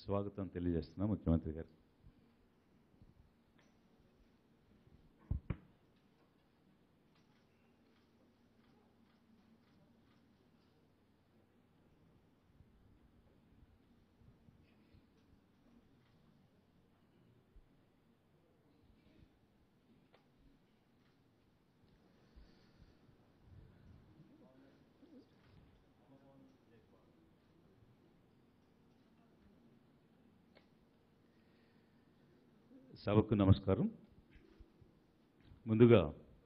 స్వాగతం తెలియజేస్తున్నాం ముఖ్యమంత్రి గారు సభకు నమస్కారం ముందుగా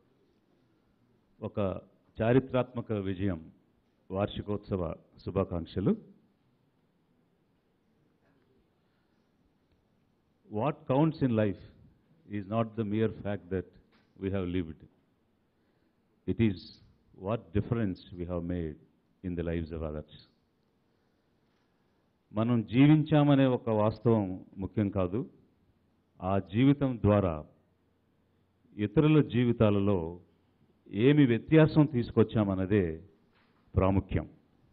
ఒక చారిత్రాత్మక విజయం వార్షికోత్సవ శుభాకాంక్షలు what counts in life is not the mere fact that we have lived it is what difference we have made in the lives of others మనం జీవించామనే ఒక వాస్తవం ముఖ్యం కాదు ఆ జీవితం ద్వారా ఇతరుల జీవితాలలో ఏమి వ్యత్యాసం తీసుకొచ్చామన్నదే ప్రాముఖ్యం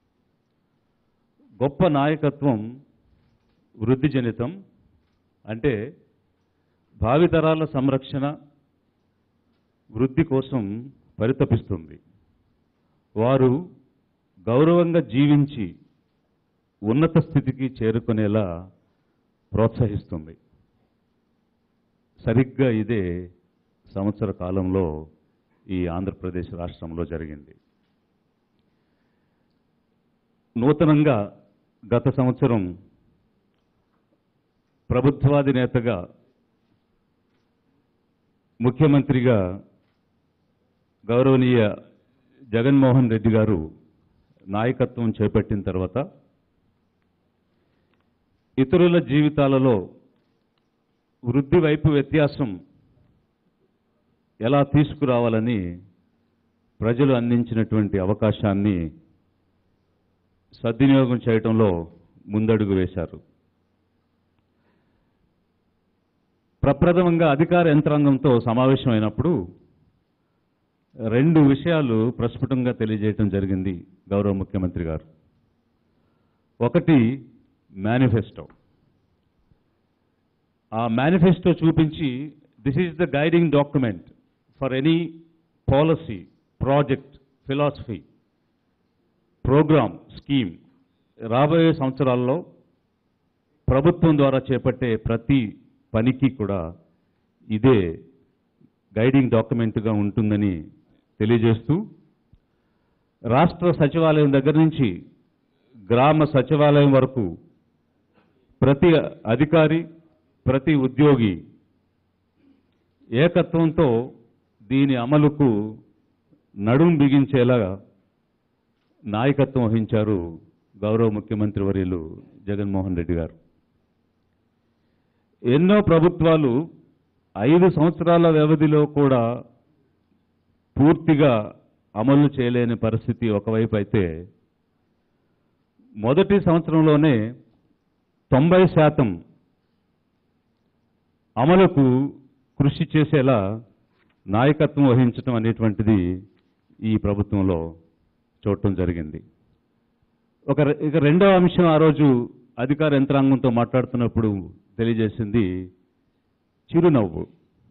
గొప్ప నాయకత్వం వృద్ధి జనితం అంటే భావితరాల సంరక్షణ వృద్ధి కోసం పరితపిస్తుంది వారు గౌరవంగా జీవించి ఉన్నత స్థితికి చేరుకునేలా ప్రోత్సహిస్తుంది సరిగ్గా ఇదే సంవత్సర కాలంలో ఈ ఆంధ్రప్రదేశ్ రాష్ట్రంలో జరిగింది నూతనంగా గత సంవత్సరం ప్రభుత్వాది నేతగా ముఖ్యమంత్రిగా గౌరవనీయ జగన్మోహన్ రెడ్డి గారు నాయకత్వం చేపట్టిన తర్వాత ఇతరుల జీవితాలలో వృద్ధి వైపు వ్యత్యాసం ఎలా తీసుకురావాలని ప్రజలు అందించినటువంటి అవకాశాన్ని సద్వినియోగం చేయటంలో ముందడుగు వేశారు ప్రప్రథమంగా అధికార యంత్రాంగంతో సమావేశమైనప్పుడు రెండు విషయాలు ప్రస్ఫుటంగా తెలియజేయటం జరిగింది గౌరవ ముఖ్యమంత్రి గారు ఒకటి మేనిఫెస్టో ఆ మేనిఫెస్టో చూపించి this is the guiding document for any policy project philosophy programme scheme రాబోయే సంవత్సరాల్లో ప్రభుత్వం ద్వారా చేపట్టే ప్రతి పనికి కూడా ఇదే గైడింగ్ డాక్యుమెంట్గా ఉంటుందని తెలియజేస్తూ రాష్ట్ర సచివాలయం దగ్గర నుంచి గ్రామ సచివాలయం వరకు ప్రతి అధికారి ప్రతి ఉద్యోగి ఏకత్వంతో దీని అమలుకు నడుం బిగించేలా నాయకత్వం వహించారు గౌరవ ముఖ్యమంత్రి వర్యులు జగన్మోహన్ రెడ్డి గారు ఎన్నో ప్రభుత్వాలు ఐదు సంవత్సరాల వ్యవధిలో కూడా పూర్తిగా అమలు చేయలేని పరిస్థితి ఒకవైపు అయితే మొదటి సంవత్సరంలోనే తొంభై శాతం అమలుకు కృషి చేసేలా నాయకత్వం వహించడం అనేటువంటిది ఈ ప్రభుత్వంలో చూడటం జరిగింది ఒక రె- ఇక రెండవ అంశం ఆ రోజు అధికార యంత్రాంగంతో మాట్లాడుతున్నప్పుడు తెలియజేసింది చిరునవ్వు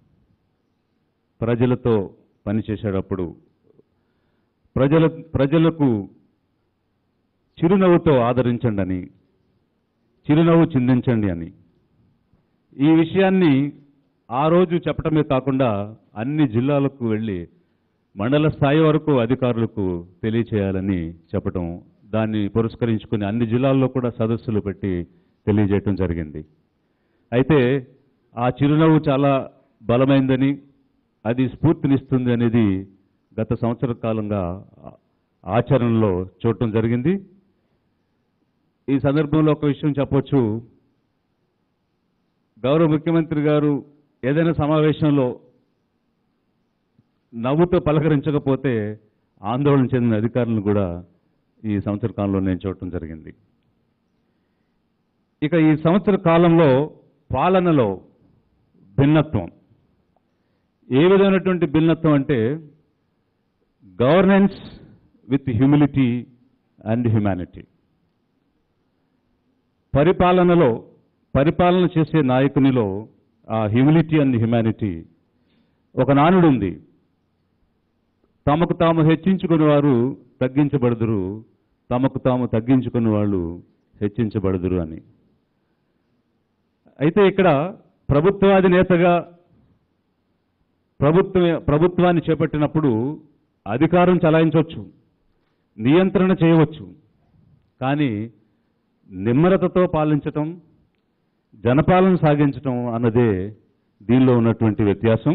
ప్రజలతో పనిచేసేటప్పుడు ప్రజల ప్రజలకు చిరునవ్వుతో ఆదరించండి అని చిరునవ్వు చిందించండి అని ఈ విషయాన్ని ఆ రోజు చెప్పటమే కాకుండా అన్ని జిల్లాలకు వెళ్ళి మండల స్థాయి వరకు అధికారులకు తెలియచేయాలని చెప్పటం దాన్ని పురస్కరించుకుని అన్ని జిల్లాల్లో కూడా సదస్సులు పెట్టి తెలియజేయటం జరిగింది అయితే ఆ చిరునవ్వు చాలా బలమైందని అది స్ఫూర్తినిస్తుంది అనేది గత సంవత్సర కాలంగా ఆ- ఆచరణలో చూడటం జరిగింది ఈ సందర్భంలో ఒక విషయం చెప్పొచ్చు గౌరవ ముఖ్యమంత్రి గారు ఏదైనా సమావేశంలో నవ్వుతో పలకరించకపోతే ఆందోళన చెందిన అధికారులను కూడా ఈ సంవత్సర కాలంలో నేను చూడటం జరిగింది ఇక ఈ సంవత్సర కాలంలో పాలనలో భిన్నత్వం ఏ విధమైనటువంటి భిన్నత్వం అంటే governance with humility and humanity పరిపాలనలో పరిపాలన చేసే నాయకునిలో ఆ హ్యూమిలిటీ అండ్ హ్యుమానిటీ ఒక నానుడు ఉంది తమకు తాము హెచ్చించుకుని వారు తగ్గించబడుదురు తమకు తాము తగ్గించుకుని వాళ్ళు హెచ్చించబడుదురు అని అయితే ఇక్కడ ప్రభుత్వాధినేతగా ప్రభుత్వ ప్రభుత్వాన్ని చేపట్టినప్పుడు అధికారం చలాయించవచ్చు నియంత్రణ చేయవచ్చు కానీ నిమ్మరతతో పాలించటం జనపాలన సాగించటం అన్నదే దీనిలో ఉన్నటువంటి వ్యత్యాసం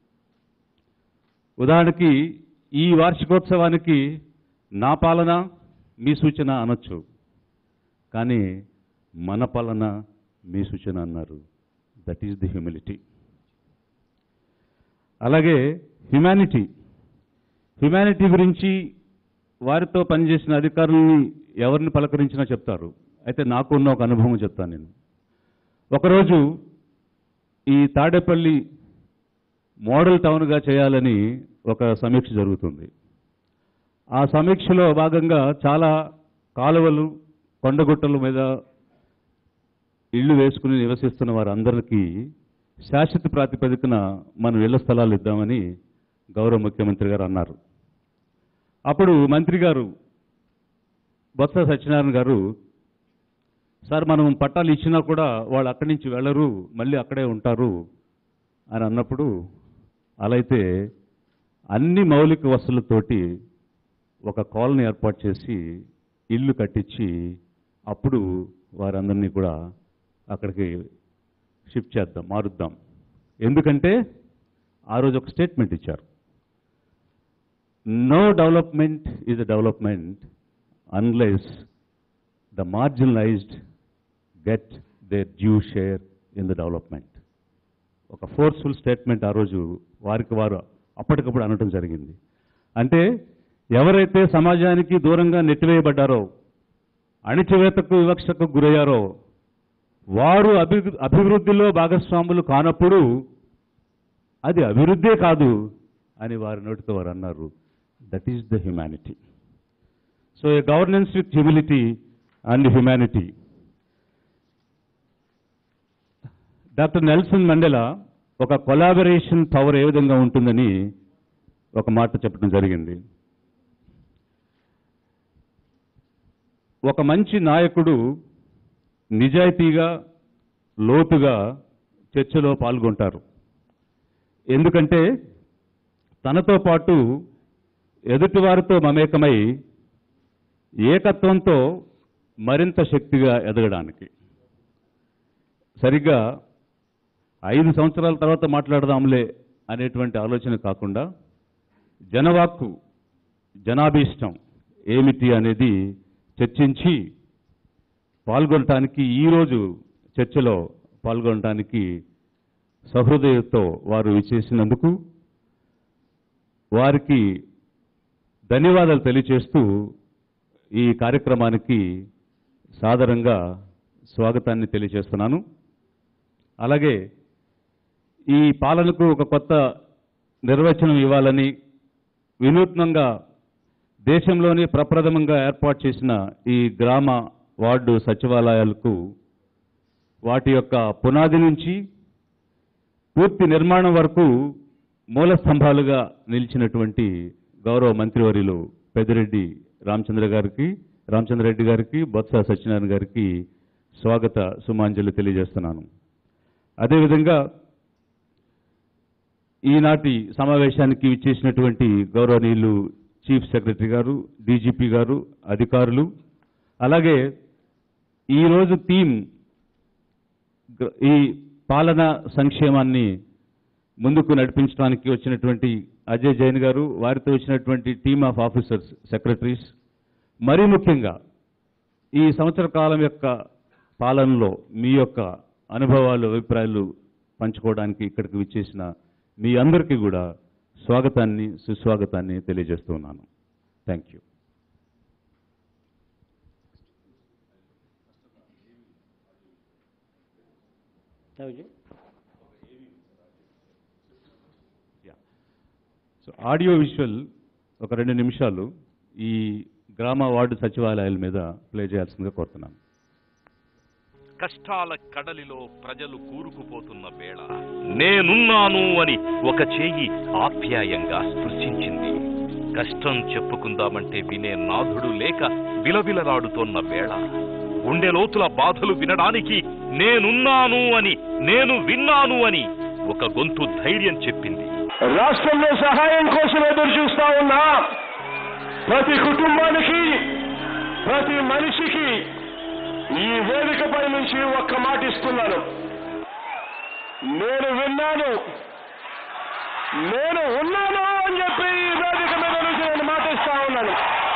ఉదాహరణకి ఈ వార్షికోత్సవానికి నా పాలన మీ సూచన అనొచ్చు కానీ మన పాలన మీ సూచన అన్నారు దట్ ఈస్ ది హ్యూమిలిటీ అలాగే హ్యుమానిటీ హ్యుమానిటీ గురించి వారితో పనిచేసిన అధికారుల్ని ఎవరిని పలకరించినా చెప్తారు అయితే నాకున్న ఒక అనుభవం చెప్తాను నేను ఒకరోజు ఈ తాడేపల్లి మోడల్ టౌన్గా చేయాలని ఒక సమీక్ష జరుగుతుంది ఆ సమీక్షలో భాగంగా చాలా కాలువలు కొండగుట్టల మీద ఇళ్ళు వేసుకుని నివసిస్తున్న వారందరికీ శాశ్వత ప్రాతిపదికన మనం ఇళ్ల స్థలాలు ఇద్దామని గౌరవ ముఖ్యమంత్రి గారు అన్నారు అప్పుడు మంత్రి గారు బొత్స సత్యనారాయణ గారు సార్ మనం పట్టాలు ఇచ్చినా కూడా వాళ్ళు అక్కడి నుంచి వెళ్ళరు మళ్ళీ అక్కడే ఉంటారు అని అన్నప్పుడు అలా అయితే అన్ని మౌలిక వసతులతోటి ఒక కాలనీ ఏర్పాటు చేసి ఇల్లు కట్టించి అప్పుడు వారందరినీ కూడా అక్కడికి షిఫ్ట్ చేద్దాం మారుద్దాం ఎందుకంటే ఆ రోజు ఒక స్టేట్మెంట్ ఇచ్చారు no development is a development unless the marginalised get their due share in the development ఒక ఫోర్స్ఫుల్ స్టేట్మెంట్ ఆ రోజు వారికి వారు అప్పటికప్పుడు అనటం జరిగింది అంటే ఎవరైతే సమాజానికి దూరంగా నెట్టివేయబడ్డారో అణిచివేతకు వివక్షకు గురయ్యారో వారు అభి అభివృద్ధిలో భాగస్వాములు కానప్పుడు అది అభివృద్ధే కాదు అని వారి నోటితో వారు అన్నారు that is the humanity so a governance with humility and humanity doctor Nelson Mandela ఒక కొలాబరేషన్ పవర్ ఏ విధంగా ఉంటుందని ఒక మాట చెప్పడం జరిగింది ఒక మంచి నాయకుడు నిజాయితీగా లోతుగా చర్చలో పాల్గొంటారు ఎందుకంటే తనతో పాటు ఎదుటివారితో మమేకమై ఏకత్వంతో మరింత శక్తిగా ఎదగడానికి సరిగ్గా ఐదు సంవత్సరాల తర్వాత మాట్లాడదాంలే అనేటువంటి ఆలోచన కాకుండా జనవాక్కు జనాభీష్టం ఏమిటి అనేది చర్చించి పాల్గొనటానికి ఈరోజు చర్చలో పాల్గొనటానికి సహృదయతో వారు విచ్చేసినందుకు వారికి ధన్యవాదాలు తెలియచేస్తూ ఈ కార్యక్రమానికి సాదరంగా స్వాగతాన్ని తెలియజేస్తున్నాను అలాగే ఈ పాలనకు ఒక కొత్త నిర్వచనం ఇవ్వాలని వినూత్నంగా దేశంలోనే ప్రప్రథమంగా ఏర్పాటు చేసిన ఈ గ్రామ వార్డు సచివాలయాలకు వాటి యొక్క పునాది నుంచి పూర్తి నిర్మాణం వరకు మూల స్తంభాలుగా నిలిచినటువంటి గౌరవ మంత్రివర్యులు పెద్దిరెడ్డి రామచంద్ర గారికి రామచంద్రరెడ్డి గారికి బొత్స సత్యనారాయణ గారికి స్వాగత సుమాంజలి తెలియజేస్తున్నాను అదేవిధంగా ఈనాటి సమావేశానికి విచ్చేసినటువంటి గౌరవనీయులు చీఫ్ సెక్రటరీ గారు డీజీపీ గారు అధికారులు అలాగే ఈరోజు థీమ్ గ- ఈ పాలన సంక్షేమాన్ని ముందుకు నడిపించడానికి వచ్చినటువంటి అజయ్ జైన్ గారు వారితో వచ్చినటువంటి టీమ్ ఆఫ్ ఆఫీసర్స్ సెక్రటరీస్ మరీ ముఖ్యంగా ఈ సంవత్సర కాలం యొక్క పాలనలో మీ యొక్క అనుభవాలు అభిప్రాయాలు పంచుకోవడానికి ఇక్కడికి విచ్చేసిన మీ అందరికీ కూడా స్వాగతాన్ని సుస్వాగతాన్ని తెలియజేస్తున్నాను thank you so audio visual ఒక రెండు నిమిషాలు ఈ గ్రామ వార్డు సచివాలయాల మీద ప్లే చేయాల్సిందిగా కోరుతున్నాను కష్టాల కడలిలో ప్రజలు కూరుకుపోతున్న వేళ నేనున్నాను అని ఒక చేయి ఆప్యాయంగా స్పృశించింది కష్టం చెప్పుకుందామంటే వినే నాథుడు లేక విలవిలలాడుతోన్న వేళ గుండె లోతుల బాధలు వినడానికి నేనున్నాను అని నేను విన్నాను అని ఒక గొంతు ధైర్యం చెప్పింది రాష్ట్రంలో సహాయం కోసం ఎదురు చూస్తా ఉన్నా ప్రతి కుటుంబానికి ప్రతి మనిషికి ఈ వేదికపై నుంచి ఒక్క మాట ఇస్తున్నాను నేను విన్నాను నేను ఉన్నాను అని చెప్పి ఈ వేదిక మీద నుంచి నేను మాట ఇస్తా ఉన్నాను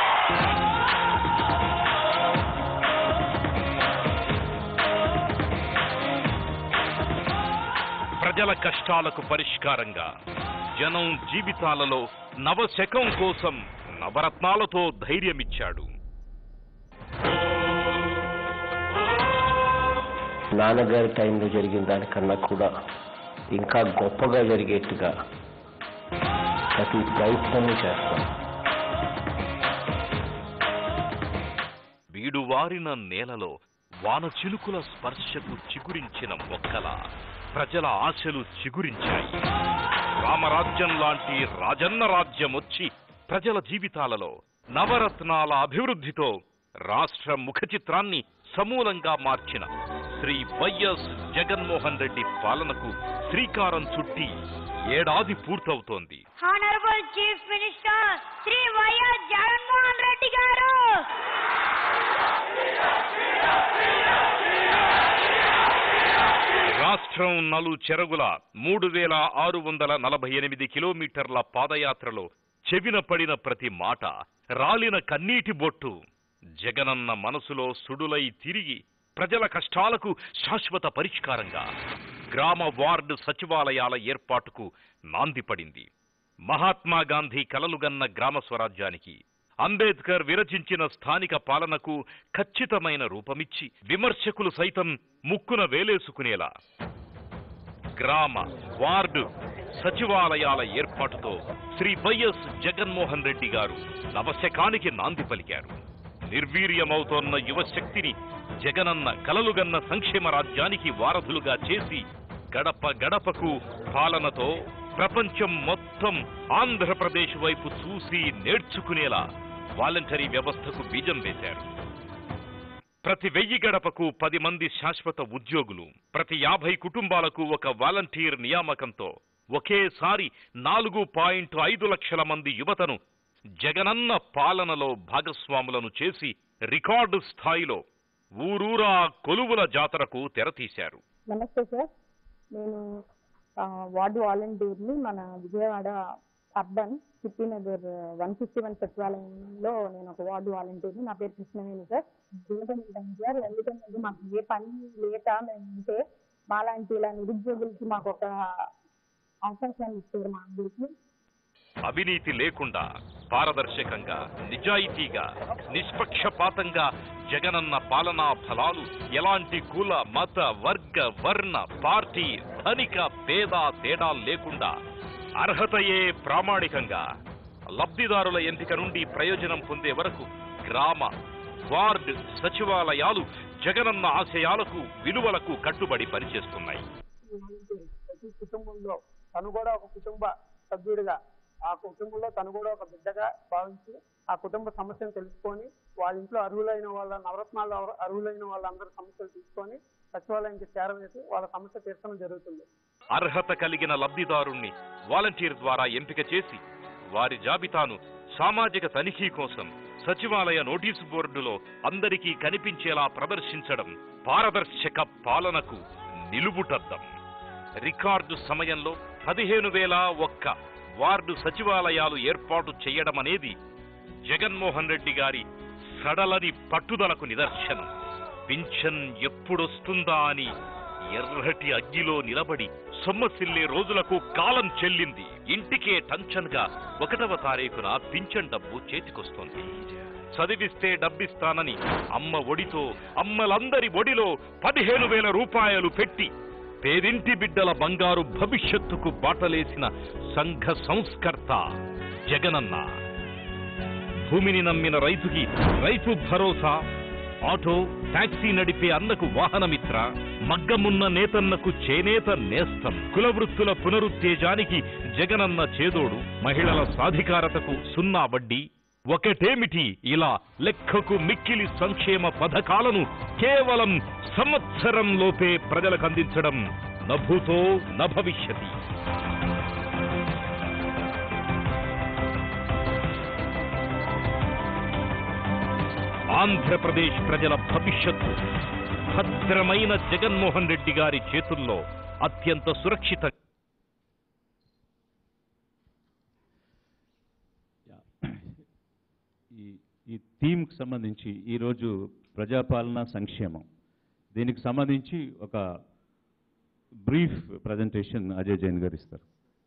ప్రజల కష్టాలకు పరిష్కారంగా జనం జీవితాలలో నవశకం కోసం నవరత్నాలతో ధైర్యమిచ్చాడు నాన్నగారి టైంలో జరిగిన దానికన్నా కూడా ఇంకా గొప్పగా జరిగేట్టుగా ప్రతి ప్రయత్నం చేస్తాం వీడువారిన నేలలో వాన చిలుకుల స్పర్శకు చిగురించిన మొక్కల ప్రజల ఆశలు చిగురించాయి రామరాజ్యం లాంటి రాజన్న రాజ్యం వచ్చి ప్రజల జీవితాలలో నవరత్నాల అభివృద్ధితో రాష్ట్ర ముఖ చిత్రాన్ని సమూలంగా మార్చిన శ్రీ వైఎస్ జగన్మోహన్ రెడ్డి పాలనకు శ్రీకారం చుట్టి ఏడాది పూర్తవుతోంది honourable chief minister Shri YS Jaganmohan Reddy garu రాష్ట్రం నలు చెరగుల మూడు వేల ఆరు వందల నలభై ఎనిమిది కిలోమీటర్ల పాదయాత్రలో చెవిన పడిన ప్రతి మాట రాలిన కన్నీటి బొట్టు జగనన్న మనసులో సుడులై తిరిగి ప్రజల కష్టాలకు శాశ్వత పరిష్కారంగా గ్రామ వార్డు సచివాలయాల ఏర్పాటుకు నాంది పడింది మహాత్మా గాంధీ కలలుగన్న గ్రామ స్వరాజ్యానికి అంబేద్కర్ విరచించిన స్థానిక పాలనకు ఖచ్చితమైన రూపమిచ్చి విమర్శకులు సైతం ముక్కున వేలేసుకునేలా గ్రామ వార్డు సచివాలయాల ఏర్పాటుతో శ్రీ వైఎస్ జగన్మోహన్ రెడ్డి గారు నవశకానికి నాంది పలికారు నిర్వీర్యమవుతోన్న యువశక్తిని జగనన్న కలలుగన్న సంక్షేమ రాజ్యానికి వారధులుగా చేసి గడప గడపకు పాలనతో ప్రపంచం మొత్తం ఆంధ్రప్రదేశ్ వైపు చూసి నేర్చుకునేలా వాలంటరీ వ్యవస్థకు బీజం వేశారు ప్రతి వెయ్యి గడపకు పది మంది శాశ్వత ఉద్యోగులు ప్రతి యాభై కుటుంబాలకు ఒక వాలంటీర్ నియామకంతో ఒకేసారి నాలుగు పాయింట్ ఐదు లక్షల మంది యువతను జగనన్న పాలనలో భాగస్వాములను చేసి రికార్డు స్థాయిలో ఊరూరా కొలువుల జాతరకు తెరతీశారు నమస్తే సార్ నేను ఆ, వార్డు వాలంటీర్ని మన Vijayawada urban city Nagar one fifty one సచివాలయంలో నేను ఒక వార్డు వాలంటీర్ని నా పేరు కృష్ణవేణి సార్ జీవితం ఏంటంటే సార్ ఎందుకంటే మాకు ఏ పని లేక మేము ఉంటే మాలాంటి ఇలా నిరుద్యోగులకి మాకు ఒక అవకాశాలు ఇస్తారు మా అందరికి అవినీతి లేకుండా పారదర్శకంగా నిజాయితీగా నిష్పక్షపాతంగా జగనన్న పాలనా ఫలాలు ఎలాంటి కుల మత వర్గ వర్ణ పార్టీ ధనిక పేద తేడా లేకుండా అర్హతయే ప్రామాణికంగా లబ్ధిదారుల ఎంపిక నుండి ప్రయోజనం పొందే వరకు గ్రామ వార్డు సచివాలయాలు జగనన్న ఆశయాలకు విలువలకు కట్టుబడి పనిచేస్తున్నాయి ప్రతి కుటుంబంలో తను కూడా ఒక కుటుంబ సభ్యుడిగా ఆ కుటుంబంలో తను కూడా ఒక బిడ్డగా భావించి ఆ కుటుంబ సమస్యను తెలుసుకొని వాళ్ళ ఇంట్లో అర్హులైన వాళ్ళ నవరత్నాలు అర్హు- అర్హులైన వాళ్ళందరి సమస్యలు తీసుకొని సచివాలయానికి చేరవేసి వాళ్ళ సమస్య తీర్చడం జరుగుతుంది అర్హత కలిగిన లబ్ధిదారుణ్ణి వాలంటీర్ ద్వారా ఎంపిక చేసి వారి జాబితాను సామాజిక తనిఖీ కోసం సచివాలయ నోటీసు బోర్డులో అందరికీ కనిపించేలా ప్రదర్శించడం పారదర్శక పాలనకు నిలువుటద్దం రికార్డు సమయంలో పదిహేను వేల ఒక్క వార్డు సచివాలయాలు ఏర్పాటు చేయడం అనేది జగన్మోహన్ రెడ్డి గారి సడలని పట్టుదలకు నిదర్శనం పింఛన్ ఎప్పుడొస్తుందా అని ఎర్రటి అగ్గిలో నిలబడి సొమ్మసిల్లే రోజులకు కాలం చెల్లింది ఇంటికే టంచన్ గా ఒకటవ తారీఖున పింఛన్ డబ్బు చేతికొస్తోంది చదివిస్తే డబ్బిస్తానని అమ్మ ఒడితో అమ్మలందరి ఒడిలో పదిహేను వేల రూపాయలు పెట్టి పేదింటి బిడ్డల బంగారు భవిష్యత్తుకు బాటలేసిన సంఘ సంస్కర్త జగనన్న భూమిని నమ్మిన రైతుకి రైతు భరోసా ఆటో టాక్సీ నడిపే అన్నకు వాహనమిత్ర మగ్గమున్న నేతన్నకు చేనేత నేస్తం కులవృత్తుల పునరుత్తేజానికి జగనన్న చేదోడు మహిళల సాధికారతకు సున్నా వడ్డీ ఒకటేమిటి ఇలా లెక్కకు మిక్కిలి సంక్షేమ పథకాలను కేవలం సంవత్సరం లోపే ప్రజలకు అందించడం నభూతో నభవిష్యతి ఆంధ్రప్రదేశ్ ప్రజల భవిష్యత్తు భద్రమైన జగన్మోహన్ రెడ్డి గారి చేతుల్లో అత్యంత సురక్షిత ఈ ఈ థీమ్కి సంబంధించి ఈరోజు ప్రజాపాలన సంక్షేమం దీనికి సంబంధించి ఒక బ్రీఫ్ ప్రజెంటేషన్ అజయ్ జైన్ గారు ఇస్తారు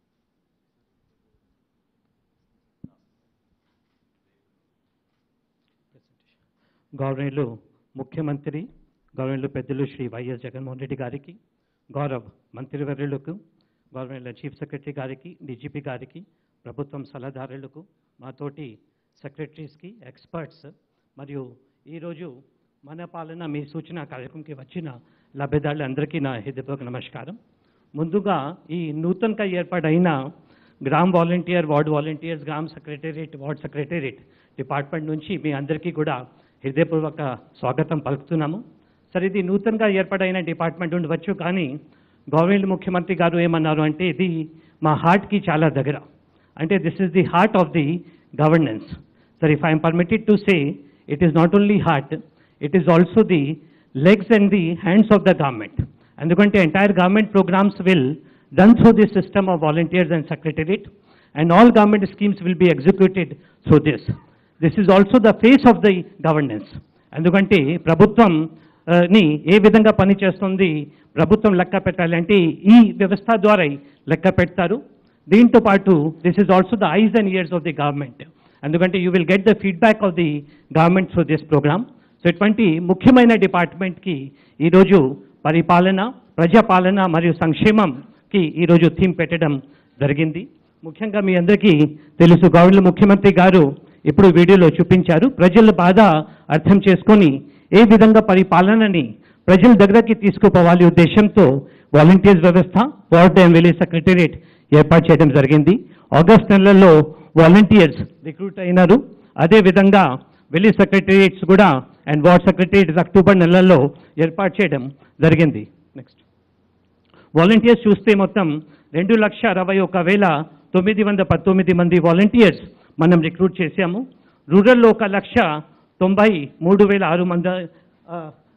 గౌరవనీయులు ముఖ్యమంత్రి గౌరవనీయులు పెద్దలు శ్రీ వైఎస్ జగన్మోహన్ రెడ్డి గారికి గౌరవ్ మంత్రివర్యులకు గౌరవనీయుల చీఫ్ సెక్రటరీ గారికి డీజీపీ గారికి ప్రభుత్వం సలహాదారులకు మాతోటి సెక్రటరీస్కి ఎక్స్పర్ట్స్ మరియు ఈరోజు మన పాలన మీ సూచన కార్యక్రమంకి వచ్చిన లబ్ధిదారులందరికీ నా హృదయపూర్వక నమస్కారం ముందుగా ఈ నూతనంగా ఏర్పాటైన గ్రామ్ వాలంటీర్ వార్డ్ వాలంటీర్స్ గ్రామ్ సెక్రటేరియట్ వార్డ్ సెక్రటేరియట్ డిపార్ట్మెంట్ నుంచి మీ అందరికీ కూడా హృదయపూర్వక స్వాగతం పలుకుతున్నాము సరే ఇది నూతనంగా ఏర్పాటైన డిపార్ట్మెంట్ ఉండవచ్చు కానీ గవర్నమెంట్ ముఖ్యమంత్రి గారు ఏమన్నారు అంటే ఇది మా హార్ట్కి చాలా దగ్గర అంటే this is the heart of the governance sir if I'm permitted to say it is not only heart it is also the legs and the hands of the government ఎందుకంటే entire government programmes will done through this system of volunteers and secretariat, and all government schemes will be executed through this. This is also the face of the governance. ఎందుకంటే ప్రభుత్వం ఆ, ని ఏ విధంగా పనిచేస్తుంది ప్రభుత్వం లెక్క పెట్టాలంటే ఈ వ్యవస్థ ద్వారా లెక్క పెడతారు దీంతో పాటు this is also the eyes and ears of the government ఎందుకంటే you will get the feedback of the government through this programme so ఇటువంటి ముఖ్యమైన డిపార్ట్మెంట్కి ఈరోజు పరిపాలన ప్రజాపాలన మరియు సంక్షేమంకి ఈరోజు థీమ్ పెట్టడం జరిగింది ముఖ్యంగా మీ అందరికీ తెలుసు గవర్నర్ ముఖ్యమంత్రి గారు ఇప్పుడు వీడియోలో చూపించారు ప్రజల బాధ అర్థం చేసుకొని ఏ విధంగా పరిపాలనని ప్రజల దగ్గరకి తీసుకుపోవాలి ఉద్దేశంతో వాలంటీర్స్ వ్యవస్థ వార్డ్ ఎమ్మెల్యే సెక్రటేరియట్ ఏర్పాటు చేయడం జరిగింది ఆగస్ట్ నెలలో వాలంటీర్స్ రిక్రూట్ అయినారు అదేవిధంగా విలేజ్ సెక్రటేరియట్స్ కూడా అండ్ వార్డ్ సెక్రటేరియట్స్ అక్టోబర్ నెలలో ఏర్పాటు చేయడం జరిగింది నెక్స్ట్ వాలంటీర్స్ చూస్తే మొత్తం రెండు లక్ష అరవై ఒక వేల తొమ్మిది వంద పంతొమ్మిది మంది వాలంటీర్స్ మనం రిక్రూట్ చేశాము రూరల్లో ఒక లక్ష తొంభై మూడు వేల ఆరు మంది ఆ,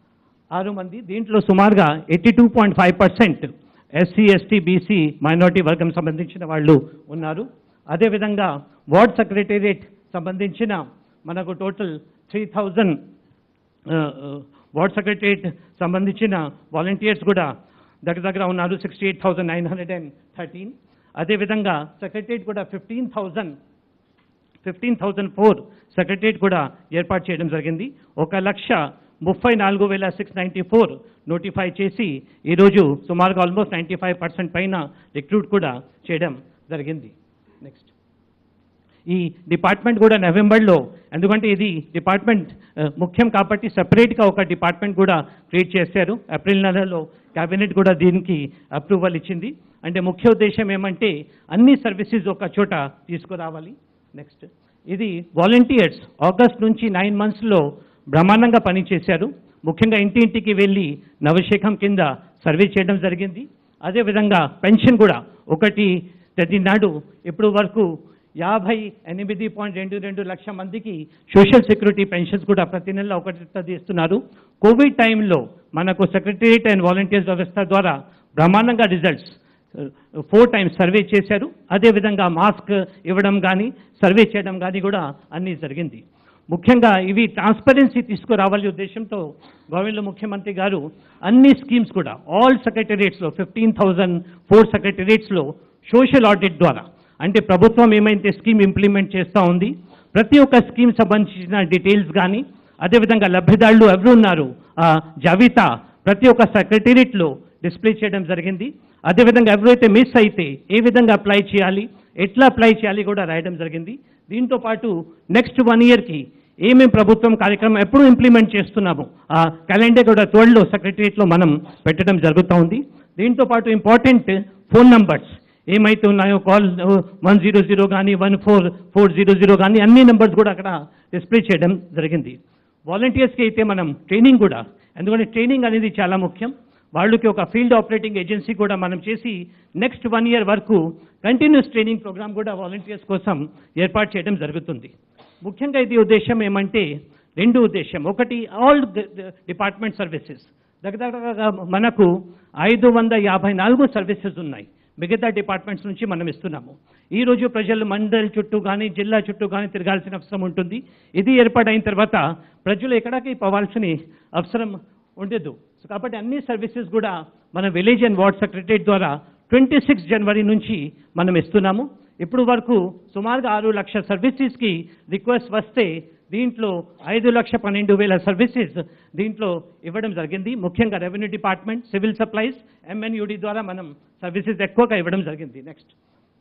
ఆరు మంది దీంట్లో సుమారుగా eighty two point five percent SC ST BC minority వర్గం సంబంధించిన వాళ్ళు ఉన్నారు అదేవిధంగా వార్డ్ సెక్రటేరియట్ సంబంధించిన మనకు total three thousand ward secretariat సంబంధించిన వాలంటీర్స్ కూడా దగ్గర దగ్గర ఉన్నారు sixty eight thousand nine hundred and thirteen అదేవిధంగా సెక్రటరియట్ కూడా fifteen thousand fifteen thousand four secretariat కూడా ఏర్పాటు చేయడం జరిగింది ఒక లక్ష ముప్పై నాలుగు వేల సిక్స్ నైంటీ ఫోర్ నోటిఫై చేసి ఈరోజు సుమారుగా ఆల్మోస్ట్ నైంటీ ఫైవ్ పర్సెంట్ పైన రిక్రూట్ కూడా చేయడం జరిగింది నెక్స్ట్ ఈ డిపార్ట్మెంట్ కూడా నవంబర్లో ఎందుకంటే ఇది డిపార్ట్మెంట్ ఆ, ముఖ్యం కాబట్టి సెపరేట్గా ఒక డిపార్ట్మెంట్ కూడా క్రియేట్ చేశారు ఏప్రిల్ నెలలో కేబినెట్ కూడా దీనికి అప్రూవల్ ఇచ్చింది అంటే ముఖ్య ఉద్దేశం ఏమంటే అన్ని సర్వీసెస్ ఒక చోట తీసుకురావాలి నెక్స్ట్ ఇది వాలంటీర్స్ ఆగస్ట్ నుంచి నైన్ మంత్స్లో బ్రహ్మాండంగా పనిచేశారు ముఖ్యంగా ఇంటి ఇంటికి వెళ్ళి నవశేఖం కింద సర్వే చేయడం జరిగింది అదేవిధంగా పెన్షన్ కూడా ఒకటి ప్రతి నాడు ఇప్పుడు వరకు యాభై ఎనిమిది పాయింట్ రెండు రెండు లక్ష మందికి సోషల్ సెక్యూరిటీ పెన్షన్స్ కూడా ప్రతి నెల ఒకటి ఇస్తున్నారు కోవిడ్ టైంలో మనకు సెక్రటరియట్ అండ్ వాలంటీర్స్ వ్యవస్థ ద్వారా బ్రహ్మాండంగా రిజల్ట్స్ ఫోర్ టైమ్స్ సర్వే చేశారు అదేవిధంగా మాస్క్ ఇవ్వడం కానీ సర్వే చేయడం కానీ కూడా అన్నీ జరిగింది ముఖ్యంగా ఇవి ట్రాన్స్పరెన్సీ తీసుకురావాలి ఉద్దేశంతో గవర్నమెంట్ ముఖ్యమంత్రి గారు అన్ని స్కీమ్స్ కూడా ఆల్ సెక్రటరియట్స్లో ఫిఫ్టీన్ థౌజండ్ ఫోర్ సెక్రటరియట్స్లో సోషల్ ఆడిట్ ద్వారా అంటే ప్రభుత్వం ఏమైతే స్కీమ్ ఇంప్లిమెంట్ చేస్తూ ఉంది ప్రతి ఒక్క స్కీమ్ సంబంధించిన డీటెయిల్స్ కానీ అదేవిధంగా లబ్ధిదారులు ఎవరు ఉన్నారు ఆ జాబితా ప్రతి ఒక్క సెక్రటేరియట్లో డిస్ప్లే చేయడం జరిగింది అదేవిధంగా ఎవరైతే మిస్ అయితే ఏ విధంగా అప్లై చేయాలి ఎట్లా అప్లై చేయాలి కూడా రాయడం జరిగింది దీంతో పాటు నెక్స్ట్ వన్ ఇయర్కి ఏమేమి ప్రభుత్వం కార్యక్రమం ఎప్పుడు ఇంప్లిమెంట్ చేస్తున్నాము ఆ క్యాలెండర్ కూడా త్వరలో సెక్రటరియట్లో మనం పెట్టడం జరుగుతూ ఉంది దీంతో పాటు ఇంపార్టెంట్ ఫోన్ నంబర్స్ ఏమైతే ఉన్నాయో కాల్ వన్ జీరో జీరో కానీ one four four zero zero కానీ అన్ని నెంబర్స్ కూడా అక్కడ డిస్ప్లే చేయడం జరిగింది వాలంటీర్స్కి అయితే మనం ట్రైనింగ్ కూడా ఎందుకంటే ట్రైనింగ్ అనేది చాలా ముఖ్యం వాళ్ళకి ఒక ఫీల్డ్ ఆపరేటింగ్ ఏజెన్సీ కూడా మనం చేసి నెక్స్ట్ వన్ ఇయర్ వరకు కంటిన్యూస్ ట్రైనింగ్ ప్రోగ్రామ్ కూడా వాలంటీర్స్ కోసం ఏర్పాటు చేయడం జరుగుతుంది ముఖ్యంగా ఇది ఉద్దేశం ఏమంటే రెండు ఉద్దేశం ఒకటి ఆల్ డిపార్ట్మెంట్ సర్వీసెస్ దగ్గర మనకు ఐదు వంద యాభై నాలుగు సర్వీసెస్ ఉన్నాయి మిగతా డిపార్ట్మెంట్స్ నుంచి మనం ఇస్తున్నాము ఈ రోజు ప్రజలు మండల్ చుట్టూ కానీ జిల్లా చుట్టూ కానీ తిరగాల్సిన అవసరం ఉంటుంది ఇది ఏర్పాటైన తర్వాత ప్రజలు ఎక్కడికి పోవాల్సిన అవసరం ఉండదు సో కాబట్టి అన్ని సర్వీసెస్ కూడా మన విలేజ్ అండ్ వార్డ్ సెక్రటరేట్ ద్వారా ట్వంటీ సిక్స్ జనవరి నుంచి మనం ఇస్తున్నాము ఇప్పుడు వరకు సుమారుగా ఆరు లక్ష సర్వీసెస్కి రిక్వెస్ట్ వస్తే దీంట్లో ఐదు లక్ష పన్నెండు వేల సర్వీసెస్ దీంట్లో ఇవ్వడం జరిగింది ముఖ్యంగా రెవెన్యూ డిపార్ట్మెంట్ సివిల్ సప్లైస్ ఎంఎన్యూడి ద్వారా మనం సర్వీసెస్ ఎక్కువగా ఇవ్వడం జరిగింది నెక్స్ట్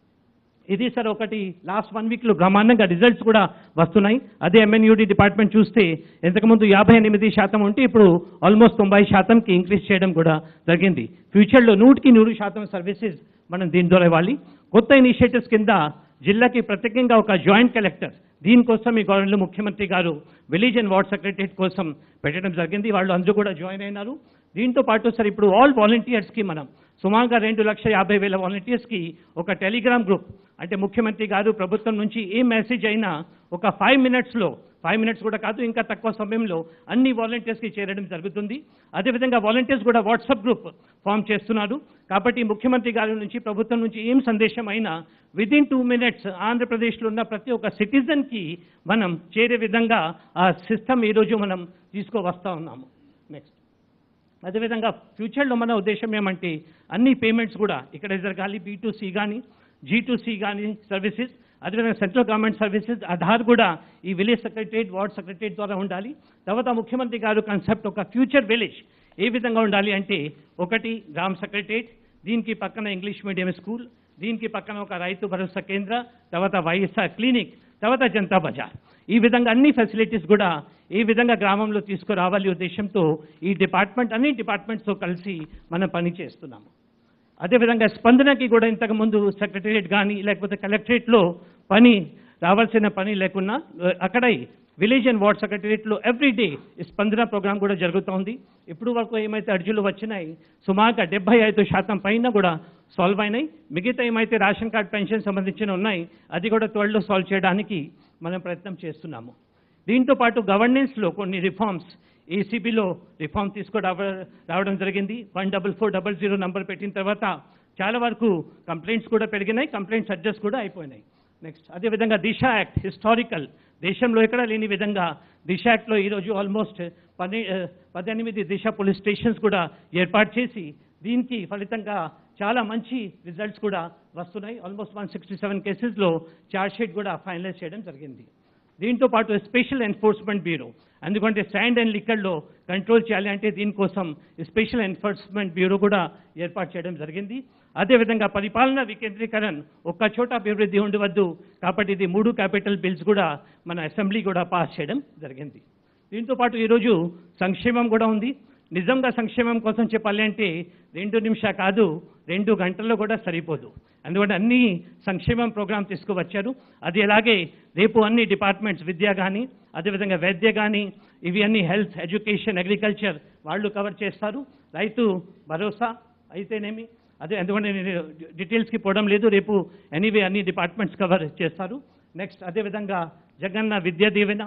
ఇది సార్ ఒకటి లాస్ట్ వన్ వీక్లో బ్రహ్మాండంగా రిజల్ట్స్ కూడా వస్తున్నాయి అదే ఎంఎన్యూడి డిపార్ట్మెంట్ చూస్తే ఇంతకుముందు యాభై ఎనిమిది శాతం ఉంటే ఇప్పుడు ఆల్మోస్ట్ తొంభై శాతంకి ఇంక్రీజ్ చేయడం కూడా జరిగింది ఫ్యూచర్లో నూటికి నూరు శాతం సర్వీసెస్ మనం దీని ద్వారా ఇవ్వాలి కొత్త ఇనిషియేటివ్స్ కింద జిల్లాకి ప్రత్యేకంగా ఒక జాయింట్ కలెక్టర్ దీనికోసం ఈ గవర్నర్లో ముఖ్యమంత్రి గారు విలేజ్ అండ్ వార్డ్ సెక్రటరియట్ కోసం పెట్టడం జరిగింది వాళ్ళు అందరూ కూడా జాయిన్ అయినారు దీంతో పాటు సార్ ఇప్పుడు ఆల్ వాలంటీర్స్కి మనం సుమారుగా రెండు లక్ష యాభై వేల వాలంటీర్స్కి ఒక టెలిగ్రామ్ గ్రూప్ అంటే ముఖ్యమంత్రి గారు ప్రభుత్వం నుంచి ఏ మెసేజ్ అయినా ఒక ఫైవ్ మినిట్స్లో ఫైవ్ మినిట్స్ కూడా కాదు ఇంకా తక్కువ సమయంలో అన్ని వాలంటీర్స్కి చేరడం జరుగుతుంది అదేవిధంగా వాలంటీర్స్ కూడా వాట్సాప్ గ్రూప్ ఫామ్ చేస్తున్నారు కాబట్టి ముఖ్యమంత్రి గారి నుంచి ప్రభుత్వం నుంచి ఏం సందేశం అయినా విదిన్ టూ మినిట్స్ ఆంధ్రప్రదేశ్లో ఉన్న ప్రతి ఒక్క సిటిజన్కి మనం చేరే విధంగా ఆ సిస్టమ్ ఈరోజు మనం తీసుకువస్తా ఉన్నాము నెక్స్ట్ అదేవిధంగా ఫ్యూచర్లో మన ఉద్దేశం ఏమంటే అన్ని పేమెంట్స్ కూడా ఇక్కడ జరగాలి బీ టు సి కానీ జీ టు సి కానీ సర్వీసెస్ అదేవిధంగా సెంట్రల్ గవర్నమెంట్ సర్వీసెస్ ఆధార్ కూడా ఈ విలేజ్ సెక్రటరేట్ వార్డ్ సెక్రటరేట్ ద్వారా ఉండాలి తర్వాత ముఖ్యమంత్రి గారు కాన్సెప్ట్ ఒక ఫ్యూచర్ విలేజ్ ఏ విధంగా ఉండాలి అంటే ఒకటి గ్రామ సెక్రటరేట్ దీనికి పక్కన ఇంగ్లీష్ మీడియం స్కూల్ దీనికి పక్కన ఒక రైతు భరోసా కేంద్ర తర్వాత వైఎస్ఆర్ క్లినిక్ తర్వాత జనతా బజార్ ఈ విధంగా అన్ని ఫెసిలిటీస్ కూడా ఈ విధంగా గ్రామంలో తీసుకురావాలి ఉద్దేశంతో ఈ డిపార్ట్మెంట్ అన్ని డిపార్ట్మెంట్స్తో కలిసి మనం పని చేస్తున్నాము అదేవిధంగా స్పందనకి కూడా ఇంతకుముందు సెక్రటరియట్ కానీ లేకపోతే కలెక్టరేట్లో పని రావాల్సిన పని లేకున్నా అక్కడ విలేజ్ అండ్ వార్డ్ సెక్రటరియట్లో ఎవ్రీ డే స్పందన ప్రోగ్రామ్ కూడా జరుగుతోంది ఇప్పుడు వరకు ఏమైతే అర్జీలు వచ్చినాయి సుమారుగా డెబ్బై ఐదు శాతం పైన కూడా సాల్వ్ అయినాయి మిగతా ఏమైతే రేషన్ కార్డ్ పెన్షన్ సంబంధించిన ఉన్నాయి అది కూడా త్వరలో సాల్వ్ చేయడానికి మనం ప్రయత్నం చేస్తున్నాము దీంతో పాటు గవర్నెన్స్లో కొన్ని రిఫార్మ్స్ ఏసీబీలో రిఫార్మ్ తీసుకురావ రావడం జరిగింది one double four double zero number పెట్టిన తర్వాత చాలా వరకు కంప్లైంట్స్ కూడా పెరిగినాయి కంప్లైంట్స్ అడ్జస్ట్ కూడా అయిపోయినాయి నెక్స్ట్ అదేవిధంగా దిశ యాక్ట్ హిస్టారికల్ దేశంలో ఎక్కడా లేని విధంగా దిశ యాక్ట్లో ఈరోజు ఆల్మోస్ట్ పది పద్దెనిమిది దిశ పోలీస్ స్టేషన్స్ కూడా ఏర్పాటు చేసి దీనికి ఫలితంగా చాలా మంచి రిజల్ట్స్ కూడా వస్తున్నాయి ఆల్మోస్ట్ వన్ సిక్స్టీ సెవెన్ కేసెస్లో ఛార్జ్షీట్ కూడా ఫైనలైజ్ చేయడం జరిగింది దీంతో పాటు స్పెషల్ ఎన్ఫోర్స్మెంట్ బ్యూరో ఎందుకంటే స్టాండ్ అండ్ లిక్కర్లో కంట్రోల్ చేయాలి అంటే దీనికోసం స్పెషల్ ఎన్ఫోర్స్మెంట్ బ్యూరో కూడా ఏర్పాటు చేయడం జరిగింది అదేవిధంగా పరిపాలన వికేంద్రీకరణ ఒక్క చోట అభివృద్ధి ఉండవద్దు కాబట్టి ఇది మూడు క్యాపిటల్ బిల్స్ కూడా మన అసెంబ్లీ కూడా పాస్ చేయడం జరిగింది దీంతో పాటు ఈరోజు సంక్షేమం కూడా ఉంది నిజంగా సంక్షేమం కోసం చెప్పాలి అంటే రెండు నిమిషాలు కాదు రెండు గంటల్లో కూడా సరిపోదు అందువల్ల అన్ని సంక్షేమం ప్రోగ్రాం తీసుకువచ్చారు అది అలాగే రేపు అన్ని డిపార్ట్మెంట్స్ విద్య కానీ అదేవిధంగా వైద్య కానీ ఇవి అన్ని హెల్త్ ఎడ్యుకేషన్ అగ్రికల్చర్ వాళ్ళు కవర్ చేస్తారు రైతు భరోసా అయితేనేమి అదే ఎందుకంటే నేను డీటెయిల్స్కి పోవడం లేదు రేపు ఎనీవే అన్ని డిపార్ట్మెంట్స్ కవర్ చేస్తారు నెక్స్ట్ అదేవిధంగా జగన్న విద్యా దీవెన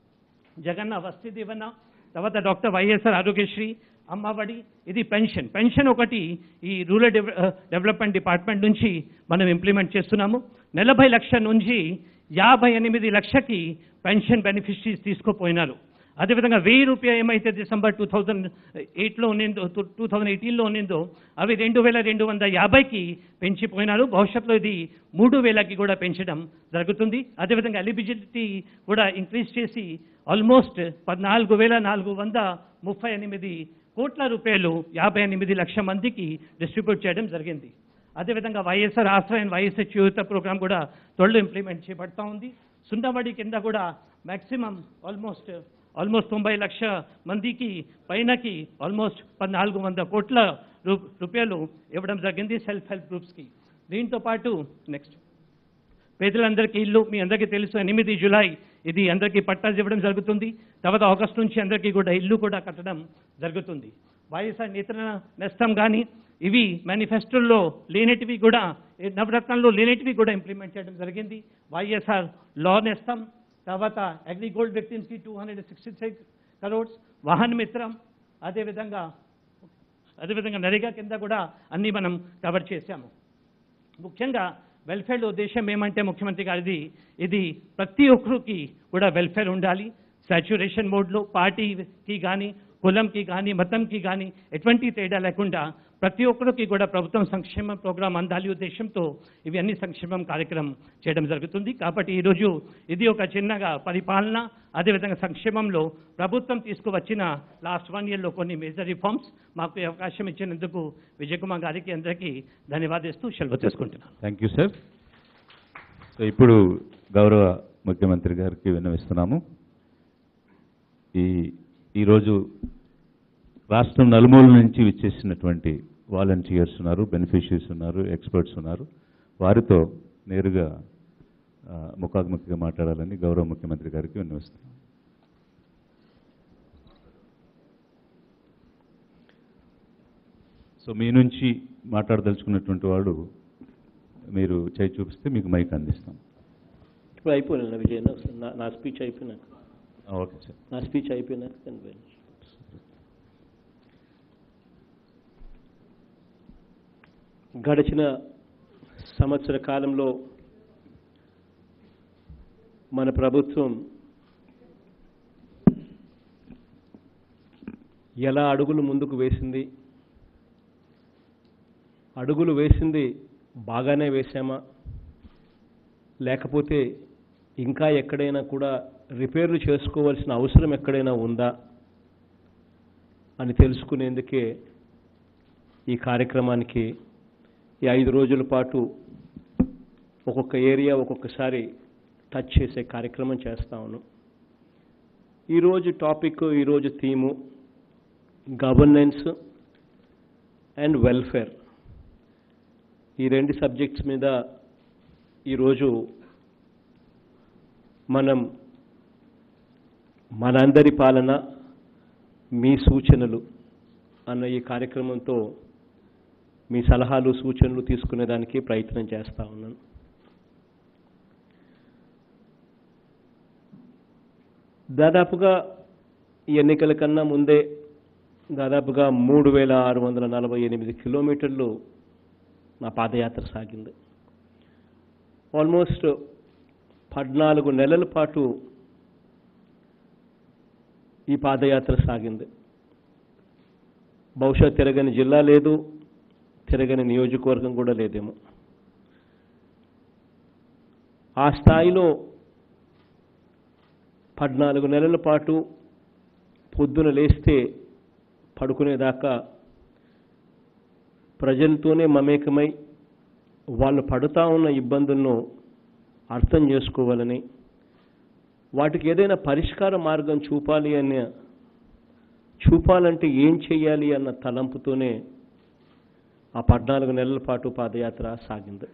జగన్న వసతి దీవెన తర్వాత డాక్టర్ వైఎస్ఆర్ ఆరోగ్యశ్రీ అమ్మఒడి ఇది పెన్షన్ పెన్షన్ ఒకటి ఈ రూరల్ డెవలప్మెంట్ డిపార్ట్మెంట్ నుంచి మనం ఇంప్లిమెంట్ చేస్తున్నాము నలభై లక్షల నుంచి యాభై ఎనిమిది లక్షకి పెన్షన్ బెనిఫిషరీస్ తీసుకుపోయినారు అదేవిధంగా వెయ్యి రూపాయ ఏమైతే డిసెంబర్ టూ థౌజండ్ ఎయిట్లో ఉన్నిందో టూ థౌజండ్ ఎయిటీన్లో ఉన్నిందో అవి రెండు వేల రెండు వందల యాభైకి పెంచిపోయినారు భవిష్యత్తులో ఇది మూడు వేలకి కూడా పెంచడం జరుగుతుంది అదేవిధంగా ఎలిజిబిలిటీ కూడా ఇంక్రీజ్ చేసి ఆల్మోస్ట్ పద్నాలుగు వేల నాలుగు వంద ముప్పై ఎనిమిది కోట్ల రూపాయలు యాభై ఎనిమిది లక్షల మందికి డిస్ట్రిబ్యూట్ చేయడం జరిగింది అదేవిధంగా వైఎస్ఆర్ ఆశ్రయం వైఎస్ఆర్ యువత ప్రోగ్రాం కూడా త్వరలో ఇంప్లిమెంట్ చేయబడతా ఉంది సున్నబడి కింద కూడా మ్యాక్సిమం ఆల్మోస్ట్ ఆల్మోస్ట్ తొంభై లక్ష మందికి పైనకి ఆల్మోస్ట్ పద్నాలుగు వంద కోట్ల రూ- రూపాయలు ఇవ్వడం జరిగింది సెల్ఫ్ హెల్ప్ గ్రూప్స్కి దీంతో పాటు నెక్స్ట్ పేదలందరికీ ఇల్లు మీ అందరికీ తెలుసు ఎనిమిది జులై ఇది అందరికీ పట్టాలు ఇవ్వడం జరుగుతుంది తర్వాత ఆగస్టు నుంచి అందరికీ కూడా ఇల్లు కూడా కట్టడం జరుగుతుంది వైఎస్ఆర్ నిద్ర నేస్తం కానీ ఇవి మేనిఫెస్టోల్లో లేనటివి కూడా ఈ నవరత్నాల్లో లేనటివి కూడా ఇంప్లిమెంట్ చేయడం జరిగింది వైఎస్ఆర్ లా నేస్తం తర్వాత అగ్రి గోల్డ్ విక్టిమ్స్కి two hundred sixty six crores Vahan Mitram అదేవిధంగా అదేవిధంగా నరేగా కింద కూడా అన్నీ మనం కవర్ చేశాము ముఖ్యంగా వెల్ఫేర్ ఉద్దేశం ఏమంటే ముఖ్యమంత్రి గారిది ఇది ప్రతి ఒక్కరికి కూడా వెల్ఫేర్ ఉండాలి సాచ్యురేషన్ మోడ్లో పార్టీకి కానీ కులంకి కానీ మతంకి కానీ ఎటువంటి తేడా లేకుండా ప్రతి ఒక్కరికి కూడా ప్రభుత్వం సంక్షేమ ప్రోగ్రాం అందాలి ఉద్దేశంతో ఇవి అన్ని సంక్షేమం కార్యక్రమం చేయడం జరుగుతుంది కాబట్టి ఈరోజు ఇది ఒక చిన్నగా పరిపాలన అదేవిధంగా సంక్షేమంలో ప్రభుత్వం తీసుకువచ్చిన లాస్ట్ వన్ ఇయర్లో కొన్ని మేజర్ రిఫార్మ్స్ మాకు ఈ అవకాశం ఇచ్చినందుకు విజయ్ కుమార్ గారికి అందరికీ ధన్యవాదిస్తూ సెలవు తీసుకుంటున్నాను థ్యాంక్ యూ సార్ సో ఇప్పుడు గౌరవ ముఖ్యమంత్రి గారికి విన్నవిస్తున్నాము ఈ ఈరోజు రాష్ట్రం నలుమూల నుంచి విచ్చేసినటువంటి వాలంటీర్స్ ఉన్నారు బెనిఫిషరీస్ ఉన్నారు ఎక్స్పర్ట్స్ ఉన్నారు వారితో నేరుగా ఆ, ముఖాముఖిగా మాట్లాడాలని గౌరవ ముఖ్యమంత్రి గారికి విన్నవిస్తున్నాం సో మీ నుంచి మాట్లాడదలుచుకున్నటువంటి వాడు మీరు చేయి చూపిస్తే మీకు మైక్ అందిస్తాం ఇప్పుడు అయిపోయినా విజయ్ నా నా స్పీచ్ అయిపోయినాక ఆ, ఓకే సార్ నా స్పీచ్ అయిపోయినాక then we'll- గడిచిన సంవత్సర కాలంలో మన ప్రభుత్వం ఎలా అడుగులు ముందుకు వేసింది అడుగులు వేసింది బాగానే వేశామా లేకపోతే ఇంకా ఎక్కడైనా కూడా రిపేర్లు చేసుకోవాల్సిన అవసరం ఎక్కడైనా ఉందా అని తెలుసుకునేందుకే ఈ కార్యక్రమానికి ఈ ఐదు రోజుల పాటు ఒక్కొక్క ఏరియా ఒక్కొక్కసారి టచ్ చేసే కార్యక్రమం చేస్తా ఉన్నాం ఈరోజు టాపిక్ ఈరోజు థీము గవర్నెన్స్ అండ్ వెల్ఫేర్ ఈ రెండు సబ్జెక్ట్స్ మీద ఈరోజు మనం మనందరి పాలన మీ సూచనలు అన్న ఈ కార్యక్రమంతో మీ సలహాలు సూచనలు తీసుకునేదానికి ప్రయత్నం చేస్తా ఉన్నాను దాదాపుగా ఈ ఎన్నికల కన్నా ముందే దాదాపుగా మూడు వేల ఆరు వందల నలభై ఎనిమిది కిలోమీటర్లు నా పాదయాత్ర సాగింది ఆల్మోస్ట్ పద్నాలుగు నెలల పాటు ఈ పాదయాత్ర సాగింది బహుశా తిరగని జిల్లా లేదు తిరగని నియోజకవర్గం కూడా లేదేమో ఆ స్థాయిలో పద్నాలుగు నెలల పాటు పొద్దున లేస్తే పడుకునేదాకా ప్రజలతోనే మమేకమై వాళ్ళు పడుతా ఉన్న ఇబ్బందులను అర్థం చేసుకోవాలని వాటికి ఏదైనా పరిష్కార మార్గం చూపాలి అనే చూపాలంటే ఏం చేయాలి అన్న తలంపుతోనే ఆ పద్నాలుగు నెలల పాటు పాదయాత్ర సాగింది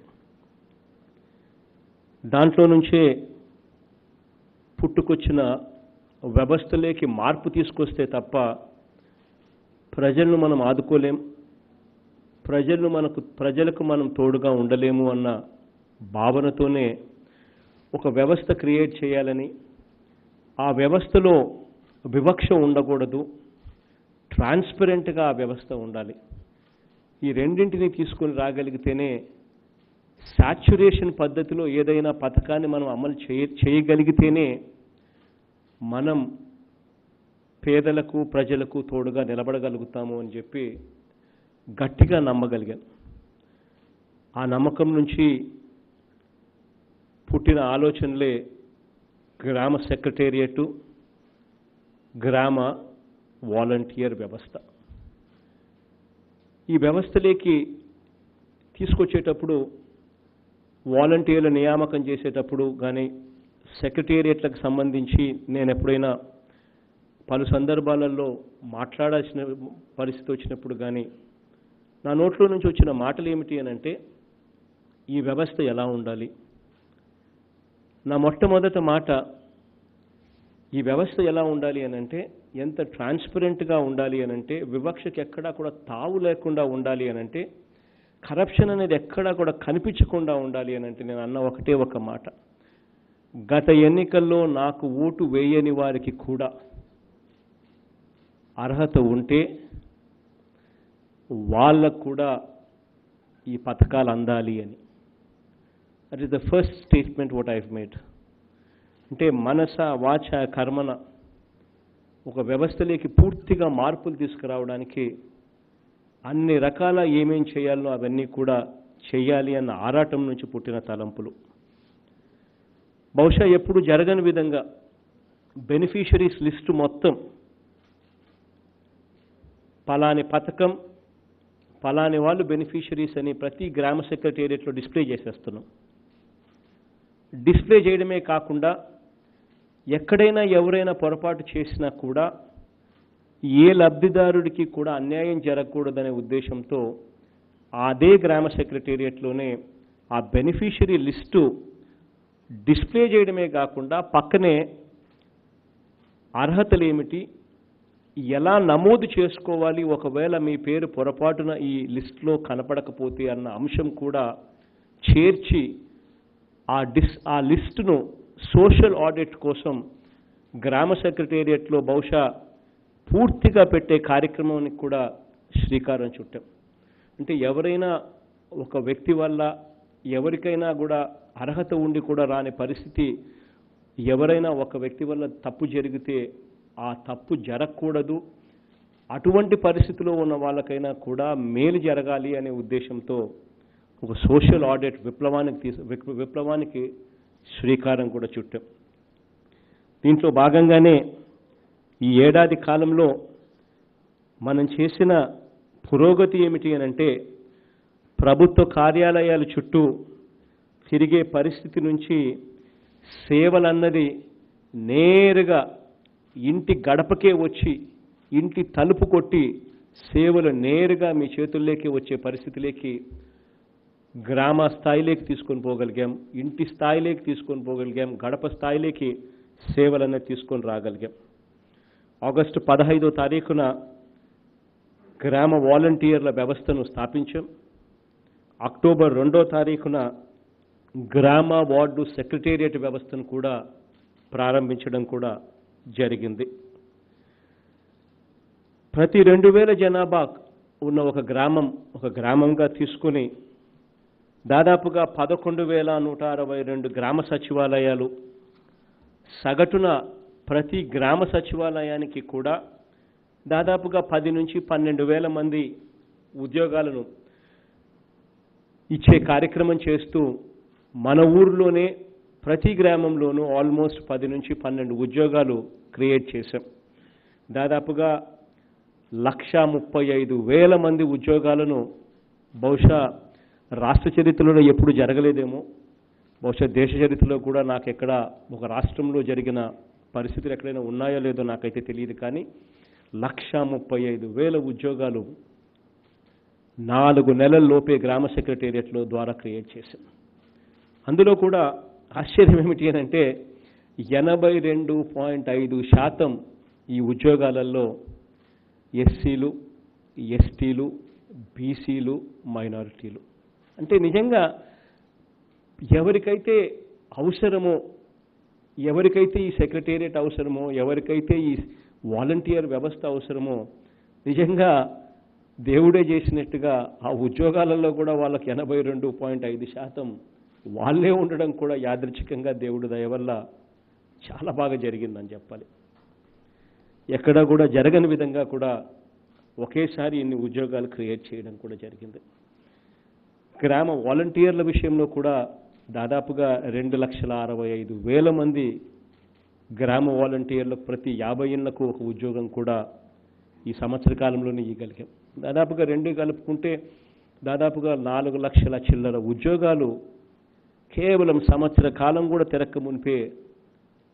దాంట్లో నుంచే పుట్టుకొచ్చిన వ్యవస్థలోకి మార్పు తీసుకొస్తే తప్ప ప్రజలను మనం ఆదుకోలేం ప్రజలను మనకు ప్రజలకు మనం తోడుగా ఉండలేము అన్న భావనతోనే ఒక వ్యవస్థ క్రియేట్ చేయాలని ఆ వ్యవస్థలో వివక్ష ఉండకూడదు ట్రాన్స్పరెంట్గా ఆ వ్యవస్థ ఉండాలి ఈ రెండింటిని తీసుకొని రాగలిగితేనే సాచ్యురేషన్ పద్ధతిలో ఏదైనా పథకాన్ని మనం అమలు చేయ చేయగలిగితేనే మనం పేదలకు ప్రజలకు తోడుగా నిలబడగలుగుతాము అని చెప్పి గట్టిగా నమ్మగలిగాను ఆ నమ్మకం నుంచి పుట్టిన ఆలోచనలే గ్రామ సెక్రటేరియట్ గ్రామ వాలంటీర్ వ్యవస్థ ఈ వ్యవస్థలోకి తీసుకొచ్చేటప్పుడు వాలంటీర్ల నియామకం చేసేటప్పుడు కానీ సెక్రటేరియట్లకు సంబంధించి నేను ఎప్పుడైనా పలు సందర్భాలలో మాట్లాడాల్సిన పరిస్థితి వచ్చినప్పుడు కానీ నా నోట్లో నుంచి వచ్చిన మాటలు ఏమిటి అని అంటే ఈ వ్యవస్థ ఎలా ఉండాలి నా మొట్టమొదట మాట ఈ వ్యవస్థ ఎలా ఉండాలి అని అంటే ఎంత ట్రాన్స్పరెంట్గా ఉండాలి అని అంటే వివక్షకి ఎక్కడా కూడా తావు లేకుండా ఉండాలి అని అంటే కరప్షన్ అనేది ఎక్కడా కూడా కనిపించకుండా ఉండాలి అని అంటే నేను అన్న ఒకటే ఒక మాట గత ఎన్నికల్లో నాకు ఓటు వేయని వారికి కూడా అర్హత ఉంటే వాళ్ళకు కూడా ఈ పథకాలు అందాలి అని that is the first statement what I've made అంటే మనస వాచ కర్మన ఒక వ్యవస్థలోకి పూర్తిగా మార్పులు తీసుకురావడానికి అన్ని రకాల ఏమేం చేయాలో అవన్నీ కూడా చేయాలి అన్న ఆరాటం నుంచి పుట్టిన తలంపులు బహుశా ఎప్పుడు జరగని విధంగా బెనిఫిషరీస్ లిస్టు మొత్తం పలాని పథకం పలాని వాళ్ళు బెనిఫిషరీస్ అని ప్రతి గ్రామ సెక్రటేరియట్లో డిస్ప్లే చేసేస్తున్నాం డిస్ప్లే చేయడమే కాకుండా ఎక్కడైనా ఎవరైనా పొరపాటు చేసినా కూడా ఏ లబ్ధిదారుడికి కూడా అన్యాయం జరగకూడదనే ఉద్దేశంతో అదే గ్రామ సెక్రటేరియట్లోనే ఆ బెనిఫిషరీ లిస్టు డిస్ప్లే చేయడమే కాకుండా పక్కనే అర్హతలు ఏమిటి ఎలా నమోదు చేసుకోవాలి ఒకవేళ మీ పేరు పొరపాటున ఈ లిస్టులో కనపడకపోతే అన్న అంశం కూడా చేర్చి ఆ డిస్ ఆ లిస్టును సోషల్ ఆడిట్ కోసం గ్రామ సెక్రటేరియట్లో బహుశా పూర్తిగా పెట్టే కార్యక్రమానికి కూడా శ్రీకారం చుట్టాం అంటే ఎవరైనా ఒక వ్యక్తి వల్ల ఎవరికైనా కూడా అర్హత ఉండి కూడా రాని పరిస్థితి ఎవరైనా ఒక వ్యక్తి వల్ల తప్పు జరిగితే ఆ తప్పు జరగకూడదు అటువంటి పరిస్థితిలో ఉన్న వాళ్ళకైనా కూడా మేలు జరగాలి అనే ఉద్దేశంతో ఒక సోషల్ ఆడిట్ విప్లవానికి తీసు విప్- విప్లవానికి శ్రీకారం కూడా చుట్టాం దీంట్లో భాగంగానే ఈ ఏడాది కాలంలో మనం చేసిన పురోగతి ఏమిటి అని అంటే ప్రభుత్వ కార్యాలయాల చుట్టూ తిరిగే పరిస్థితి నుంచి సేవలన్నది నేరుగా ఇంటి గడపకే వచ్చి ఇంటి తలుపు కొట్టి సేవలు నేరుగా మీ చేతుల్లోకి వచ్చే పరిస్థితిలోకి గ్రామ స్థాయిలోకి తీసుకొని పోగలిగాం ఇంటి స్థాయిలోకి తీసుకొని పోగలిగాం గడప స్థాయిలోకి సేవలన్నీ తీసుకొని రాగలిగాం ఆగస్టు పదహైదో తారీఖున గ్రామ వాలంటీర్ల వ్యవస్థను స్థాపించాం అక్టోబర్ రెండో తారీఖున గ్రామ వార్డు సెక్రటేరియట్ వ్యవస్థను కూడా ప్రారంభించడం కూడా జరిగింది ప్రతి రెండు వేల జనాభా ఉన్న ఒక గ్రామం ఒక గ్రామంగా తీసుకొని దాదాపుగా పదకొండు వేల నూట అరవై రెండు గ్రామ సచివాలయాలు సగటున ప్రతి గ్రామ సచివాలయానికి కూడా దాదాపుగా పది నుంచి పన్నెండు వేల మంది ఉద్యోగాలను ఇచ్చే కార్యక్రమం చేస్తూ మన ఊర్లోనే ప్రతి గ్రామంలోనూ ఆల్మోస్ట్ పది నుంచి పన్నెండు ఉద్యోగాలు క్రియేట్ చేశాం దాదాపుగా లక్ష ముప్పై ఐదు వేల మంది ఉద్యోగాలను బహుశా రాష్ట్ర చరిత్రలో ఎప్పుడు జరగలేదేమో బహుశా దేశ చరిత్రలో కూడా నాకు ఎక్కడ ఒక రాష్ట్రంలో జరిగిన పరిస్థితులు ఎక్కడైనా ఉన్నాయో లేదో నాకైతే తెలియదు కానీ లక్ష ముప్పై ఐదు వేల ఉద్యోగాలు నాలుగు నెలల లోపే గ్రామ సెక్రటేరియట్లో ద్వారా క్రియేట్ చేశాం అందులో కూడా ఆశ్చర్యం ఏమిటి అని అంటే ఎనభై రెండు పాయింట్ ఐదు శాతం ఈ ఉద్యోగాలలో ఎస్సీలు ఎస్టీలు బీసీలు మైనారిటీలు అంటే నిజంగా ఎవరికైతే అవసరమో ఎవరికైతే ఈ సెక్రటేరియట్ అవసరమో ఎవరికైతే ఈ వాలంటీర్ వ్యవస్థ అవసరమో నిజంగా దేవుడే చేసినట్టుగా ఆ ఉద్యోగాలలో కూడా వాళ్ళకి ఎనభై రెండు పాయింట్ ఐదు శాతం వాళ్ళే ఉండడం కూడా యాదృచ్ఛికంగా దేవుడి దయ వల్ల చాలా బాగా జరిగిందని చెప్పాలి ఎక్కడా కూడా జరగని విధంగా కూడా ఒకేసారి ఇన్ని ఉద్యోగాలు క్రియేట్ చేయడం కూడా జరిగింది గ్రామ వాలంటీర్ల విషయంలో కూడా దాదాపుగా రెండు లక్షల అరవై ఐదు వేల మంది గ్రామ వాలంటీర్లకు ప్రతి యాభై ఏళ్లకు ఒక ఉద్యోగం కూడా ఈ సంవత్సర కాలంలోనే ఇవ్వగలిగాం దాదాపుగా రెండు కలుపుకుంటే దాదాపుగా నాలుగు లక్షల చిల్లర ఉద్యోగాలు కేవలం సంవత్సర కాలం కూడా తిరక్క మునిపే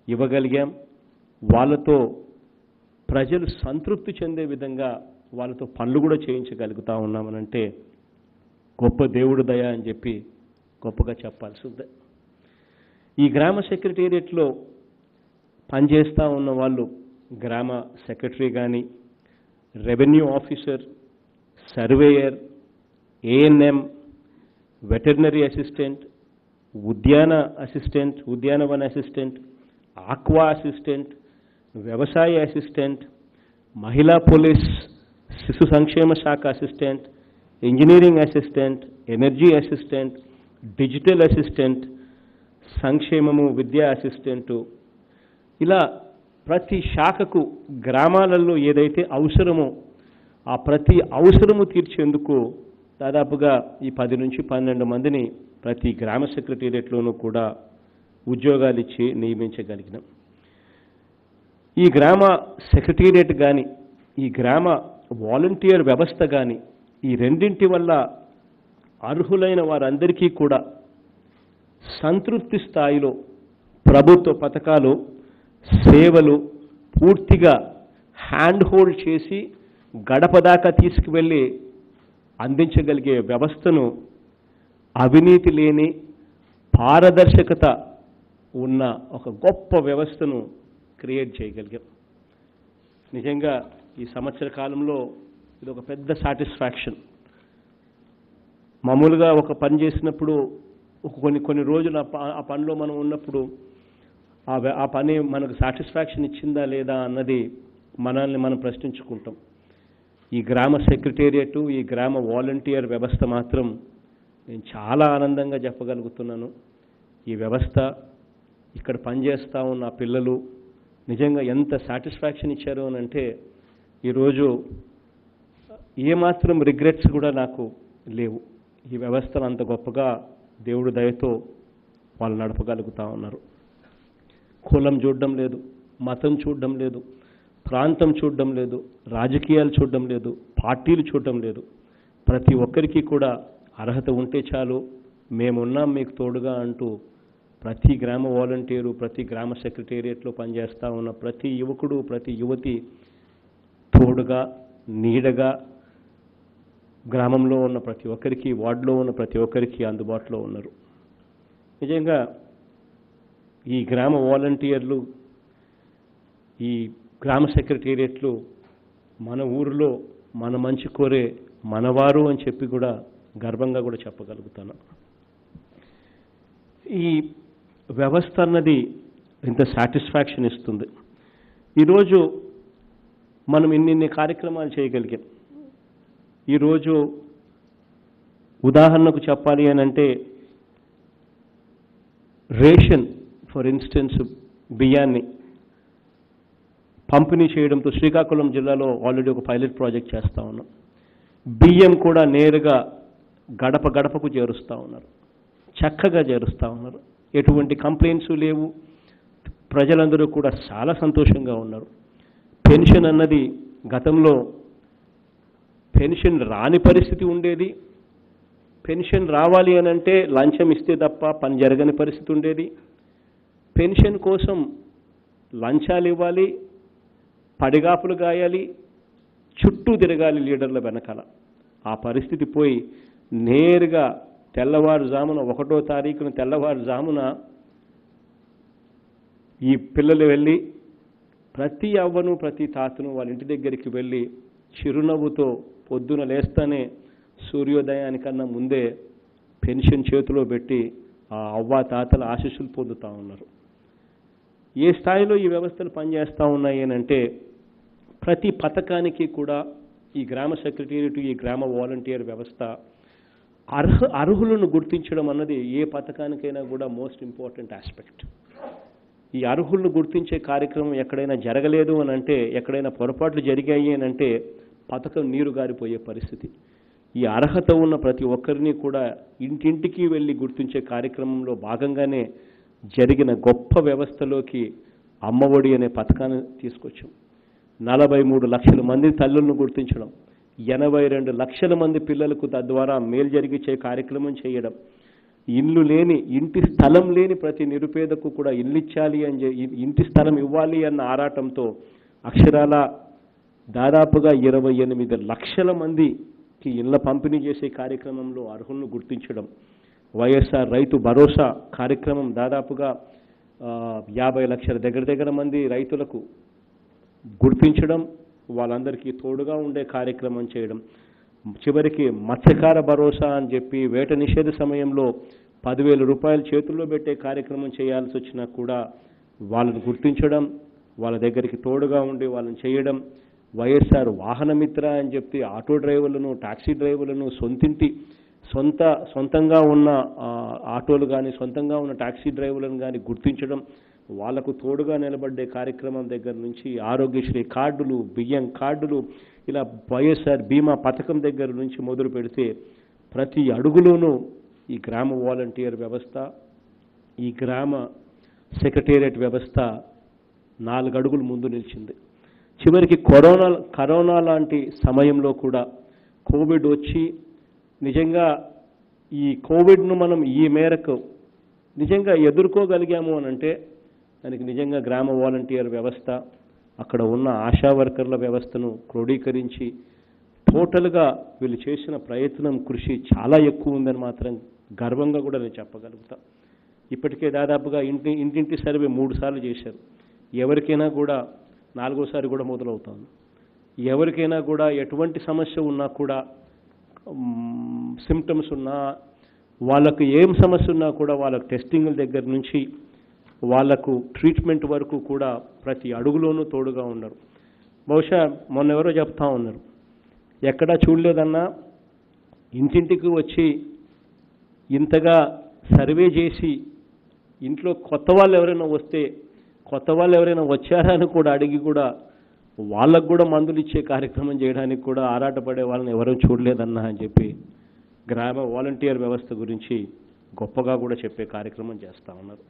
ఇవ్వగలిగాం వాళ్ళతో ప్రజలు సంతృప్తి చెందే విధంగా వాళ్ళతో పనులు కూడా చేయించగలుగుతా ఉన్నామనంటే గొప్ప దేవుడు దయ అని చెప్పి గొప్పగా చెప్పాల్సి ఉంది ఈ గ్రామ సెక్రటేరియట్లో పనిచేస్తూ ఉన్న వాళ్ళు గ్రామ సెక్రటరీ కానీ revenue officer surveyor ANM veterinary assistant ఉద్యాన అసిస్టెంట్ ఉద్యానవన అసిస్టెంట్ ఆక్వా అసిస్టెంట్ వ్యవసాయ అసిస్టెంట్ మహిళా పోలీస్ శిశు సంక్షేమ శాఖ assistant engineering assistant energy assistant digital assistant సంక్షేమము విద్యా అసిస్టెంటు ఇలా ప్రతి శాఖకు గ్రామాలలో ఏదైతే అవసరమో ఆ ప్రతి అవసరము తీర్చేందుకు దాదాపుగా ఈ పది నుంచి పన్నెండు మందిని ప్రతి గ్రామ సెక్రటేరియట్లోనూ కూడా ఉద్యోగాలు ఇచ్చి నియమించగలిగినాం ఈ గ్రామ సెక్రటేరియట్ కానీ ఈ గ్రామ వాలంటీర్ వ్యవస్థ కానీ ఈ రెండింటి వల్ల అర్హులైన వారందరికీ కూడా సంతృప్తి స్థాయిలో ప్రభుత్వ పథకాలు సేవలు పూర్తిగా హ్యాండ్ హోల్డ్ చేసి గడప దాకా తీసుకువెళ్ళి అందించగలిగే వ్యవస్థను అవినీతి లేని పారదర్శకత ఉన్న ఒక గొప్ప వ్యవస్థను క్రియేట్ చేయగలిగాం నిజంగా ఈ సంవత్సర కాలంలో ఇది ఒక పెద్ద సాటిస్ఫాక్షన్ మామూలుగా ఒక పని చేసినప్పుడు ఒక కొన్ని కొన్ని రోజులు ఆ ప- ఆ పనిలో మనం ఉన్నప్పుడు ఆ వ్య- ఆ పని మనకు సాటిస్ఫాక్షన్ ఇచ్చిందా లేదా అన్నది మనల్ని మనం ప్రశ్నించుకుంటాం ఈ గ్రామ సెక్రటేరియట్ ఈ గ్రామ వాలంటీర్ వ్యవస్థ మాత్రం నేను చాలా ఆనందంగా చెప్పగలుగుతున్నాను ఈ వ్యవస్థ ఇక్కడ పనిచేస్తూ ఉన్న ఆ పిల్లలు నిజంగా ఎంత సాటిస్ఫాక్షన్ ఇచ్చారు అని అంటే ఈరోజు ఏమాత్రం రిగ్రెట్స్ కూడా నాకు లేవు ఈ వ్యవస్థను అంత గొప్పగా దేవుడు దయతో వాళ్ళు నడపగలుగుతా ఉన్నారు కులం చూడడం లేదు మతం చూడడం లేదు ప్రాంతం చూడడం లేదు రాజకీయాలు చూడడం లేదు పార్టీలు చూడడం లేదు ప్రతి ఒక్కరికి కూడా అర్హత ఉంటే చాలు మేమున్నాం మీకు తోడుగా అంటూ ప్రతి గ్రామ వాలంటీరు ప్రతి గ్రామ సెక్రటేరియట్లో పనిచేస్తూ ఉన్న ప్రతి యువకుడు ప్రతి యువతి తోడుగా నీడగా గ్రామంలో ఉన్న ప్రతి ఒక్కరికి వార్డులో ఉన్న ప్రతి ఒక్కరికి అందుబాటులో ఉన్నారు నిజంగా ఈ గ్రామ వాలంటీర్లు ఈ గ్రామ సెక్రటేరియట్లు మన ఊరిలో మన మంచి కోరే మనవారు అని చెప్పి కూడా గర్వంగా కూడా చెప్పగలుగుతాను ఈ వ్యవస్థ అన్నది ఇంత సాటిస్ఫాక్షన్ ఇస్తుంది ఈరోజు మనం ఇన్నిన్ని కార్యక్రమాలు చేయగలిగాం ఈరోజు ఉదాహరణకు చెప్పాలి అని అంటే రేషన్ ఫర్ ఇన్స్టెన్స్ బియ్యాన్ని పంపిణీ చేయడంతో శ్రీకాకుళం జిల్లాలో ఆల్రెడీ ఒక పైలట్ ప్రాజెక్ట్ చేస్తూ ఉన్నాం బియ్యం కూడా నేరుగా గడప గడపకు చేరుస్తూ ఉన్నారు చక్కగా చేరుస్తూ ఉన్నారు ఎటువంటి కంప్లైంట్స్ లేవు ప్రజలందరూ కూడా చాలా సంతోషంగా ఉన్నారు పెన్షన్ అన్నది గతంలో పెన్షన్ రాని పరిస్థితి ఉండేది పెన్షన్ రావాలి అని అంటే లంచం ఇస్తే తప్ప పని జరగని పరిస్థితి ఉండేది పెన్షన్ కోసం లంచాలు ఇవ్వాలి పడిగాపులు గాయాలి చుట్టూ తిరగాలి లీడర్ల వెనకాల ఆ పరిస్థితి పోయి నేరుగా తెల్లవారుజామున ఒకటో తారీఖున తెల్లవారుజామున ఈ పిల్లలు వెళ్ళి ప్రతి అవ్వను ప్రతి తాతను వాళ్ళ ఇంటి దగ్గరికి వెళ్ళి చిరునవ్వుతో పొద్దున లేస్తానే సూర్యోదయానికన్నా ముందే పెన్షన్ చేతిలో పెట్టి ఆ అవ్వ తాతల ఆశీస్సులు పొందుతూ ఉన్నారు ఏ స్థాయిలో ఈ వ్యవస్థలు పనిచేస్తూ ఉన్నాయి అని అంటే ప్రతి పథకానికి కూడా ఈ గ్రామ సెక్రటేరియట్ ఈ గ్రామ వాలంటీర్ వ్యవస్థ అర్హ అర్హులను గుర్తించడం అన్నది ఏ పథకానికైనా కూడా మోస్ట్ ఇంపార్టెంట్ ఆస్పెక్ట్ ఈ అర్హులను గుర్తించే కార్యక్రమం ఎక్కడైనా జరగలేదు అని అంటే ఎక్కడైనా పొరపాట్లు జరిగాయి అని అంటే పథకం నీరు గారిపోయే పరిస్థితి ఈ అర్హత ఉన్న ప్రతి ఒక్కరిని కూడా ఇంటింటికి వెళ్ళి గుర్తించే కార్యక్రమంలో భాగంగానే జరిగిన గొప్ప వ్యవస్థలోకి అమ్మఒడి అనే పథకాన్ని తీసుకొచ్చాం నలభై మూడు లక్షల మంది తల్లులను గుర్తించడం ఎనభై రెండు లక్షల మంది పిల్లలకు తద్వారా మేలు జరిగించే కార్యక్రమం చేయడం ఇల్లు లేని ఇంటి స్థలం లేని ప్రతి నిరుపేదకు కూడా ఇల్లు ఇచ్చాలి అని చె- ఇ- ఇంటి స్థలం ఇవ్వాలి అన్న ఆరాటంతో అక్షరాల దాదాపుగా ఇరవై ఎనిమిది లక్షల మందికి ఇళ్ల పంపిణీ చేసే కార్యక్రమంలో అర్హులను గుర్తించడం వైఎస్ఆర్ రైతు భరోసా కార్యక్రమం దాదాపుగా ఆ, యాభై లక్షల దగ్గర దగ్గర మంది రైతులకు గుర్తించడం వాళ్ళందరికీ తోడుగా ఉండే కార్యక్రమం చేయడం చివరికి మత్స్యకార భరోసా అని చెప్పి వేట నిషేధ సమయంలో పదివేల రూపాయలు చేతుల్లో పెట్టే కార్యక్రమం చేయాల్సి వచ్చినా కూడా వాళ్ళని గుర్తించడం వాళ్ళ దగ్గరికి తోడుగా ఉండి వాళ్ళని చేయడం వైఎస్ఆర్ వాహనమిత్ర అని చెప్పి ఆటో డ్రైవర్లను టాక్సీ డ్రైవర్లను సొంతింటి సొంత సొంతంగా ఉన్న ఆ, ఆటోలు కానీ సొంతంగా ఉన్న టాక్సీ డ్రైవర్లను కానీ గుర్తించడం వాళ్లకు తోడుగా నిలబడే కార్యక్రమం దగ్గర నుంచి ఆరోగ్యశ్రీ కార్డులు బియ్యం కార్డులు ఇలా వైఎస్ఆర్ బీమా పథకం దగ్గర నుంచి మొదలు పెడితే ప్రతి అడుగులోనూ ఈ గ్రామ వాలంటీర్ వ్యవస్థ ఈ గ్రామ సెక్రటేరియట్ వ్యవస్థ నాలుగు అడుగులు ముందు నిలిచింది చివరికి కరోనా కరోనా లాంటి సమయంలో కూడా కోవిడ్ వచ్చి నిజంగా ఈ కోవిడ్ను మనం ఈ మేరకు నిజంగా ఎదుర్కోగలిగాము అని అంటే దానికి నిజంగా గ్రామ వాలంటీర్ వ్యవస్థ అక్కడ ఉన్న ఆశా వర్కర్ల వ్యవస్థను క్రోడీకరించి టోటల్గా వీళ్ళు చేసిన ప్రయత్నం కృషి చాలా ఎక్కువ ఉందని మాత్రం గర్వంగా కూడా నేను చెప్పగలుగుతా ఇప్పటికే దాదాపుగా ఇంటి ఇంటింటి సర్వే మూడు సార్లు చేశారు ఎవరికైనా కూడా నాలుగోసారి కూడా మొదలవుతాను ఎవరికైనా కూడా ఎటువంటి సమస్య ఉన్నా కూడా సిమ్టమ్స్ ఉన్నా వాళ్ళకు ఏం సమస్య ఉన్నా కూడా వాళ్ళకు టెస్టింగ్ల దగ్గర నుంచి వాళ్ళకు ట్రీట్మెంట్ వరకు కూడా ప్రతి అడుగులోనూ తోడుగా ఉన్నారు బహుశా మొన్న ఎవరో చెప్తా ఉన్నారు ఎక్కడా చూడలేదన్నా ఇంటింటికి వచ్చి ఇంతగా సర్వే చేసి ఇంట్లో కొత్త వాళ్ళు ఎవరైనా వస్తే కొత్త వాళ్ళు ఎవరైనా వచ్చారా అని కూడా అడిగి కూడా వాళ్ళకు కూడా మందులు ఇచ్చే కార్యక్రమం చేయడానికి కూడా ఆరాటపడే వాళ్ళని ఎవరూ చూడలేదన్నా అని చెప్పి గ్రామ వాలంటీర్ వ్యవస్థ గురించి గొప్పగా కూడా చెప్పే కార్యక్రమం చేస్తూ ఉన్నారు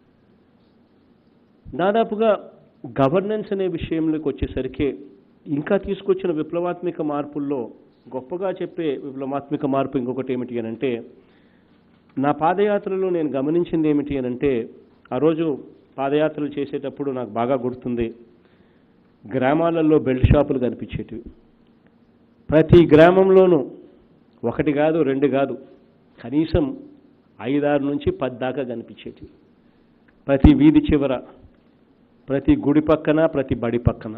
దాదాపుగా గవర్నెన్స్ అనే విషయంలోకి వచ్చేసరికి ఇంకా తీసుకొచ్చిన విప్లవాత్మక మార్పుల్లో గొప్పగా చెప్పే విప్లవాత్మక మార్పు ఇంకొకటి ఏమిటి అని అంటే నా పాదయాత్రలో నేను గమనించింది ఏమిటి అని అంటే ఆ రోజు పాదయాత్రలు చేసేటప్పుడు నాకు బాగా గుర్తుంది గ్రామాలలో బెల్ట్ షాపులు కనిపించేటివి ప్రతి గ్రామంలోనూ ఒకటి కాదు రెండు కాదు కనీసం ఐదారు నుంచి పది దాకా కనిపించేటివి ప్రతి వీధి చివర ప్రతి గుడి పక్కన ప్రతి బడి పక్కన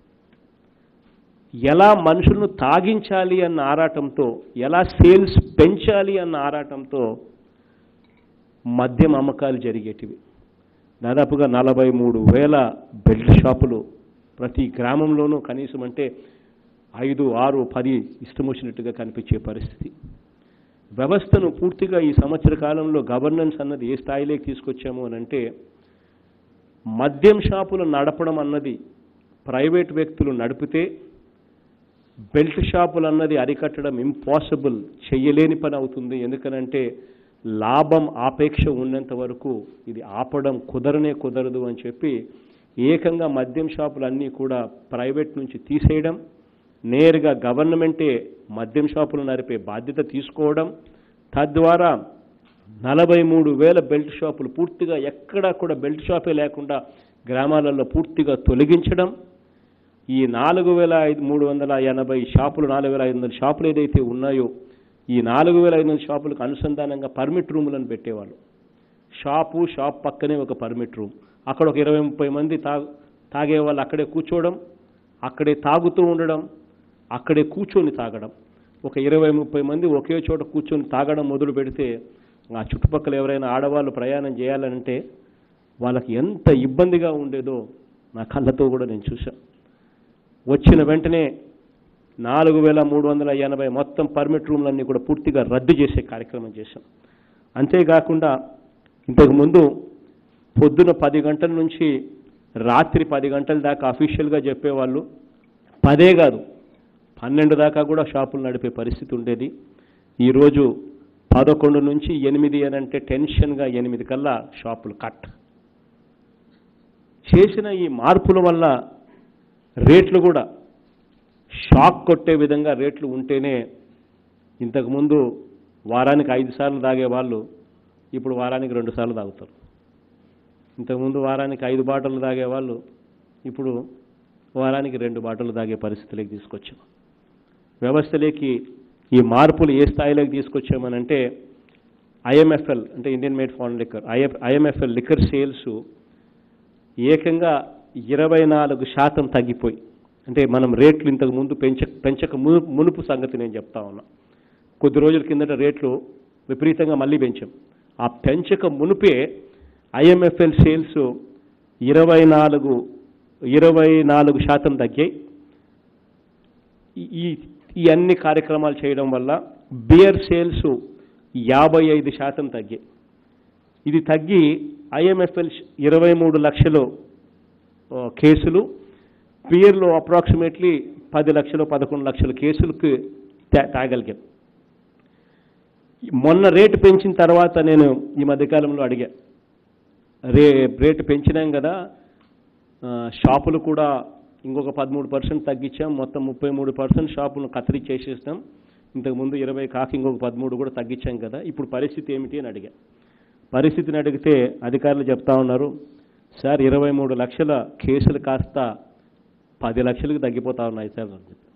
ఎలా మనుషులను తాగించాలి అన్న ఆరాటంతో ఎలా సేల్స్ పెంచాలి అన్న ఆరాటంతో మద్యం అమ్మకాలు జరిగేటివి దాదాపుగా నలభై మూడు వేల బెల్ట్ షాపులు ప్రతి గ్రామంలోనూ కనీసం అంటే ఐదు ఆరు పది ఇష్టం వచ్చినట్టుగా కనిపించే పరిస్థితి వ్యవస్థను పూర్తిగా ఈ సంవత్సర కాలంలో గవర్నెన్స్ అన్నది ఏ స్థాయిలోకి తీసుకొచ్చాము అని అంటే మద్యం షాపులు నడపడం అన్నది ప్రైవేట్ వ్యక్తులు నడిపితే బెల్ట్ షాపులు అన్నది అరికట్టడం ఇంపాసిబుల్ చెయ్యలేని పని అవుతుంది ఎందుకనంటే లాభం ఆపేక్ష ఉన్నంత వరకు ఇది ఆపడం కుదరనే కుదరదు అని చెప్పి ఏకంగా మద్యం షాపులు అన్నీ కూడా ప్రైవేట్ నుంచి తీసేయడం నేరుగా గవర్నమెంటే మద్యం షాపులు నడిపే బాధ్యత తీసుకోవడం తద్వారా నలభై మూడు వేల బెల్ట్ షాపులు పూర్తిగా ఎక్కడా కూడా బెల్ట్ షాపే లేకుండా గ్రామాలలో పూర్తిగా తొలగించడం ఈ నాలుగు వేల ఐదు మూడు వందల ఎనభై షాపులు నాలుగు వేల ఐదు వందల షాపులు ఏదైతే ఉన్నాయో ఈ నాలుగు వేల ఐదు వందల షాపులకు అనుసంధానంగా పర్మిట్ రూములను పెట్టేవాళ్ళు షాపు షాప్ పక్కనే ఒక పర్మిట్ రూమ్ అక్కడ ఒక ఇరవై ముప్పై మంది తా తాగే వాళ్ళు అక్కడే కూర్చోవడం అక్కడే తాగుతూ ఉండడం అక్కడే కూర్చొని తాగడం ఒక ఇరవై ముప్పై మంది ఒకే చోట కూర్చొని తాగడం మొదలు పెడితే ఆ చుట్టుపక్కల ఎవరైనా ఆడవాళ్ళు ప్రయాణం చేయాలంటే వాళ్ళకి ఎంత ఇబ్బందిగా ఉండేదో నా కళ్ళతో కూడా నేను చూశాను వచ్చిన వెంటనే నాలుగు వేల మూడు వందల ఎనభై మొత్తం పర్మిట్ రూమ్లన్నీ కూడా పూర్తిగా రద్దు చేసే కార్యక్రమం చేశాం అంతేకాకుండా ఇంతకుముందు పొద్దున పది గంటల నుంచి రాత్రి పది గంటల దాకా అఫీషియల్గా చెప్పేవాళ్ళు పదే కాదు పన్నెండు దాకా కూడా షాపులు నడిపే పరిస్థితి ఉండేది ఈరోజు పదకొండు నుంచి ఎనిమిది అని అంటే టెన్షన్గా ఎనిమిది కల్లా షాపులు కట్ చేసిన ఈ మార్పుల వల్ల రేట్లు కూడా షాక్ కొట్టే విధంగా రేట్లు ఉంటేనే ఇంతకుముందు వారానికి ఐదు సార్లు తాగే వాళ్ళు ఇప్పుడు వారానికి రెండు సార్లు తాగుతారు ఇంతకుముందు వారానికి ఐదు బాటలు తాగేవాళ్ళు ఇప్పుడు వారానికి రెండు బాటలు తాగే పరిస్థితిలోకి తీసుకొచ్చాం వ్యవస్థలోకి ఈ మార్పులు ఏ స్థాయిలోకి తీసుకొచ్చామనంటే ఐఎంఎఫ్ఎల్ అంటే Indian made foreign liquor IF IMFL liquor sales ఏకంగా ఇరవై నాలుగు శాతం తగ్గిపోయి అంటే మనం రేట్లు ఇంతకు ముందు పెంచ పెంచక ము- మునుపు సంగతి నేను చెప్తా ఉన్నా కొద్ది రోజుల కిందట రేట్లు విపరీతంగా మళ్ళీ పెంచాం ఆ పెంచక మునుపే ఐఎంఎఫ్ఎల్ సేల్స్ ఇరవై నాలుగు ఇరవై నాలుగు శాతం తగ్గాయి ఈ- ఈ ఈ అన్ని కార్యక్రమాలు చేయడం వల్ల బియర్ సేల్స్ యాభై ఐదు శాతం తగ్గాయి ఇది తగ్గి ఐఎంఎఫ్ఎల్ ఇరవై మూడు లక్షలు ఆ, కేసులు బియర్లో అప్రాక్సిమేట్లీ పది లక్షలు పదకొండు లక్షల కేసులకు తే- తేగలిగాం మొన్న రేటు పెంచిన తర్వాత నేను ఈ మధ్యకాలంలో అడిగా రే రేటు పెంచినాం కదా ఆ, షాపులు కూడా ఇంకొక పదమూడు పర్సెంట్ తగ్గించాం మొత్తం ముప్పై మూడు పర్సెంట్ షాపులను కత్తిరించేసేసినాం ఇంతకుముందు ఇరవై కాకి ఇంకొక పదమూడు కూడా తగ్గించాం కదా ఇప్పుడు పరిస్థితి ఏమిటి అని అడిగా పరిస్థితిని అడిగితే అధికారులు చెప్తా ఉన్నారు సార్ ఇరవై మూడు లక్షల కేసులు కాస్త పది లక్షలకు తగ్గిపోతా ఉన్నాయి సార్ అని చెప్పి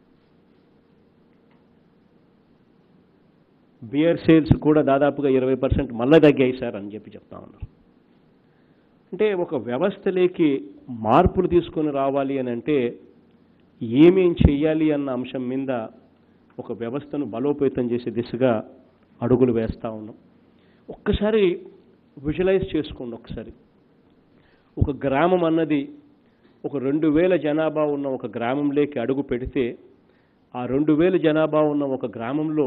బియర్ సేల్స్ కూడా దాదాపుగా ఇరవై పర్సెంట్ మళ్ళీ తగ్గాయి సార్ అని చెప్పి చెప్తా ఉన్నారు అంటే ఒక వ్యవస్థలోకి మార్పులు తీసుకొని రావాలి అని అంటే ఏమేం చెయ్యాలి అన్న అంశం మీద ఒక వ్యవస్థను బలోపేతం చేసే దిశగా అడుగులు వేస్తూ ఉన్నాం ఒక్కసారి విజువలైజ్ చేసుకోండి ఒకసారి ఒక గ్రామం అన్నది ఒక రెండు వేల జనాభా ఉన్న ఒక గ్రామంలోకి అడుగు పెడితే ఆ రెండు వేల జనాభా ఉన్న ఒక గ్రామంలో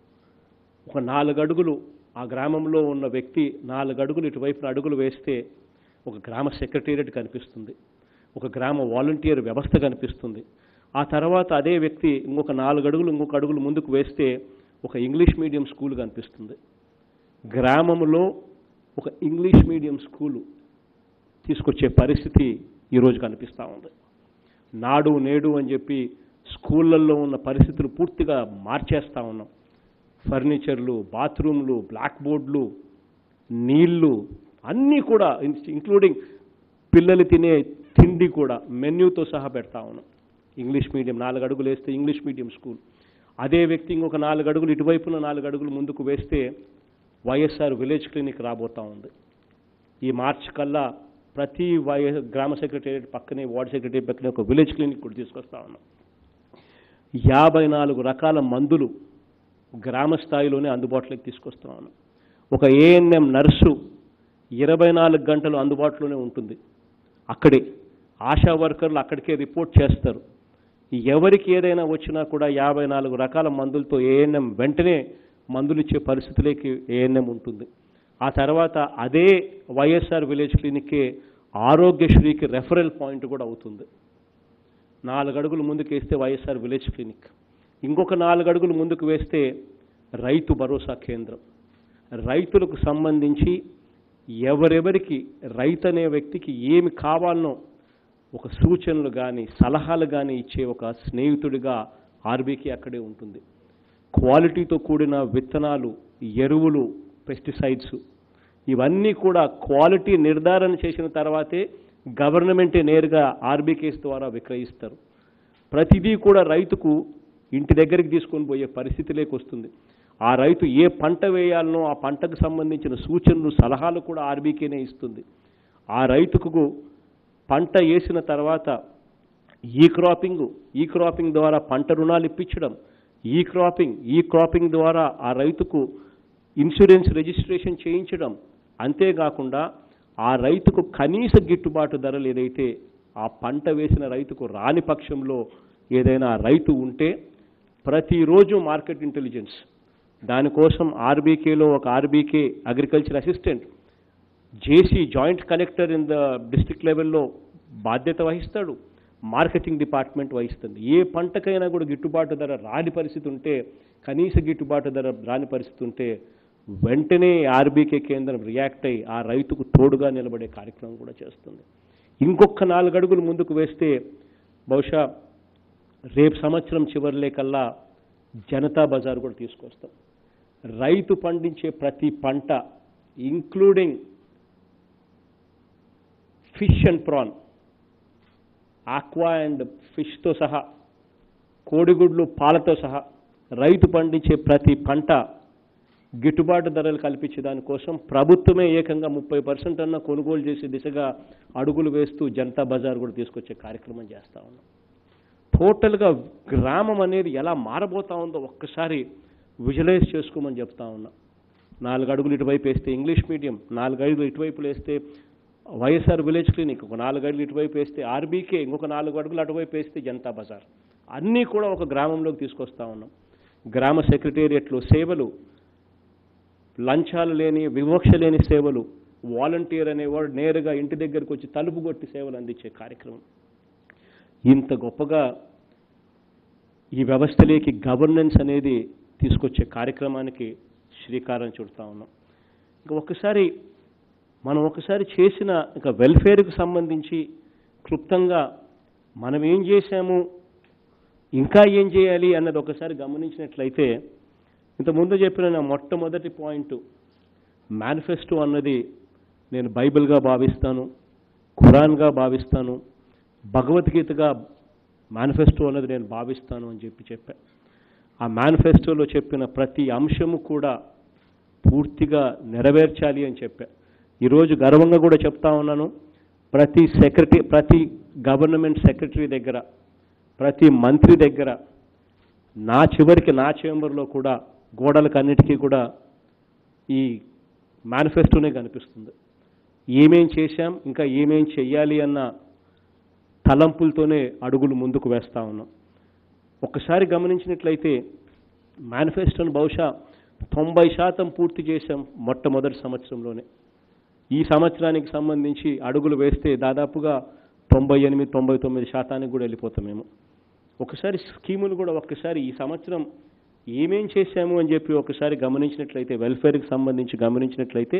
ఒక నాలుగు అడుగులు ఆ గ్రామంలో ఉన్న వ్యక్తి నాలుగు అడుగులు ఇటువైపున అడుగులు వేస్తే ఒక గ్రామ సెక్రటేరియట్ కనిపిస్తుంది ఒక గ్రామ వాలంటీర్ వ్యవస్థ కనిపిస్తుంది ఆ తర్వాత అదే వ్యక్తి ఇంకొక నాలుగు అడుగులు ఇంకొక అడుగులు ముందుకు వేస్తే ఒక ఇంగ్లీష్ మీడియం స్కూల్ కనిపిస్తుంది గ్రామంలో ఒక ఇంగ్లీష్ మీడియం స్కూలు తీసుకొచ్చే పరిస్థితి ఈరోజు కనిపిస్తూ ఉంది నాడు నేడు అని చెప్పి స్కూళ్ళల్లో ఉన్న పరిస్థితులు పూర్తిగా మార్చేస్తూ ఉన్నాం ఫర్నిచర్లు బాత్రూమ్లు బ్లాక్ బోర్డులు నీళ్లు అన్నీ కూడా ఇంక్లూడింగ్ పిల్లలు తినే తిండి కూడా మెన్యూతో సహా పెడతా ఉన్నాం ఇంగ్లీష్ మీడియం నాలుగు అడుగులు వేస్తే ఇంగ్లీష్ మీడియం స్కూల్ అదే వ్యక్తి ఇంకొక నాలుగు అడుగులు ఇటువైపున నాలుగు అడుగులు ముందుకు వేస్తే వైఎస్ఆర్ విలేజ్ క్లినిక్ రాబోతా ఉంది ఈ మార్చ్ కల్లా ప్రతి వై గ్రామ సెక్రటేరియట్ పక్కనే వార్డ్ సెక్రటరీ పక్కనే ఒక విలేజ్ క్లినిక్ కూడా తీసుకొస్తా ఉన్నాం యాభై నాలుగు రకాల మందులు గ్రామ స్థాయిలోనే అందుబాటులోకి తీసుకొస్తా ఉన్నాం ఒక ఏఎన్ఎం నర్సు ఇరవై నాలుగు గంటలు అందుబాటులోనే ఉంటుంది అక్కడే ఆశా వర్కర్లు అక్కడికే రిపోర్ట్ చేస్తారు ఎవరికి ఏదైనా వచ్చినా కూడా యాభై నాలుగు రకాల మందులతో ఏఎన్ఎం వెంటనే మందులు ఇచ్చే పరిస్థితిలోకి ఏఎన్ఎం ఉంటుంది ఆ తర్వాత అదే వైఎస్ఆర్ విలేజ్ క్లినిక్కే ఆరోగ్యశ్రీకి రెఫరల్ పాయింట్ కూడా అవుతుంది నాలుగు అడుగులు ముందుకు వేస్తే వైఎస్ఆర్ విలేజ్ క్లినిక్ ఇంకొక నాలుగు అడుగులు ముందుకు వేస్తే రైతు భరోసా కేంద్రం రైతులకు సంబంధించి ఎవరెవరికి రైతు అనే వ్యక్తికి ఏమి కావాలనో ఒక సూచనలు కానీ సలహాలు కానీ ఇచ్చే ఒక స్నేహితుడిగా ఆర్బీకి అక్కడే ఉంటుంది క్వాలిటీతో కూడిన విత్తనాలు ఎరువులు పెస్టిసైడ్స్ ఇవన్నీ కూడా క్వాలిటీ నిర్ధారణ చేసిన తర్వాతే గవర్నమెంటే నేరుగా ఆర్బీకేస్ ద్వారా విక్రయిస్తారు ప్రతిదీ కూడా రైతుకు ఇంటి దగ్గరికి తీసుకొని పోయే పరిస్థితిలోకి వస్తుంది ఆ రైతు ఏ పంట వేయాలనో ఆ పంటకు సంబంధించిన సూచనలు సలహాలు కూడా ఆర్బీకేనే ఇస్తుంది ఆ రైతుకు పంట వేసిన తర్వాత ఈ క్రాపింగ్ ఈ క్రాపింగ్ ద్వారా పంట రుణాలు ఇప్పించడం ఈ క్రాపింగ్ ఈ క్రాపింగ్ ద్వారా ఆ రైతుకు ఇన్సూరెన్స్ రిజిస్ట్రేషన్ చేయించడం అంతేకాకుండా ఆ రైతుకు కనీస గిట్టుబాటు ధరలు ఏదైతే ఆ పంట వేసిన రైతుకు రాని పక్షంలో ఏదైనా రైతు ఉంటే ప్రతిరోజు మార్కెట్ ఇంటెలిజెన్స్ దానికోసం ఆర్బీకేలో ఒక RBK agriculture assistant JC joint collector in the district లెవెల్లో బాధ్యత వహిస్తాడు మార్కెటింగ్ డిపార్ట్మెంట్ వహిస్తుంది ఏ పంటకైనా కూడా గిట్టుబాటు ధర రాని పరిస్థితి ఉంటే కనీస గిట్టుబాటు ధర రాని పరిస్థితి ఉంటే వెంటనే ఆర్బీకే కేంద్రం రియాక్ట్ అయ్యి ఆ రైతుకు తోడుగా నిలబడే కార్యక్రమం కూడా చేస్తుంది ఇంకొక నాలుగు అడుగులు ముందుకు వేస్తే బహుశా రేపు సంవత్సరం చివరిలే కల్లా జనతా బజార్ కూడా తీసుకొస్తాం రైతు పండించే ప్రతి పంట including fish and prawn aqua and ఫిష్తో సహా కోడిగుడ్లు పాలతో సహా రైతు పండించే ప్రతి పంట గిట్టుబాటు ధరలు కల్పించే దానికోసం ప్రభుత్వమే ఏకంగా ముప్పై పర్సెంట్ అన్న కొనుగోలు చేసే దిశగా అడుగులు వేస్తూ జనతా బజార్ కూడా తీసుకొచ్చే కార్యక్రమం చేస్తా ఉన్నాం టోటల్గా గ్రామం అనేది ఎలా మారబోతా ఉందో ఒక్కసారి విజువలైజ్ చేసుకోమని చెప్తా ఉన్నా నాలుగు అడుగులు ఇటువైపు వేస్తే ఇంగ్లీష్ మీడియం నాలుగు అడుగులు ఇటువైపులు వేస్తే వైఎస్ఆర్ విలేజ్ క్లినిక్ ఒక నాలుగు అడుగులు ఇటువైపు వేస్తే ఆర్బీకే ఇంకొక నాలుగు అడుగులు అటువైపు వేస్తే జనతా బజార్ అన్నీ కూడా ఒక గ్రామంలోకి తీసుకొస్తా ఉన్నాం గ్రామ సెక్రటేరియట్లో సేవలు లంచాలు లేని వివక్ష లేని సేవలు వాలంటీర్ అనేవాడు నేరుగా ఇంటి దగ్గరకు వచ్చి తలుపు కొట్టి సేవలు అందించే కార్యక్రమం ఇంత గొప్పగా ఈ వ్యవస్థలోకి గవర్నెన్స్ అనేది తీసుకొచ్చే కార్యక్రమానికి శ్రీకారం చుడతా ఉన్నాం ఇంకా ఒకసారి మనం ఒకసారి చేసిన ఇంకా వెల్ఫేర్కి సంబంధించి క్లుప్తంగా మనం ఏం చేశాము ఇంకా ఏం చేయాలి అన్నది ఒకసారి గమనించినట్లయితే ఇంతకుముందు చెప్పిన నా మొట్టమొదటి పాయింట్ మేనిఫెస్టో అన్నది నేను బైబిల్గా భావిస్తాను ఖురాన్గా భావిస్తాను భగవద్గీతగా మేనిఫెస్టో అన్నది నేను భావిస్తాను అని చెప్పి చెప్పా ఆ మేనిఫెస్టోలో చెప్పిన ప్రతి అంశము కూడా పూర్తిగా నెరవేర్చాలి అని చెప్పా ఈరోజు గర్వంగా కూడా చెప్తా ఉన్నాను ప్రతి సెక్రటరీ ప్రతి గవర్నమెంట్ సెక్రటరీ దగ్గర ప్రతి మంత్రి దగ్గర నా చివరికి నా చేంబర్లో కూడా గోడలకు అన్నిటికీ కూడా ఈ మేనిఫెస్టోనే కనిపిస్తుంది ఏమేం చేశాం ఇంకా ఏమేం చెయ్యాలి అన్న తలంపులతోనే అడుగులు ముందుకు వేస్తా ఉన్నాం ఒక్కసారి గమనించినట్లయితే మేనిఫెస్టోను బహుశా తొంభై శాతం పూర్తి చేశాం మొట్టమొదటి సంవత్సరంలోనే ఈ సంవత్సరానికి సంబంధించి అడుగులు వేస్తే దాదాపుగా తొంభై ఎనిమిది తొంభై తొమ్మిది శాతానికి కూడా వెళ్ళిపోతాం మేము ఒకసారి స్కీములు కూడా ఒక్కసారి ఈ సంవత్సరం ఏమేం చేశాము అని చెప్పి ఒకసారి గమనించినట్లయితే వెల్ఫేర్కి సంబంధించి గమనించినట్లయితే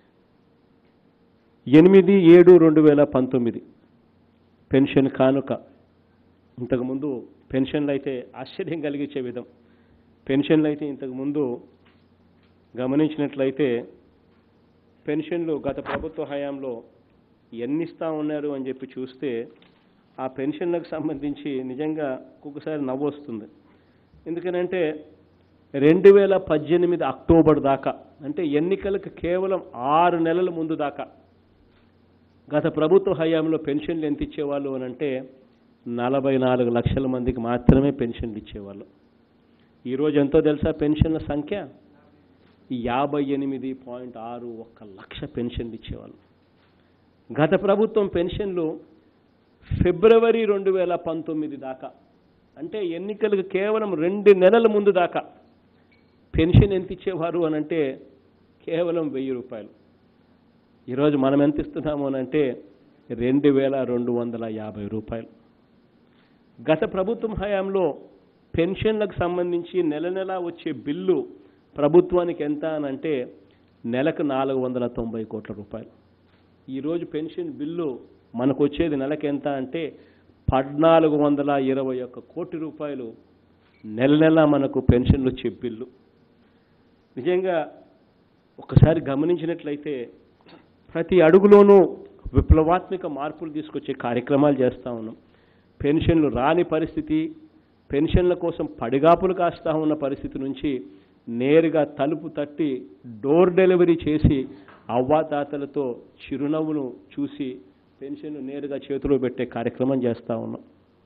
ఎనిమిది ఏడు రెండు వేల పంతొమ్మిది పెన్షన్ కానుక ఇంతకుముందు పెన్షన్లు అయితే ఆశ్చర్యం కలిగించే విధం పెన్షన్లు అయితే ఇంతకుముందు గమనించినట్లయితే పెన్షన్లు గత ప్రభుత్వ హయాంలో ఎన్ని ఇస్తా ఉన్నారు అని చెప్పి చూస్తే ఆ పెన్షన్లకు సంబంధించి నిజంగా ఒక్కొక్కసారి నవ్వు వస్తుంది ఎందుకనంటే రెండు వేల పద్దెనిమిది అక్టోబర్ దాకా అంటే ఎన్నికలకు కేవలం ఆరు నెలల ముందు దాకా గత ప్రభుత్వ హయాంలో పెన్షన్లు ఎంత ఇచ్చేవాళ్ళు అని అంటే నలభై నాలుగు లక్షల మందికి మాత్రమే పెన్షన్లు ఇచ్చేవాళ్ళు ఈరోజు ఎంతో తెలుసా పెన్షన్ల సంఖ్య యాభై ఎనిమిది పాయింట్ ఆరు ఒక్క లక్ష పెన్షన్లు ఇచ్చేవాళ్ళు గత ప్రభుత్వం పెన్షన్లు ఫిబ్రవరి రెండు వేల పంతొమ్మిది దాకా అంటే ఎన్నికలకు కేవలం రెండు నెలల ముందు దాకా పెన్షన్ ఎంత ఇచ్చేవారు అని అంటే కేవలం వెయ్యి రూపాయలు ఈరోజు మనం ఎంత ఇస్తున్నాము అని అంటే రెండు వేల రెండు వందల యాభై రూపాయలు గత ప్రభుత్వం హయాంలో పెన్షన్లకు సంబంధించి నెల నెల వచ్చే బిల్లు ప్రభుత్వానికి ఎంత అని అంటే నెలకు నాలుగు వందల తొంభై కోట్ల రూపాయలు ఈరోజు పెన్షన్ బిల్లు మనకు వచ్చేది నెలకు ఎంత అంటే పద్నాలుగు వందల ఇరవై ఒక్క కోటి రూపాయలు నెల నెల మనకు పెన్షన్లు వచ్చే బిల్లు నిజంగా ఒకసారి గమనించినట్లయితే ప్రతి అడుగులోనూ విప్లవాత్మక మార్పులు తీసుకొచ్చే కార్యక్రమాలు చేస్తూ ఉన్నాం పెన్షన్లు రాని పరిస్థితి పెన్షన్ల కోసం పడిగాపులు కాస్తా ఉన్న పరిస్థితి నుంచి నేరుగా తలుపు తట్టి డోర్ డెలివరీ చేసి అవ్వాతాతలతో చిరునవ్వును చూసి పెన్షన్లు నేరుగా చేతిలో పెట్టే కార్యక్రమం చేస్తూ ఉన్నాం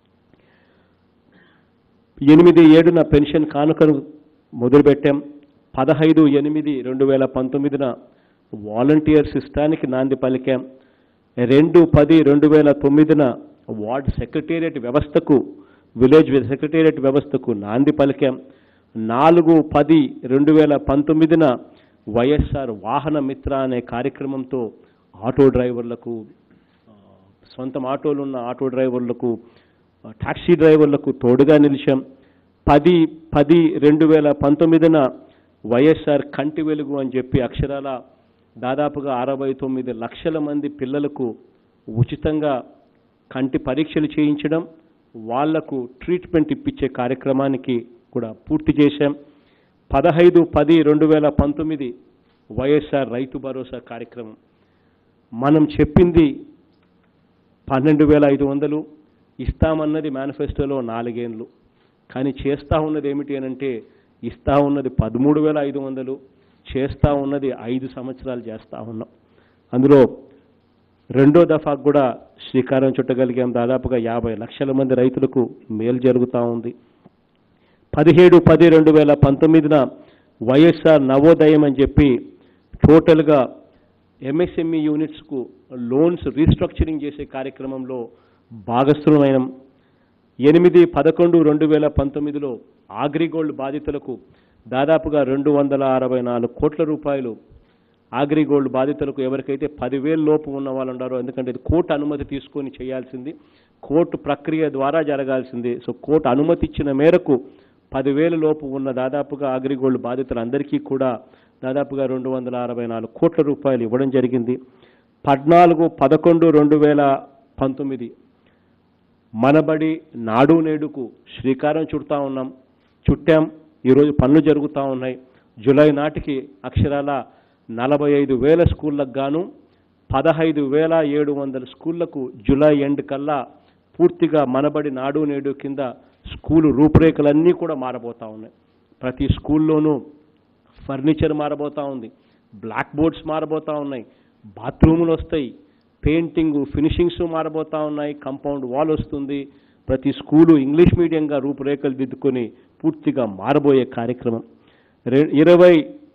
ఎనిమిది ఏడున పెన్షన్ కానుకను మొదలుపెట్టాం పదహైదు ఎనిమిది రెండు వేల పంతొమ్మిదిన వాలంటీర్ సిస్టానికి నాంది పలికాం రెండు పది రెండు వేల తొమ్మిదిన వార్డ్ సెక్రటేరియట్ వ్యవస్థకు విలేజ్ సెక్రటేరియట్ వ్యవస్థకు నాంది పలికాం నాలుగు పది రెండు వేల పంతొమ్మిదిన వైఎస్ఆర్ వాహన మిత్ర అనే కార్యక్రమంతో ఆటో డ్రైవర్లకు ఆ, సొంతం ఆటోలు ఉన్న ఆటో డ్రైవర్లకు ఆ, టాక్సీ డ్రైవర్లకు తోడుగా నిలిచాం పది పది రెండు వేల పంతొమ్మిదిన వైఎస్ఆర్ కంటి వెలుగు అని చెప్పి అక్షరాల దాదాపుగా అరవై తొమ్మిది లక్షల మంది పిల్లలకు ఉచితంగా కంటి పరీక్షలు చేయించడం వాళ్లకు ట్రీట్మెంట్ ఇప్పించే కార్యక్రమానికి కూడా పూర్తి చేశాం పదహైదు పది రెండు వేల పంతొమ్మిది వైఎస్ఆర్ రైతు భరోసా కార్యక్రమం మనం చెప్పింది పన్నెండు వేల ఐదు వందలు ఇస్తామన్నది మేనిఫెస్టోలో నాలుగేండ్లు కానీ చేస్తూ ఉన్నది ఏమిటి అని అంటే ఇస్తా ఉన్నది పదమూడు వేల ఐదు వందలు చేస్తూ ఉన్నది ఐదు సంవత్సరాలు చేస్తూ ఉన్నాం అందులో రెండో దఫాకు కూడా శ్రీకారం చుట్టగలిగాం దాదాపుగా యాభై లక్షల మంది రైతులకు మేలు జరుగుతూ ఉంది పదిహేడు పది రెండు వేల పంతొమ్మిదిన వైఎస్ఆర్ నవోదయం అని చెప్పి టోటల్గా ఎంఎస్ఎంఈ యూనిట్స్కు లోన్స్ రీస్ట్రక్చరింగ్ చేసే కార్యక్రమంలో భాగస్థులమైన ఎనిమిది పదకొండు రెండు వేల పంతొమ్మిదిలో ఆగ్రిగోల్డ్ బాధితులకు దాదాపుగా రెండు వందల అరవై నాలుగు కోట్ల రూపాయలు ఆగ్రిగోల్డ్ బాధితులకు ఎవరికైతే పదివేల లోపు ఉన్న వాళ్ళు ఉన్నారో ఎందుకంటే ఇది కోర్టు అనుమతి తీసుకొని చేయాల్సింది కోర్టు ప్రక్రియ ద్వారా జరగాల్సింది సో కోర్టు అనుమతి ఇచ్చిన మేరకు పదివేల లోపు ఉన్న దాదాపుగా అగ్రిగోల్డ్ బాధితులందరికీ కూడా దాదాపుగా రెండు వందల అరవై నాలుగు కోట్ల రూపాయలు ఇవ్వడం జరిగింది పద్నాలుగు పదకొండు రెండు వేల పంతొమ్మిది మనబడి నాడు నేడుకు శ్రీకారం చుడతా ఉన్నాం చుట్టాం ఈరోజు పనులు జరుగుతూ ఉన్నాయి జూలై నాటికి అక్షరాల నలభై ఐదు వేల స్కూళ్ళకు గాను పదహైదు వేల ఏడు వందల స్కూళ్లకు జూలై ఎండ్ కల్లా పూర్తిగా మనబడి నాడు నేడు కింద స్కూలు రూపురేఖలన్నీ కూడా మారబోతూ ఉన్నాయి ప్రతి స్కూల్లోనూ ఫర్నిచర్ మారబోతూ ఉంది బ్లాక్ బోర్డ్స్ మారబోతూ ఉన్నాయి బాత్రూములు వస్తాయి పెయింటింగ్ ఫినిషింగ్స్ మారబోతూ ఉన్నాయి కాంపౌండ్ వాల్ వస్తుంది ప్రతి స్కూలు ఇంగ్లీష్ మీడియంగా రూపురేఖలు దిద్దుకొని పూర్తిగా మారబోయే కార్యక్రమం రె ఇరవై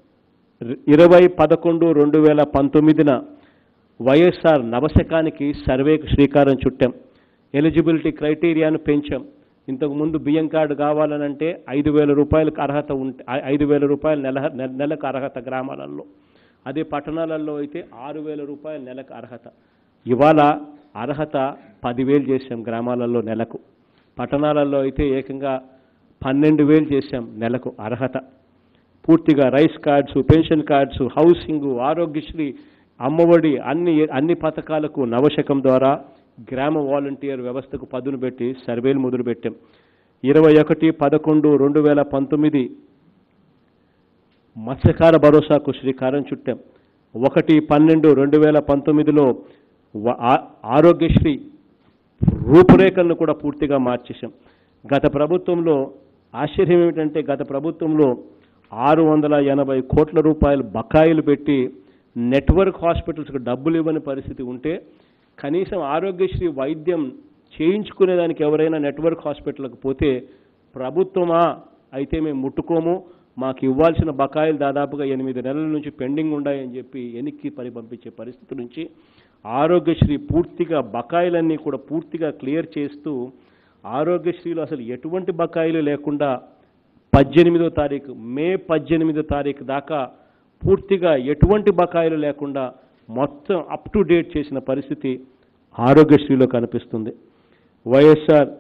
ఇరవై పదకొండు రెండు వేల పంతొమ్మిదిన వైఎస్ఆర్ నవశకానికి సర్వేకు శ్రీకారం చుట్టాం ఎలిజిబిలిటీ క్రైటీరియాను పెంచాం ఇంతకుముందు బియ్యం కార్డు కావాలనంటే ఐదు వేల రూపాయలకు అర్హత ఉంటే ఐ- ఐదు వేల రూపాయలు నెల నె- నెలకు అర్హత గ్రామాలలో అదే పట్టణాలలో అయితే ఆరు వేల రూపాయలు నెలకు అర్హత ఇవాళ అర్హత పదివేలు చేసాం గ్రామాలలో నెలకు పట్టణాలలో అయితే ఏకంగా పన్నెండు వేలు చేసాం నెలకు అర్హత పూర్తిగా rice cards pension cards housing Aarogyasri Ammavodi అన్ని అన్ని పథకాలకు నవశకం ద్వారా గ్రామ వాలంటీర్ వ్యవస్థకు పదును పెట్టి సర్వేలు మొదలుపెట్టాం ఇరవై ఒకటి పదకొండు రెండు వేల పంతొమ్మిది మత్స్యకార భరోసాకు శ్రీకారం చుట్టాం ఒకటి పన్నెండు రెండు వేల పంతొమ్మిదిలో వ- ఆ- ఆరోగ్యశ్రీ రూపురేఖలను కూడా పూర్తిగా మార్చేశాం గత ప్రభుత్వంలో ఆశ్చర్యం ఏమిటంటే గత ప్రభుత్వంలో ఆరు వందల ఎనభై కోట్ల రూపాయలు బకాయిలు పెట్టి నెట్వర్క్ హాస్పిటల్స్కి డబ్బులు ఇవ్వని పరిస్థితి ఉంటే కనీసం ఆరోగ్యశ్రీ వైద్యం చేయించుకునేదానికి ఎవరైనా నెట్వర్క్ హాస్పిటల్కి పోతే ప్రభుత్వమా అయితే మేము ముట్టుకోము మాకు ఇవ్వాల్సిన బకాయిలు దాదాపుగా ఎనిమిది నెలల నుంచి పెండింగ్ ఉన్నాయని చెప్పి వెనక్కి పరి పంపించే పరిస్థితి నుంచి ఆరోగ్యశ్రీ పూర్తిగా బకాయిలన్నీ కూడా పూర్తిగా క్లియర్ చేస్తూ ఆరోగ్యశ్రీలో అసలు ఎటువంటి బకాయిలు లేకుండా పద్దెనిమిదో తారీఖు మే పద్దెనిమిదో తారీఖు దాకా పూర్తిగా ఎటువంటి బకాయిలు లేకుండా మొత్తం అప్ టు డేట్ చేసిన పరిస్థితి ఆరోగ్యశ్రీలో కనిపిస్తుంది వైఎస్ఆర్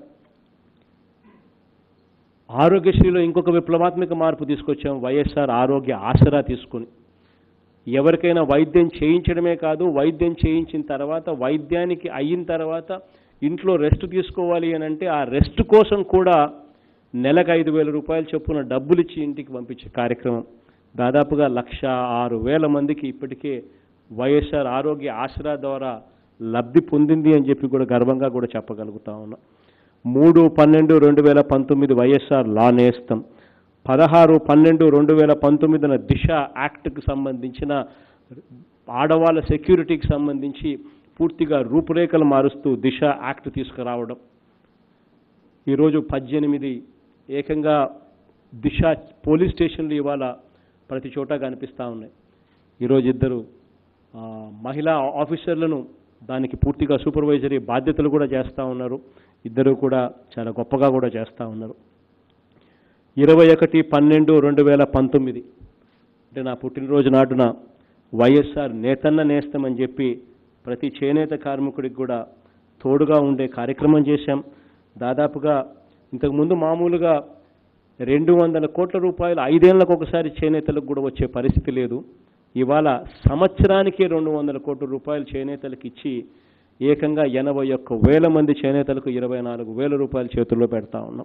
ఆరోగ్యశ్రీలో ఇంకొక విప్లవాత్మక మార్పు తీసుకొచ్చాం వైఎస్ఆర్ ఆరోగ్య ఆసరా తీసుకొని ఎవరికైనా వైద్యం చేయించడమే కాదు వైద్యం చేయించిన తర్వాత వైద్యానికి అయిన తర్వాత ఇంట్లో రెస్ట్ తీసుకోవాలి అని అంటే ఆ రెస్ట్ కోసం కూడా నెలకు ఐదు వేల రూపాయలు చొప్పున డబ్బులు ఇచ్చి ఇంటికి పంపించే కార్యక్రమం దాదాపుగా లక్ష ఆరు వేల మందికి ఇప్పటికే వైఎస్ఆర్ ఆరోగ్య ఆసరా ద్వారా లబ్ధి పొందింది అని చెప్పి కూడా గర్వంగా కూడా చెప్పగలుగుతా ఉన్నాం మూడు పన్నెండు రెండు వేల పంతొమ్మిది వైఎస్ఆర్ లా నేస్తం పదహారు పన్నెండు రెండు వేల పంతొమ్మిదిన దిశ యాక్ట్కి సంబంధించిన ఆడవాళ్ళ సెక్యూరిటీకి సంబంధించి పూర్తిగా రూపురేఖలు మారుస్తూ దిశ యాక్ట్ తీసుకురావడం ఈరోజు పద్దెనిమిది ఏకంగా దిశ పోలీస్ స్టేషన్లు ఇవాళ ప్రతి చోట కనిపిస్తూ ఉన్నాయి ఈరోజు ఇద్దరు ఆ, మహిళా ఆఫీసర్లను దానికి పూర్తిగా సూపర్వైజరీ బాధ్యతలు కూడా చేస్తూ ఉన్నారు ఇద్దరు కూడా చాలా గొప్పగా కూడా చేస్తూ ఉన్నారు ఇరవై ఒకటి పన్నెండు రెండు వేల పంతొమ్మిది అంటే నా పుట్టినరోజు నాటున వైఎస్ఆర్ నేతన్న నేస్తామని చెప్పి ప్రతి చేనేత కార్మికుడికి కూడా తోడుగా ఉండే కార్యక్రమం చేశాం దాదాపుగా ఇంతకుముందు మామూలుగా రెండు వందల కోట్ల రూపాయలు ఐదేళ్లకు ఒకసారి చేనేతలకు కూడా వచ్చే పరిస్థితి లేదు ఇవాళ సంవత్సరానికి రెండు వందల కోట్ల రూపాయలు చేనేతలకు ఇచ్చి ఏకంగా ఎనభై ఒక్క వేల మంది చేనేతలకు ఇరవై నాలుగు వేల రూపాయల చేతుల్లో పెడతా ఉన్నాం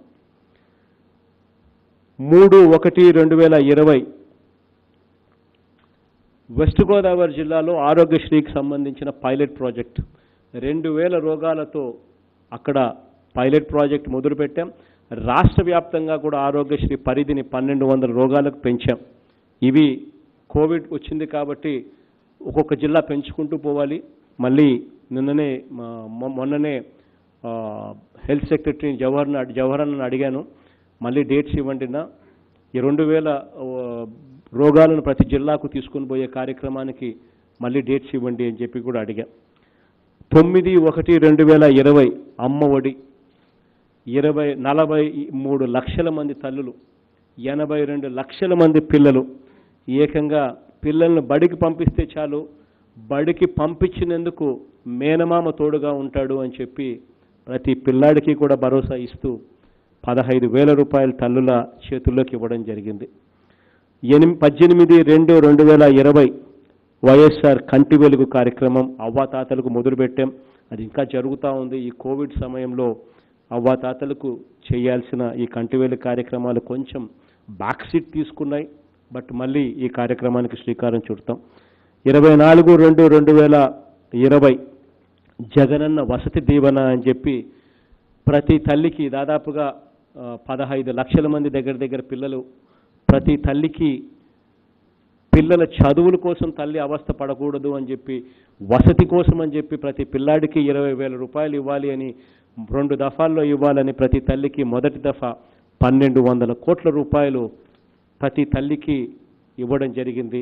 మూడు ఒకటి రెండు వేల ఇరవై వెస్ట్ గోదావరి జిల్లాలో ఆరోగ్యశ్రీకి సంబంధించిన పైలట్ ప్రాజెక్ట్ రెండు వేల రోగాలతో అక్కడ పైలట్ ప్రాజెక్ట్ మొదలుపెట్టాం రాష్ట్ర వ్యాప్తంగా కూడా ఆరోగ్యశ్రీ పరిధిని పన్నెండు వందల రోగాలకు పెంచాం ఇవి కోవిడ్ వచ్చింది కాబట్టి ఒక్కొక్క జిల్లా పెంచుకుంటూ పోవాలి మళ్ళీ నిన్ననే మా- మొ- మొన్ననే ఆ, హెల్త్ సెక్రటరీ జవహర్ జవహర్ అన్నని అడిగాను మళ్ళీ డేట్స్ ఇవ్వండి నా ఈ రెండు వేల ఆ, రోగాలను ప్రతి జిల్లాకు తీసుకొని పోయే కార్యక్రమానికి మళ్ళీ డేట్స్ ఇవ్వండి అని చెప్పి కూడా అడిగా తొమ్మిది ఒకటి రెండు వేల ఇరవై అమ్మ ఒడి ఇరవై నలభై మూడు లక్షల మంది తల్లులు ఎనభై రెండు లక్షల మంది పిల్లలు ఏకంగా పిల్లల్ని బడికి పంపిస్తే చాలు బడికి పంపించినందుకు మేనమామ తోడుగా ఉంటాడు అని చెప్పి ప్రతి పిల్లాడికి కూడా భరోసా ఇస్తూ పదహైదు వేల రూపాయల తల్లుల చేతుల్లోకి ఇవ్వడం జరిగింది ఎనిమి పద్దెనిమిది రెండు రెండు వేల ఇరవై వైఎస్ఆర్ కంటి వెలుగు కార్యక్రమం అవ్వాతాతలకు మొదలుపెట్టాం అది ఇంకా జరుగుతూ ఉంది ఈ కోవిడ్ సమయంలో అవ్వాతాతలకు చేయాల్సిన ఈ కంటి వెలుగు కార్యక్రమాలు కొంచెం బ్యాక్ సీట్ తీసుకున్నాయి బట్ మళ్ళీ ఈ కార్యక్రమానికి శ్రీకారం చుడతాం ఇరవై నాలుగు రెండు రెండు వేల ఇరవై జగనన్న వసతి దీవెన అని చెప్పి ప్రతి తల్లికి దాదాపుగా ఆ, పదహైదు లక్షల మంది దగ్గర దగ్గర పిల్లలు ప్రతి తల్లికి పిల్లల చదువుల కోసం తల్లి అవస్థ పడకూడదు అని చెప్పి వసతి కోసం అని చెప్పి ప్రతి పిల్లాడికి ఇరవై వేల రూపాయలు ఇవ్వాలి అని రెండు దఫాల్లో ఇవ్వాలని ప్రతి తల్లికి మొదటి దఫా పన్నెండు వందల కోట్ల రూపాయలు ప్రతి తల్లికి ఇవ్వడం జరిగింది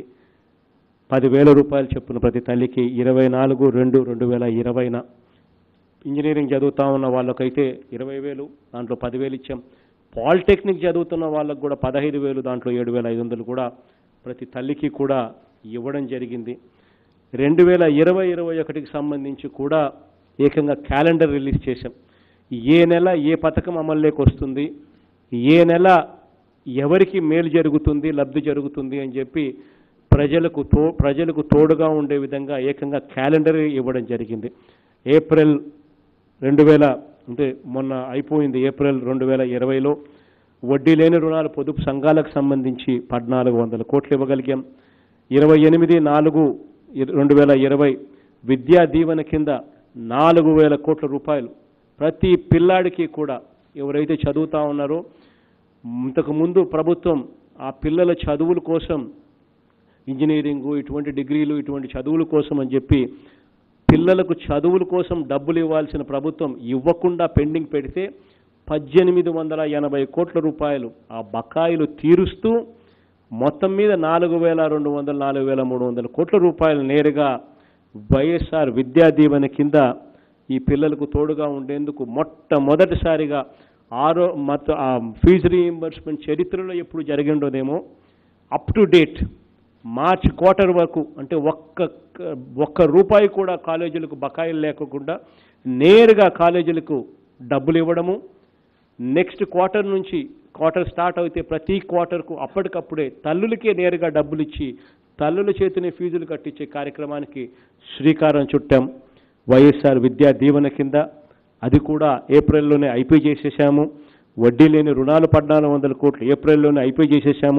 పదివేల రూపాయలు చొప్పున ప్రతి తల్లికి ఇరవై నాలుగు రెండు రెండు వేల ఇరవైన ఇంజనీరింగ్ చదువుతా ఉన్న వాళ్ళకైతే ఇరవై వేలు దాంట్లో పదివేలు ఇచ్చాం పాలిటెక్నిక్ చదువుతున్న వాళ్ళకు కూడా పదహైదు వేలు దాంట్లో ఏడు వేల ఐదు వందలు కూడా ప్రతి తల్లికి కూడా ఇవ్వడం జరిగింది రెండు వేల ఇరవై ఇరవై ఒకటికి సంబంధించి కూడా ఏకంగా క్యాలెండర్ రిలీజ్ చేశాం ఏ నెల ఏ పథకం అమల్లోకి వస్తుంది ఏ నెల ఎవరికి మేలు జరుగుతుంది లబ్ధి జరుగుతుంది అని చెప్పి ప్రజలకు తో ప్రజలకు తోడుగా ఉండే విధంగా ఏకంగా క్యాలెండర్ ఇవ్వడం జరిగింది ఏప్రిల్ రెండు వేల అంటే మొన్న అయిపోయింది ఏప్రిల్ రెండు వేల ఇరవైలో వడ్డీ లేని రుణాలు పొదుపు సంఘాలకు సంబంధించి పద్నాలుగు వందల కోట్లు ఇవ్వగలిగాం ఇరవై ఎనిమిది నాలుగు ఇర- రెండు వేల ఇరవై విద్యా దీవెన కింద నాలుగు వేల కోట్ల రూపాయలు ప్రతి పిల్లాడికి కూడా ఎవరైతే చదువుతా ఉన్నారో ఇంతకు ముందు ప్రభుత్వం ఆ పిల్లల చదువుల కోసం ఇంజనీరింగు ఇటువంటి డిగ్రీలు ఇటువంటి చదువుల కోసం అని చెప్పి పిల్లలకు చదువుల కోసం డబ్బులు ఇవ్వాల్సిన ప్రభుత్వం ఇవ్వకుండా పెండింగ్ పెడితే పద్దెనిమిది వందల ఎనభై కోట్ల రూపాయలు ఆ బకాయిలు తీరుస్తూ మొత్తం మీద నాలుగు వేల రెండు వందల నాలుగు వేల మూడు వందల కోట్ల రూపాయలు నేరుగా వైఎస్ఆర్ విద్యా దీవెన కింద ఈ పిల్లలకు తోడుగా ఉండేందుకు మొట్టమొదటిసారిగా ఆరో మొత్తం ఆ ఫీజు రీయింబర్స్మెంట్ చరిత్రలో ఎప్పుడు జరిగిండోదేమో up to date March quarter వరకు అంటే ఒక్క ఒక్క రూపాయి కూడా కాలేజీలకు బకాయిలు లేకుండా నేరుగా కాలేజీలకు డబ్బులు ఇవ్వడము నెక్స్ట్ క్వార్టర్ నుంచి క్వార్టర్ స్టార్ట్ అయితే ప్రతి క్వార్టర్కు అప్పటికప్పుడే తల్లులకే నేరుగా డబ్బులు ఇచ్చి తల్లుల చేతిని ఫీజులు కట్టించే కార్యక్రమానికి శ్రీకారం చుట్టాం వైఎస్ఆర్ విద్యా దీవెన కింద అది కూడా ఏప్రిల్లోనే ఐపీ చేసేసాము వడ్డీ లేని రుణాలు పద్నాలుగు వందల కోట్లు ఏప్రిల్లోనే ఐపీ చేసేసాము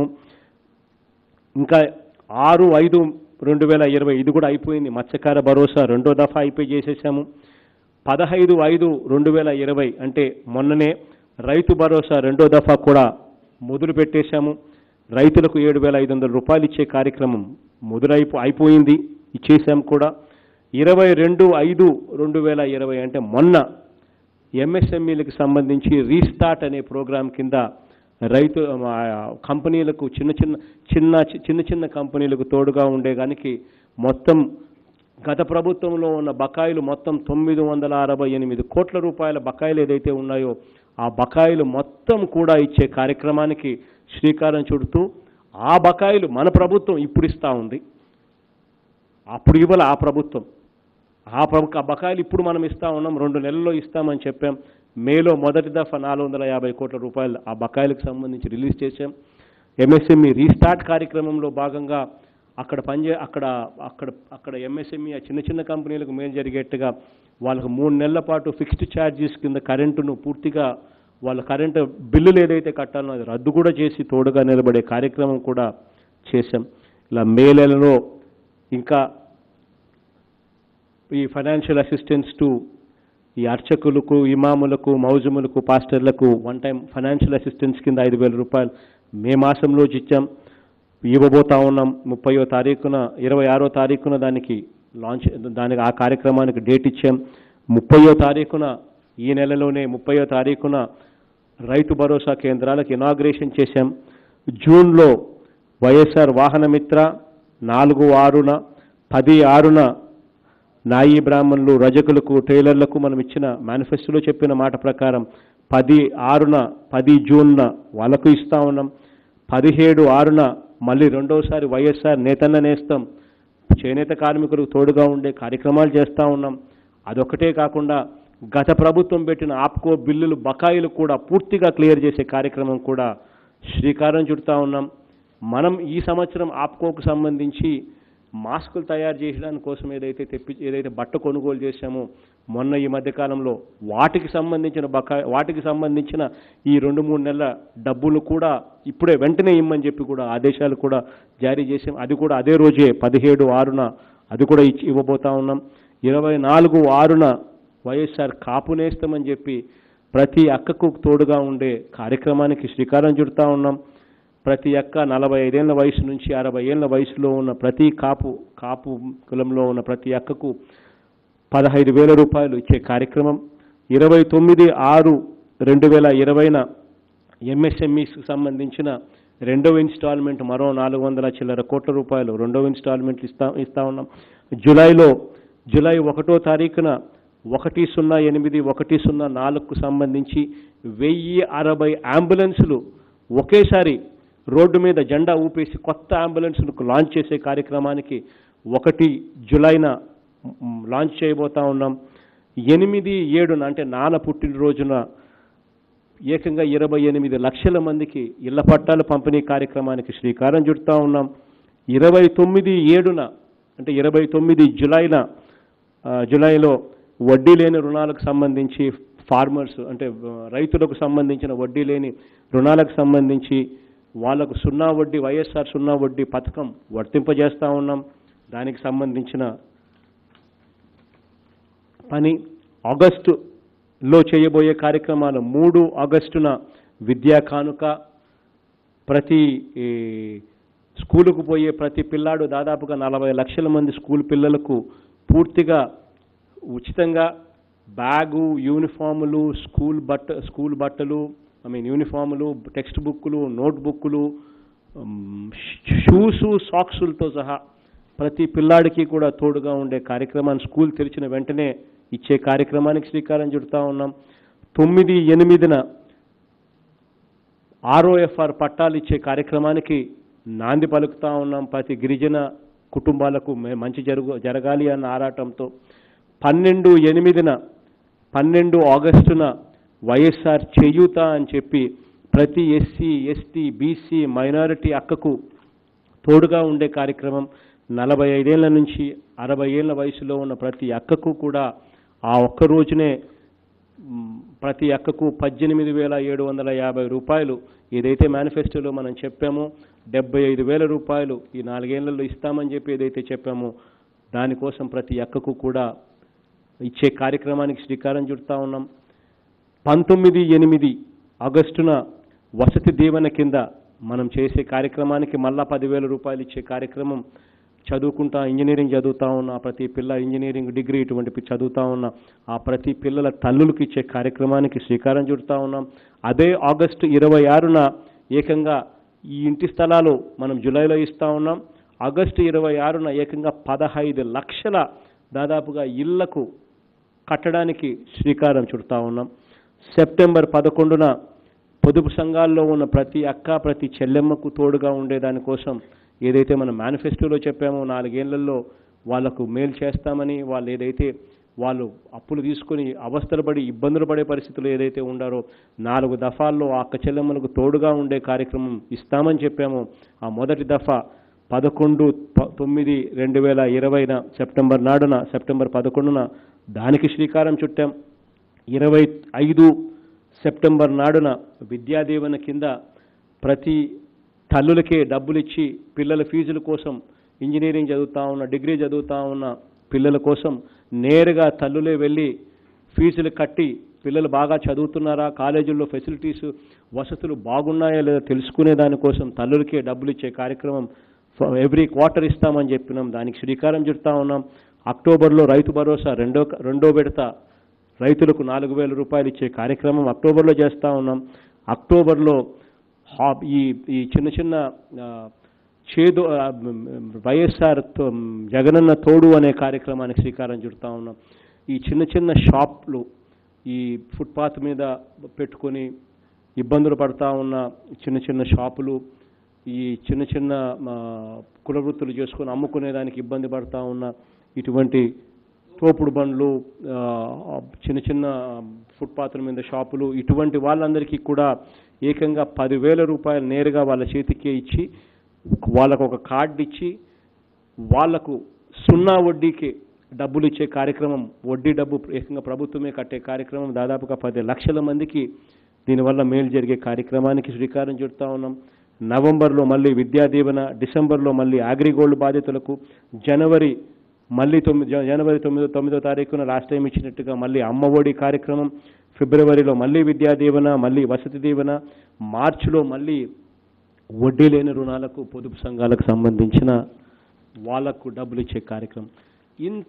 ఇంకా ఆరు ఐదు రెండు వేల ఇరవై ఇది కూడా అయిపోయింది మత్స్యకార భరోసా రెండో దఫా అయిపోయి చేసేసాము పదహైదు ఐదు రెండు వేల ఇరవై అంటే మొన్ననే రైతు భరోసా రెండో దఫా కూడా మొదలు పెట్టేశాము రైతులకు ఏడు వేల ఐదు వందల రూపాయలు ఇచ్చే కార్యక్రమం మొదలైపో అయిపోయింది ఇచ్చేసాం కూడా ఇరవై రెండు ఐదు రెండు వేల ఇరవై అంటే మొన్న ఎంఎస్ఎంఈలకు సంబంధించి రీస్టార్ట్ అనే ప్రోగ్రాం కింద రైతు ఆ, కంపెనీలకు చిన్న చిన్న చిన్న చిన్న చిన్న కంపెనీలకు తోడుగా ఉండేదానికి మొత్తం గత ప్రభుత్వంలో ఉన్న బకాయిలు మొత్తం తొమ్మిది వందల అరవై ఎనిమిది కోట్ల రూపాయల బకాయిలు ఏదైతే ఉన్నాయో ఆ బకాయిలు మొత్తం కూడా ఇచ్చే కార్యక్రమానికి శ్రీకారం చుడుతూ ఆ బకాయిలు మన ప్రభుత్వం ఇప్పుడు ఇస్తూ ఉంది అప్పుడు ఇవ్వాలి ఆ ప్రభుత్వం ఆ ప్రభు ఆ బకాయిలు ఇప్పుడు మనం ఇస్తా ఉన్నాం రెండు నెలల్లో ఇస్తామని చెప్పాం మేలో మొదటి దఫా నాలుగు వందల యాభై కోట్ల రూపాయలు ఆ బకాయిలకు సంబంధించి రిలీజ్ చేశాం ఎంఎస్ఎంఈ రీస్టార్ట్ కార్యక్రమంలో భాగంగా అక్కడ పనిచే అక్కడ అక్కడ అక్కడ ఎంఎస్ఎంఈ ఆ చిన్న చిన్న కంపెనీలకు మేలు జరిగేట్టుగా వాళ్ళకు మూడు నెలల పాటు ఫిక్స్డ్ ఛార్జెస్ కింద కరెంటును పూర్తిగా వాళ్ళ కరెంటు బిల్లులు ఏదైతే కట్టాలో అది రద్దు కూడా చేసి తోడుగా నిలబడే కార్యక్రమం కూడా చేశాం ఇలా మే నెలలో ఇంకా ఈ ఫైనాన్షియల్ అసిస్టెన్స్ టు ఈ అర్చకులకు ఇమాములకు మౌజములకు పాస్టర్లకు వన్ టైం ఫైనాన్షియల్ అసిస్టెన్స్ కింద ఐదు వేల రూపాయలు మే మాసంలో ఇచ్చాం ఇవ్వబోతా ఉన్నాం ముప్పయో తారీఖున ఇరవై ఆరో తారీఖున దానికి లాంచ్ దానికి ఆ కార్యక్రమానికి డేట్ ఇచ్చాం ముప్పయో తారీఖున ఈ నెలలోనే ముప్పయో తారీఖున రైతు భరోసా కేంద్రాలకు ఇనాగ్రేషన్ చేశాం జూన్లో వైఎస్ఆర్ వాహన మిత్ర నాలుగు ఆరున పది ఆరున నాయి బ్రాహ్మణులు రజకులకు టైలర్లకు మనం ఇచ్చిన మేనిఫెస్టోలో చెప్పిన మాట ప్రకారం పది ఆరున పది జూన్న వాళ్ళకు ఇస్తా ఉన్నాం పదిహేడు ఆరున మళ్ళీ రెండోసారి వైఎస్ఆర్ నేతన్న నేస్తాం చేనేత కార్మికులకు తోడుగా ఉండే కార్యక్రమాలు చేస్తూ ఉన్నాం అదొకటే కాకుండా గత ప్రభుత్వం పెట్టిన ఆప్కో బిల్లులు బకాయిలు కూడా పూర్తిగా క్లియర్ చేసే కార్యక్రమం కూడా శ్రీకారం చుడతా ఉన్నాం మనం ఈ సంవత్సరం ఆప్కోకు సంబంధించి మాస్కులు తయారు చేయడానికి కోసం ఏదైతే తెప్పి ఏదైతే బట్ట కొనుగోలు చేశామో మొన్న ఈ మధ్యకాలంలో వాటికి సంబంధించిన బకాయి వాటికి సంబంధించిన ఈ రెండు మూడు నెలల డబ్బులు కూడా ఇప్పుడే వెంటనే ఇమ్మని చెప్పి కూడా ఆదేశాలు కూడా జారీ చేసాం అది కూడా అదే రోజే పదిహేడు ఆరున అది కూడా ఇచ్చి ఇవ్వబోతా ఉన్నాం ఇరవై నాలుగు ఆరున వైఎస్ఆర్ కాపు నేస్తామని చెప్పి ప్రతి అక్కకు తోడుగా ఉండే కార్యక్రమానికి శ్రీకారం చుడతా ఉన్నాం ప్రతి అక్క నలభై ఐదేళ్ల వయసు నుంచి అరవై ఏళ్ల వయసులో ఉన్న ప్రతి కాపు కాపు కులంలో ఉన్న ప్రతి అక్కకు పదహైదు వేల రూపాయలు ఇచ్చే కార్యక్రమం ఇరవై తొమ్మిది ఆరు రెండు వేల ఇరవైన ఎంఎస్ఎంఈస్కి సంబంధించిన రెండవ ఇన్స్టాల్మెంట్ మరో నాలుగు వందల చిల్లర కోట్ల రూపాయలు రెండవ ఇన్స్టాల్మెంట్ ఇస్తా ఇస్తా ఉన్నాం జూలైలో జూలై ఒకటో తారీఖున ఒకటి సున్నా ఎనిమిది ఒకటి సున్నా నాలుగుకు సంబంధించి వెయ్యి అరవై అంబులెన్సులు ఒకేసారి రోడ్డు మీద జెండా ఊపేసి కొత్త అంబులెన్స్ను లాంచ్ చేసే కార్యక్రమానికి ఒకటి జులైన మ్, లాంచ్ చేయబోతా ఉన్నాం ఎనిమిది ఏడున అంటే నాన్న పుట్టినరోజున ఏకంగా ఇరవై ఎనిమిది లక్షల మందికి ఇళ్ల పట్టాల పంపిణీ కార్యక్రమానికి శ్రీకారం చుడతా ఉన్నాం ఇరవై తొమ్మిది ఏడున అంటే ఇరవై తొమ్మిది జులైన ఆ, జులైలో వడ్డీ లేని రుణాలకు సంబంధించి ఫార్మర్స్ అంటే ఆ, రైతులకు సంబంధించిన వడ్డీ లేని రుణాలకు సంబంధించి వాళ్లకు సున్నా వడ్డీ వైఎస్ఆర్ సున్నా వడ్డీ పథకం వర్తింపజేస్తా ఉన్నాం దానికి సంబంధించిన పని ఆగస్టులో చేయబోయే కార్యక్రమాలు మూడు ఆగస్టున విద్యా కానుక ప్రతి ఈ, స్కూలుకు పోయే ప్రతి పిల్లాడు దాదాపుగా నలభై లక్షల మంది స్కూల్ పిల్లలకు పూర్తిగా ఉచితంగా బ్యాగు యూనిఫాములు స్కూల్ బట్ట స్కూల్ బట్టలు ఐ మీన్ యూనిఫాములు టెక్స్ట్ బుక్కులు నోట్ బుక్కులు షూసు సాక్సులతో సహా ప్రతి పిల్లాడికి కూడా తోడుగా ఉండే కార్యక్రమాన్ని స్కూల్ తెరిచిన వెంటనే ఇచ్చే కార్యక్రమానికి శ్రీకారం చుడతా ఉన్నాం తొమ్మిది ఎనిమిదిన ఆర్ఓఎఫ్ఆర్ పట్టాలు ఇచ్చే కార్యక్రమానికి నాంది పలుకుతా ఉన్నాం ప్రతి గిరిజన కుటుంబాలకు మే- మంచి జరుగు జరగాలి అన్న ఆరాటంతో పన్నెండు ఎనిమిదిన పన్నెండు ఆగస్టున వైఎస్ఆర్ చేయూత అని చెప్పి ప్రతి ఎస్సీ ఎస్టీ బీసీ మైనారిటీ అక్కకు తోడుగా ఉండే కార్యక్రమం నలభై ఐదేళ్ల నుంచి అరవై ఏళ్ల వయసులో ఉన్న ప్రతి అక్కకు కూడా ఆ ఒక్క రోజునే మ్, ప్రతి అక్కకు పద్దెనిమిది వేల ఏడు వందల యాభై రూపాయలు ఏదైతే మేనిఫెస్టోలో మనం చెప్పామో డెబ్బై ఐదు వేల రూపాయలు ఈ నాలుగేళ్లలో ఇస్తామని చెప్పి ఏదైతే చెప్పామో దానికోసం ప్రతి అక్కకు కూడా ఇచ్చే కార్యక్రమానికి శ్రీకారం చుడతా ఉన్నాం పంతొమ్మిది ఎనిమిది ఆగస్టున వసతి దీవెన కింద మనం చేసే కార్యక్రమానికి మళ్ళా పదివేల రూపాయలు ఇచ్చే కార్యక్రమం చదువుకుంటా ఇంజనీరింగ్ చదువుతా ఉన్న ఆ ప్రతి పిల్ల ఇంజనీరింగ్ డిగ్రీ ఇటువంటి పి- చదువుతా ఉన్న ఆ ప్రతి పిల్లల తల్లులకు ఇచ్చే కార్యక్రమానికి శ్రీకారం చుడతా ఉన్నాం అదే ఆగస్టు ఇరవై ఆరున ఏకంగా ఈ ఇంటి స్థలాలు మనం జూలైలో ఇస్తా ఉన్నాం ఆగస్టు ఇరవై ఆరున ఏకంగా పదహైదు లక్షల దాదాపుగా ఇళ్లకు కట్టడానికి శ్రీకారం చుడతా ఉన్నాం సెప్టెంబర్ పదకొండున పొదుపు సంఘాల్లో ఉన్న ప్రతి అక్క ప్రతి చెల్లెమ్మకు తోడుగా ఉండే దానికోసం ఏదైతే మనం మేనిఫెస్టోలో చెప్పామో నాలుగేళ్లలో వాళ్లకు మేలు చేస్తామని వాళ్ళు ఏదైతే వాళ్ళు అప్పులు తీసుకొని అవస్థలు పడి ఇబ్బందులు పడే పరిస్థితులు ఏదైతే ఉండారో నాలుగు దఫాల్లో ఆ అక్క చెల్లెమ్మలకు తోడుగా ఉండే కార్యక్రమం ఇస్తామని చెప్పామో ఆ మొదటి దఫా పదకొండు ప- తొమ్మిది రెండు వేల ఇరవైన సెప్టెంబర్ నాడున సెప్టెంబర్ పదకొండున దానికి శ్రీకారం చుట్టాం ఇరవై ఐదు సెప్టెంబర్ నాడున విద్యాదీవెన కింద ప్రతి తల్లులకే డబ్బులు ఇచ్చి పిల్లల ఫీజుల కోసం ఇంజనీరింగ్ చదువుతా ఉన్న డిగ్రీ చదువుతా ఉన్న పిల్లల కోసం నేరుగా తల్లులే వెళ్ళి ఫీజులు కట్టి పిల్లలు బాగా చదువుతున్నారా కాలేజీల్లో ఫెసిలిటీస్ వసతులు బాగున్నాయా లేదా తెలుసుకునే దానికోసం తల్లులకే డబ్బులు ఇచ్చే కార్యక్రమం ఎవ్రీ క్వార్టర్ ఇస్తామని చెప్పినాం దానికి శ్రీకారం చుడతా ఉన్నాం అక్టోబర్లో రైతు భరోసా రెండో రెండో విడత రైతులకు నాలుగు వేల రూపాయలు ఇచ్చే కార్యక్రమం అక్టోబర్లో చేస్తూ ఉన్నాం అక్టోబర్లో హా ఈ ఈ చిన్న చిన్న ఆ, చేదు ఆ, మ్, మ్, వైఎస్ఆర్ తో- మ్, జగనన్న తోడు అనే కార్యక్రమానికి శ్రీకారం చుడతా ఉన్నాం ఈ చిన్న చిన్న షాప్లు ఈ ఫుట్పాత్ మీద పెట్టుకొని ఇబ్బందులు పడతా ఉన్న చిన్న చిన్న షాపులు ఈ చిన్న చిన్న ఆ, కుల వృత్తులు చేసుకొని అమ్ముకునేదానికి ఇబ్బంది పడతా ఉన్న ఇటువంటి తోపుడు బండ్లు ఆ, చిన్న చిన్న ఫుట్పాత్ల మీద షాపులు ఇటువంటి వాళ్ళందరికీ కూడా ఏకంగా పదివేల రూపాయలు నేరుగా వాళ్ళ చేతికే ఇచ్చి వాళ్ళకు ఒక కార్డు ఇచ్చి వాళ్లకు సున్నా వడ్డీకి డబ్బులు ఇచ్చే కార్యక్రమం వడ్డీ డబ్బు ఏకంగా ప్రభుత్వమే కట్టే కార్యక్రమం దాదాపుగా పది లక్షల మందికి దీనివల్ల మేలు జరిగే కార్యక్రమానికి శ్రీకారం చుడతా ఉన్నాం నవంబర్లో మళ్ళీ విద్యా దీవెన డిసెంబర్లో మళ్ళీ అగ్రిగోల్డ్ బాధితులకు జనవరి మళ్ళీ తొమ్మిది జ- జనవరి తొమ్మిదో తొమ్మిదో తారీఖున లాస్ట్ టైం ఇచ్చినట్టుగా మళ్ళీ అమ్మ ఒడి కార్యక్రమం ఫిబ్రవరిలో మళ్ళీ విద్యా దీవెన మళ్ళీ వసతి దీవెన మార్చిలో మళ్ళీ వడ్డీ లేని రుణాలకు పొదుపు సంఘాలకు సంబంధించిన వాళ్లకు డబ్బులు ఇచ్చే కార్యక్రమం ఇంత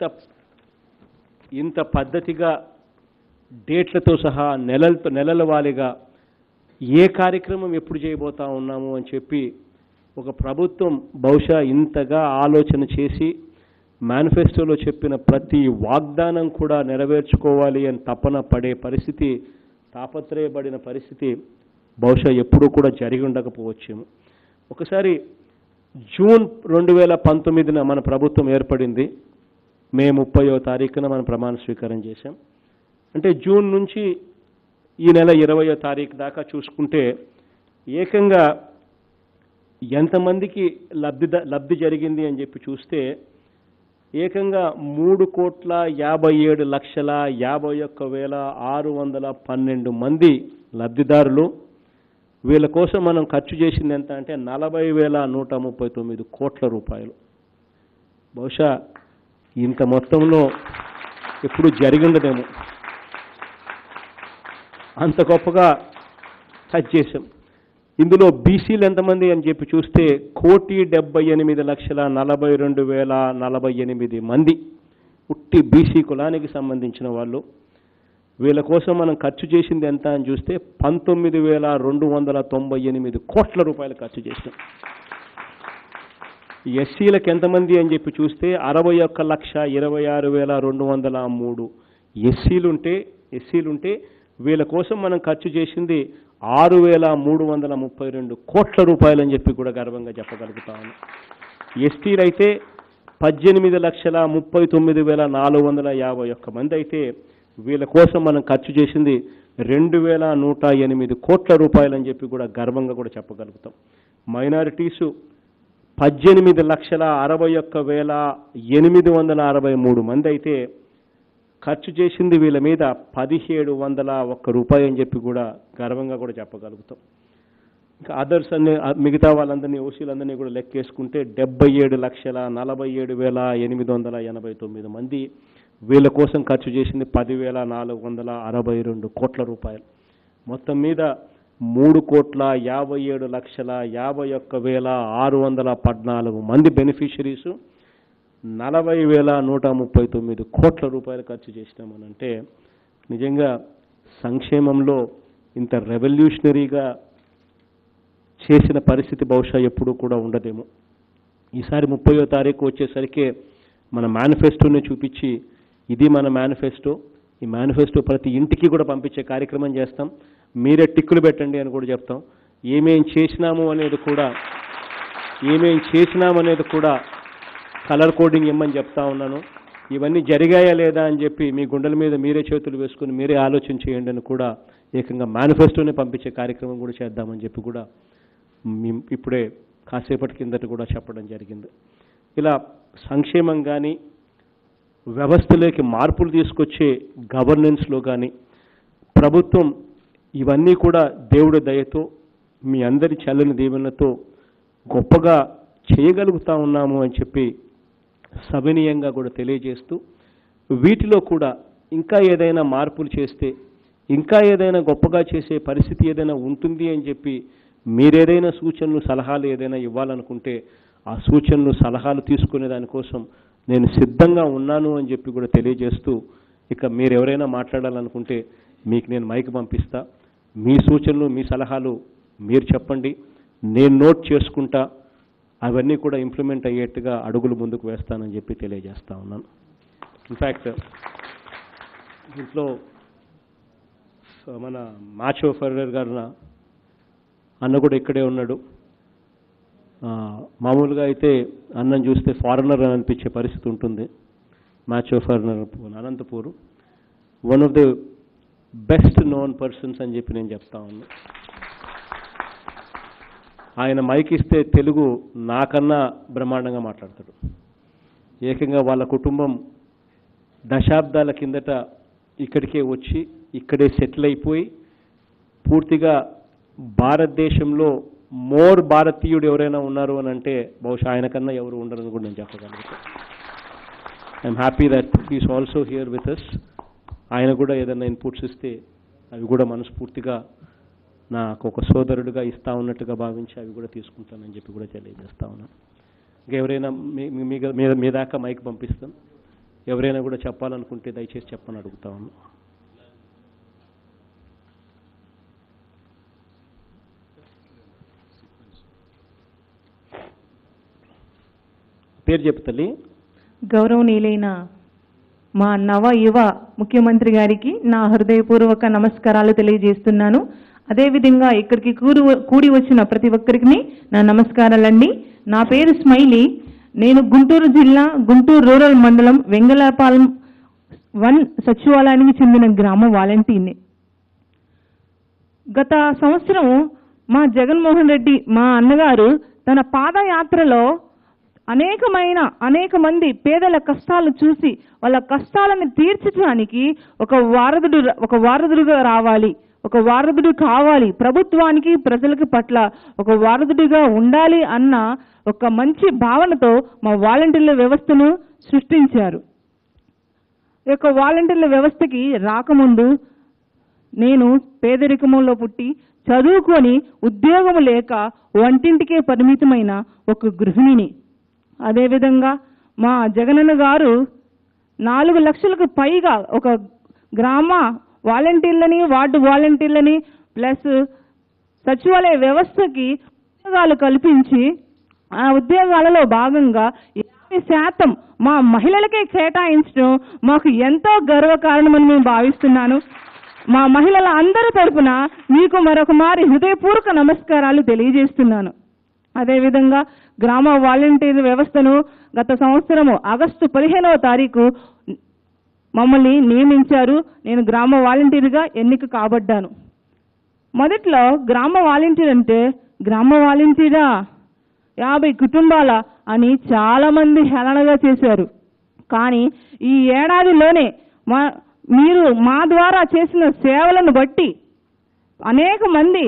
ఇంత పద్ధతిగా డేట్లతో సహా నెలలతో నెలల వారీగా ఏ కార్యక్రమం ఎప్పుడు చేయబోతా ఉన్నాము అని చెప్పి ఒక ప్రభుత్వం బహుశా ఇంతగా ఆలోచన చేసి మేనిఫెస్టోలో చెప్పిన ప్రతి వాగ్దానం కూడా నెరవేర్చుకోవాలి అని తపన పడే పరిస్థితి తాపత్రయపడిన పరిస్థితి బహుశా ఎప్పుడూ కూడా జరిగి ఉండకపోవచ్చేమో ఒకసారి జూన్ రెండు వేల పంతొమ్మిదిన మన ప్రభుత్వం ఏర్పడింది మే ముప్పయో తారీఖున మనం ప్రమాణ స్వీకారం చేశాం అంటే జూన్ నుంచి ఈ నెల ఇరవయో తారీఖు దాకా చూసుకుంటే ఏకంగా ఎంతమందికి లబ్ధి లబ్ధి జరిగింది అని చెప్పి చూస్తే ఏకంగా మూడు కోట్ల యాభై ఏడు లక్షల యాభై ఒక్క వేల ఆరు వందల పన్నెండు మంది లబ్ధిదారులు వీళ్ళ కోసం మనం ఖర్చు చేసింది ఎంత అంటే నలభై వేల నూట ముప్పై తొమ్మిది కోట్ల రూపాయలు బహుశా ఇంత మొత్తంలో ఎప్పుడు జరిగిండదేమో అంత గొప్పగా టచ్ చేశాం ఇందులో బీసీలు ఎంతమంది అని చెప్పి చూస్తే కోటి డెబ్బై ఎనిమిది లక్షల నలభై రెండు వేల నలభై ఎనిమిది మంది ఉట్టి బీసీ కులానికి సంబంధించిన వాళ్ళు వీళ్ళ కోసం మనం ఖర్చు చేసింది ఎంత అని చూస్తే పంతొమ్మిది వేల రెండు వందల తొంభై ఎనిమిది కోట్ల రూపాయలు ఖర్చు చేసాం ఎస్సీలకు ఎంతమంది అని చెప్పి చూస్తే అరవై ఒక్క లక్ష ఇరవై ఆరు వేల రెండు వందల మూడు ఎస్సీలుంటే ఎస్సీలుంటే వీళ్ళ కోసం మనం ఖర్చు చేసింది ఆరు వేల మూడు వందల ముప్పై రెండు కోట్ల రూపాయలు అని చెప్పి కూడా గర్వంగా చెప్పగలుగుతాము ఎస్టీలు అయితే పద్దెనిమిది లక్షల ముప్పై తొమ్మిది వేల నాలుగు వందల యాభై ఒక్క మంది అయితే వీళ్ళ కోసం మనం ఖర్చు చేసింది రెండు వేల నూట ఎనిమిది కోట్ల రూపాయలు అని చెప్పి కూడా గర్వంగా కూడా చెప్పగలుగుతాం మైనారిటీసు పద్దెనిమిది లక్షల అరవై ఒక్క వేల ఎనిమిది వందల అరవై మూడు మంది అయితే ఖర్చు చేసింది వీళ్ళ మీద పదిహేడు వందల ఒక్క రూపాయి అని చెప్పి కూడా గర్వంగా కూడా చెప్పగలుగుతాం ఇంకా అదర్స్ అన్ని ఆ మిగతా వాళ్ళందరినీ ఓసీలందరినీ కూడా లెక్కేసుకుంటే డెబ్బై ఏడు లక్షల నలభై ఏడు వేల ఎనిమిది వందల ఎనభై తొమ్మిది మంది వీళ్ళ కోసం ఖర్చు చేసింది పదివేల నాలుగు వందల అరవై రెండు కోట్ల రూపాయలు మొత్తం మీద మూడు కోట్ల యాభై ఏడు లక్షల యాభై ఒక్క వేల ఆరు వందల పద్నాలుగు మంది బెనిఫిషరీసు నలభై వేల నూట ముప్పై తొమ్మిది కోట్ల రూపాయలు ఖర్చు చేసినామనంటే నిజంగా సంక్షేమంలో ఇంత రెవల్యూషనరీగా చేసిన పరిస్థితి బహుశా ఎప్పుడూ కూడా ఉండదేమో ఈసారి ముప్పయో తారీఖు వచ్చేసరికి మన మేనిఫెస్టోని చూపించి ఇది మన మేనిఫెస్టో ఈ మేనిఫెస్టో ప్రతి ఇంటికి కూడా పంపించే కార్యక్రమం చేస్తాం మీరే టిక్కులు పెట్టండి అని కూడా చెప్తాం ఏమేం చేసినాము అనేది కూడా ఏమేం చేసినాము అనేది కూడా కలర్ కోడింగ్ ఇమ్మని చెప్తా ఉన్నాను ఇవన్నీ జరిగాయా లేదా అని చెప్పి మీ గుండెల మీద మీరే చేతులు వేసుకుని మీరే ఆలోచన చేయండి అని కూడా ఏకంగా మేనిఫెస్టోనే పంపించే కార్యక్రమం కూడా చేద్దామని చెప్పి కూడా మీ- ఇప్పుడే కాసేపటి కిందట కూడా చెప్పడం జరిగింది ఇలా సంక్షేమం కానీ వ్యవస్థలోకి మార్పులు తీసుకొచ్చే గవర్నెన్స్లో కానీ ప్రభుత్వం ఇవన్నీ కూడా దేవుడి దయతో మీ అందరి చల్లని దీవెనతో గొప్పగా చేయగలుగుతా ఉన్నాము అని చెప్పి సవినీయంగా కూడా తెలియజేస్తూ వీటిలో కూడా ఇంకా ఏదైనా మార్పులు చేస్తే ఇంకా ఏదైనా గొప్పగా చేసే పరిస్థితి ఏదైనా ఉంటుంది అని చెప్పి మీరేదైనా సూచనలు సలహాలు ఏదైనా ఇవ్వాలనుకుంటే ఆ సూచనలు సలహాలు తీసుకునే దానికోసం నేను సిద్ధంగా ఉన్నాను అని చెప్పి కూడా తెలియజేస్తూ ఇక మీరు ఎవరైనా మాట్లాడాలనుకుంటే మీకు నేను మైక్ పంపిస్తా మీ సూచనలు మీ సలహాలు మీరు చెప్పండి నేను నోట్ చేసుకుంటా అవన్నీ కూడా ఇంప్లిమెంట్ అయ్యేట్టుగా అడుగులు ముందుకు వేస్తానని చెప్పి తెలియజేస్తా ఉన్నాను ఇన్ఫ్యాక్ట్ దీంట్లో సో మన మాచో ఫెర్రర్ గారు నా- అన్న కూడా ఇక్కడే ఉన్నాడు ఆ, మామూలుగా అయితే అన్నం చూస్తే ఫారినర్ అని అనిపించే పరిస్థితి ఉంటుంది macho foreigner Anantapur one of the best known persons అని చెప్పి నేను చెప్తా ఉన్నా ఆయన మైక్ ఇస్తే తెలుగు నాకన్నా బ్రహ్మాండంగా మాట్లాడతాడు ఏకంగా వాళ్ళ కుటుంబం దశాబ్దాల కిందట ఇక్కడికే వచ్చి ఇక్కడే సెటిల్ అయిపోయి పూర్తిగా భారతదేశంలో మోర్ భారతీయుడు ఎవరైనా ఉన్నారు అని అంటే బహుశా ఆయన కన్నా ఎవరు ఉండరని కూడా నేను చెప్పగలుగుతాను I'm happy that is also here with us ఆయన కూడా ఏదైనా ఇన్పుట్స్ ఇస్తే అవి కూడా మనస్ఫూర్తిగా నాకు ఒక సోదరుడిగా ఇస్తా ఉన్నట్టుగా భావించి అవి కూడా తీసుకుంటానని చెప్పి కూడా తెలియజేస్తా ఉన్నాను ఇంకా ఎవరైనా మీ మీ- మీ మీ మీ దాకా మైక్ పంపిస్తాను ఎవరైనా కూడా చెప్పాలనుకుంటే దయచేసి చెప్పని అడుగుతా ఉన్నా పేరు చెప్పు తల్లి గౌరవనీయులైన మా నవ యువ ముఖ్యమంత్రి గారికి నా హృదయపూర్వక నమస్కారాలు తెలియజేస్తున్నాను అదేవిధంగా ఇక్కడికి కూడి కూడి వచ్చిన ప్రతి ఒక్కరికి నా నమస్కారాలండి నా పేరు స్మైలీ నేను గుంటూరు జిల్లా గుంటూరు రూరల్ మండలం వెంగళపాలెం వన్ సచివాలయానికి చెందిన గ్రామ వాలంటీర్ని గత సంవత్సరం మా జగన్మోహన్ రెడ్డి మా అన్నగారు తన పాదయాత్రలో అనేకమైన అనేక మంది పేదల కష్టాలు చూసి వాళ్ళ కష్టాలను తీర్చడానికి ఒక వారధుడు ఒక వారధుడుగా రావాలి ఒక వారధుడు కావాలి ప్రభుత్వానికి ప్రజలకి పట్ల ఒక వారధుడిగా ఉండాలి అన్న ఒక మంచి భావనతో మా వాలంటీర్ల వ్యవస్థను సృష్టించారు ఈ యొక్క వాలంటీర్ల వ్యవస్థకి రాకముందు నేను పేదరికములో పుట్టి చదువుకొని ఉద్యోగం లేక వంటింటికే పరిమితమైన ఒక గృహిణిని అదేవిధంగా మా జగనన్న గారు నాలుగు లక్షలకు పైగా ఒక గ్రామ వాలంటీర్లని వార్డు వాలంటీర్లని ప్లస్ సచివాలయ వ్యవస్థకి ఉద్యోగాలు కల్పించి ఆ ఉద్యోగాలలో భాగంగా యాభై శాతం మా మహిళలకే కేటాయించడం మాకు ఎంతో గర్వకారణమని మేము భావిస్తున్నాను మా మహిళల అందరి తరపున మీకు మరొక మారి హృదయపూర్వక నమస్కారాలు తెలియజేస్తున్నాను అదేవిధంగా గ్రామ వాలంటీర్ వ్యవస్థను గత సంవత్సరము ఆగస్టు పదిహేనవ తారీఖు మమ్మల్ని నియమించారు నేను గ్రామ వాలంటీర్గా ఎన్నిక కాబడ్డాను మొదట్లో గ్రామ వాలంటీర్ అంటే గ్రామ వాలంటీరా యాభై కుటుంబాల అని చాలామంది హేళనగా చేశారు కానీ ఈ ఏడాదిలోనే మా మీరు మా ద్వారా చేసిన సేవలను బట్టి అనేక మంది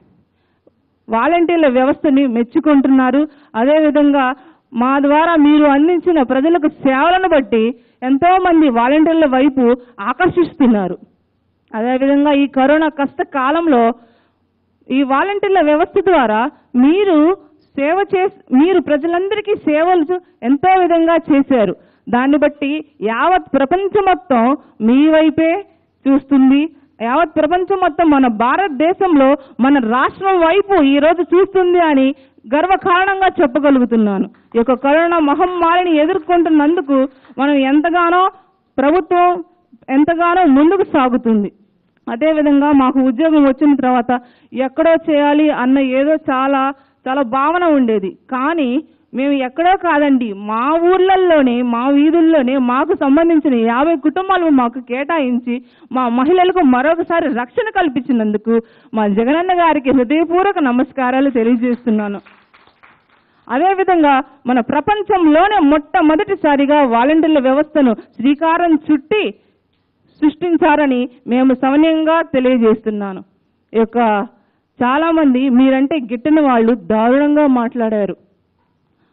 వాలంటీర్ల వ్యవస్థని మెచ్చుకుంటున్నారు అదేవిధంగా మా ద్వారా మీరు అందించిన ప్రజలకు సేవలను బట్టి ఎంతో మంది వాలంటీర్ల వైపు ఆకర్షిస్తున్నారు అదేవిధంగా ఈ కరోనా కష్ట కాలంలో ఈ వాలంటీర్ల వ్యవస్థ ద్వారా మీరు సేవ చేసి మీరు ప్రజలందరికీ సేవలు చూ- ఎంతో విధంగా చేశారు దాన్ని బట్టి యావత్ ప్రపంచం మొత్తం మీ వైపే చూస్తుంది యావత్ ప్రపంచం మొత్తం మన భారతదేశంలో మన రాష్ట్రం వైపు ఈ రోజు చూస్తుంది అని గర్వకారణంగా చెప్పగలుగుతున్నాను ఈ యొక్క కరోనా మహమ్మారిని ఎదుర్కొంటున్నందుకు మనం ఎంతగానో ప్రభుత్వం ఎంతగానో ముందుకు సాగుతుంది అదేవిధంగా మాకు ఉద్యోగం వచ్చిన తర్వాత ఎక్కడో చేయాలి అన్న ఏదో చాలా చాలా భావన ఉండేది కానీ మేము ఎక్కడో కాదండి మా ఊర్లలోనే మా వీధుల్లోనే మాకు సంబంధించిన యాభై కుటుంబాలు మాకు కేటాయించి మా మహిళలకు మరొకసారి రక్షణ కల్పించినందుకు మా జగనన్న గారికి హృదయపూర్వక నమస్కారాలు తెలియజేస్తున్నాను అదేవిధంగా మన ప్రపంచంలోనే మొట్టమొదటిసారిగా వాలంటీర్ల వ్యవస్థను శ్రీకారం చుట్టి సృష్టించారని మేము సమన్యంగా తెలియజేస్తున్నాను ఈ యొక్క చాలామంది మీరంటే గిట్టని వాళ్ళు దారుణంగా మాట్లాడారు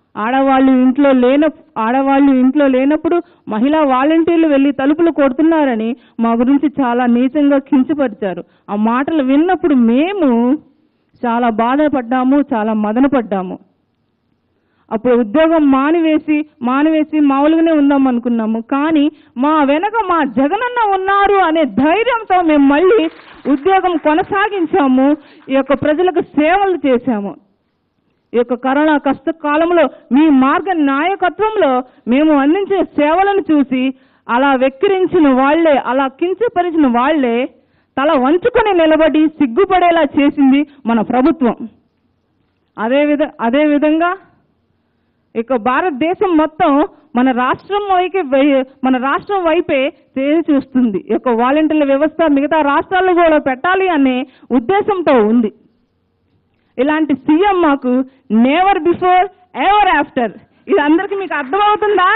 ఆడవాళ్ళు ఇంట్లో లేన ఆడవాళ్ళు ఇంట్లో లేనప్పుడు మహిళా వాలంటీర్లు వెళ్ళి తలుపులు కొడుతున్నారని మా గురించి చాలా నీచంగా కించపరిచారు ఆ మాటలు విన్నప్పుడు మేము చాలా బాధపడ్డాము చాలా మదనపడ్డాము అప్పుడు ఉద్యోగం మానివేసి మానివేసి మామూలుగానే ఉందాం అనుకున్నాము కానీ మా వెనక మా జగనన్న ఉన్నారు అనే ధైర్యంతో మేము మళ్ళీ ఉద్యోగం కొనసాగించాము ఈ యొక్క ప్రజలకు సేవలు చేశాము ఈ యొక్క కరోనా కష్టకాలంలో మీ మార్గ నాయకత్వంలో మేము అందించే సేవలను చూసి అలా వెక్కిరించిన వాళ్లే అలా కించపరిచిన వాళ్లే తల వంచుకొని నిలబడి సిగ్గుపడేలా చేసింది మన ప్రభుత్వం అదే విధ అదే విధంగా ఇక భారతదేశం మొత్తం మన రాష్ట్రం వైపు మన రాష్ట్రం వైపే తేలి చూస్తుంది ఈ యొక్క వాలంటీర్ల వ్యవస్థ మిగతా రాష్ట్రాల్లో కూడా పెట్టాలి అనే ఉద్దేశంతో ఉంది ఇలాంటి సీఎం మాకు నేవర్ బిఫోర్ ఎవర్ ఆఫ్టర్ ఇది అందరికీ మీకు అర్థమవుతుందా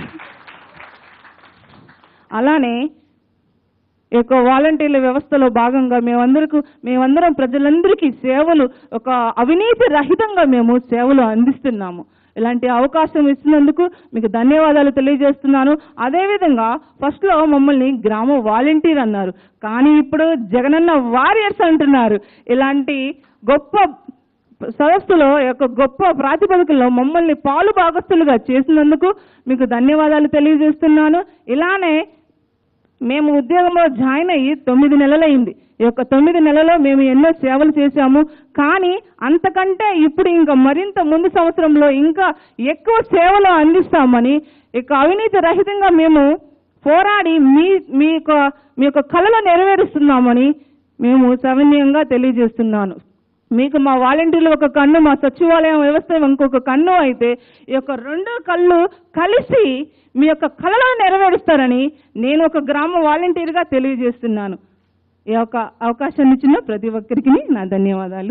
అలానే ఈ యొక్క వాలంటీర్ల వ్యవస్థలో భాగంగా మేమందరకు మేమందరం ప్రజలందరికీ సేవలు ఒక అవినీతి రహితంగా మేము సేవలు అందిస్తున్నాము ఇలాంటి అవకాశం ఇచ్చినందుకు మీకు ధన్యవాదాలు తెలియజేస్తున్నాను అదేవిధంగా ఫస్ట్లో మమ్మల్ని గ్రామ వాలంటీర్ అన్నారు కానీ ఇప్పుడు జగనన్న వారియర్స్ అంటున్నారు ఇలాంటి గొప్ప సదస్సులో ఈ యొక్క గొప్ప ప్రాతిపదికలో మమ్మల్ని పాలు భాగస్తులుగా చేసినందుకు మీకు ధన్యవాదాలు తెలియజేస్తున్నాను ఇలానే మేము ఉద్యోగంలో జాయిన్ అయ్యి తొమ్మిది నెలలైంది ఈ యొక్క తొమ్మిది నెలలో మేము ఎన్నో సేవలు చేశాము కానీ అంతకంటే ఇప్పుడు ఇంకా మరింత ముందు సంవత్సరంలో ఇంకా ఎక్కువ సేవలు అందిస్తామని ఇక అవినీతి రహితంగా మేము పోరాడి మీ మీ యొక్క మీ యొక్క కళలు నెరవేరుస్తున్నామని మేము సవినయంగా తెలియజేస్తున్నాను మీకు మా వాలంటీర్లు ఒక కన్ను మా సచివాలయం వ్యవస్థ ఇంకొక కన్ను అయితే ఈ యొక్క రెండు కళ్ళు కలిసి మీ యొక్క కళలను నెరవేరుస్తారని నేను ఒక గ్రామ వాలంటీర్గా తెలియజేస్తున్నాను ఈ యొక్క అవకాశాన్ని ఇచ్చిన ప్రతి ఒక్కరికి నా ధన్యవాదాలు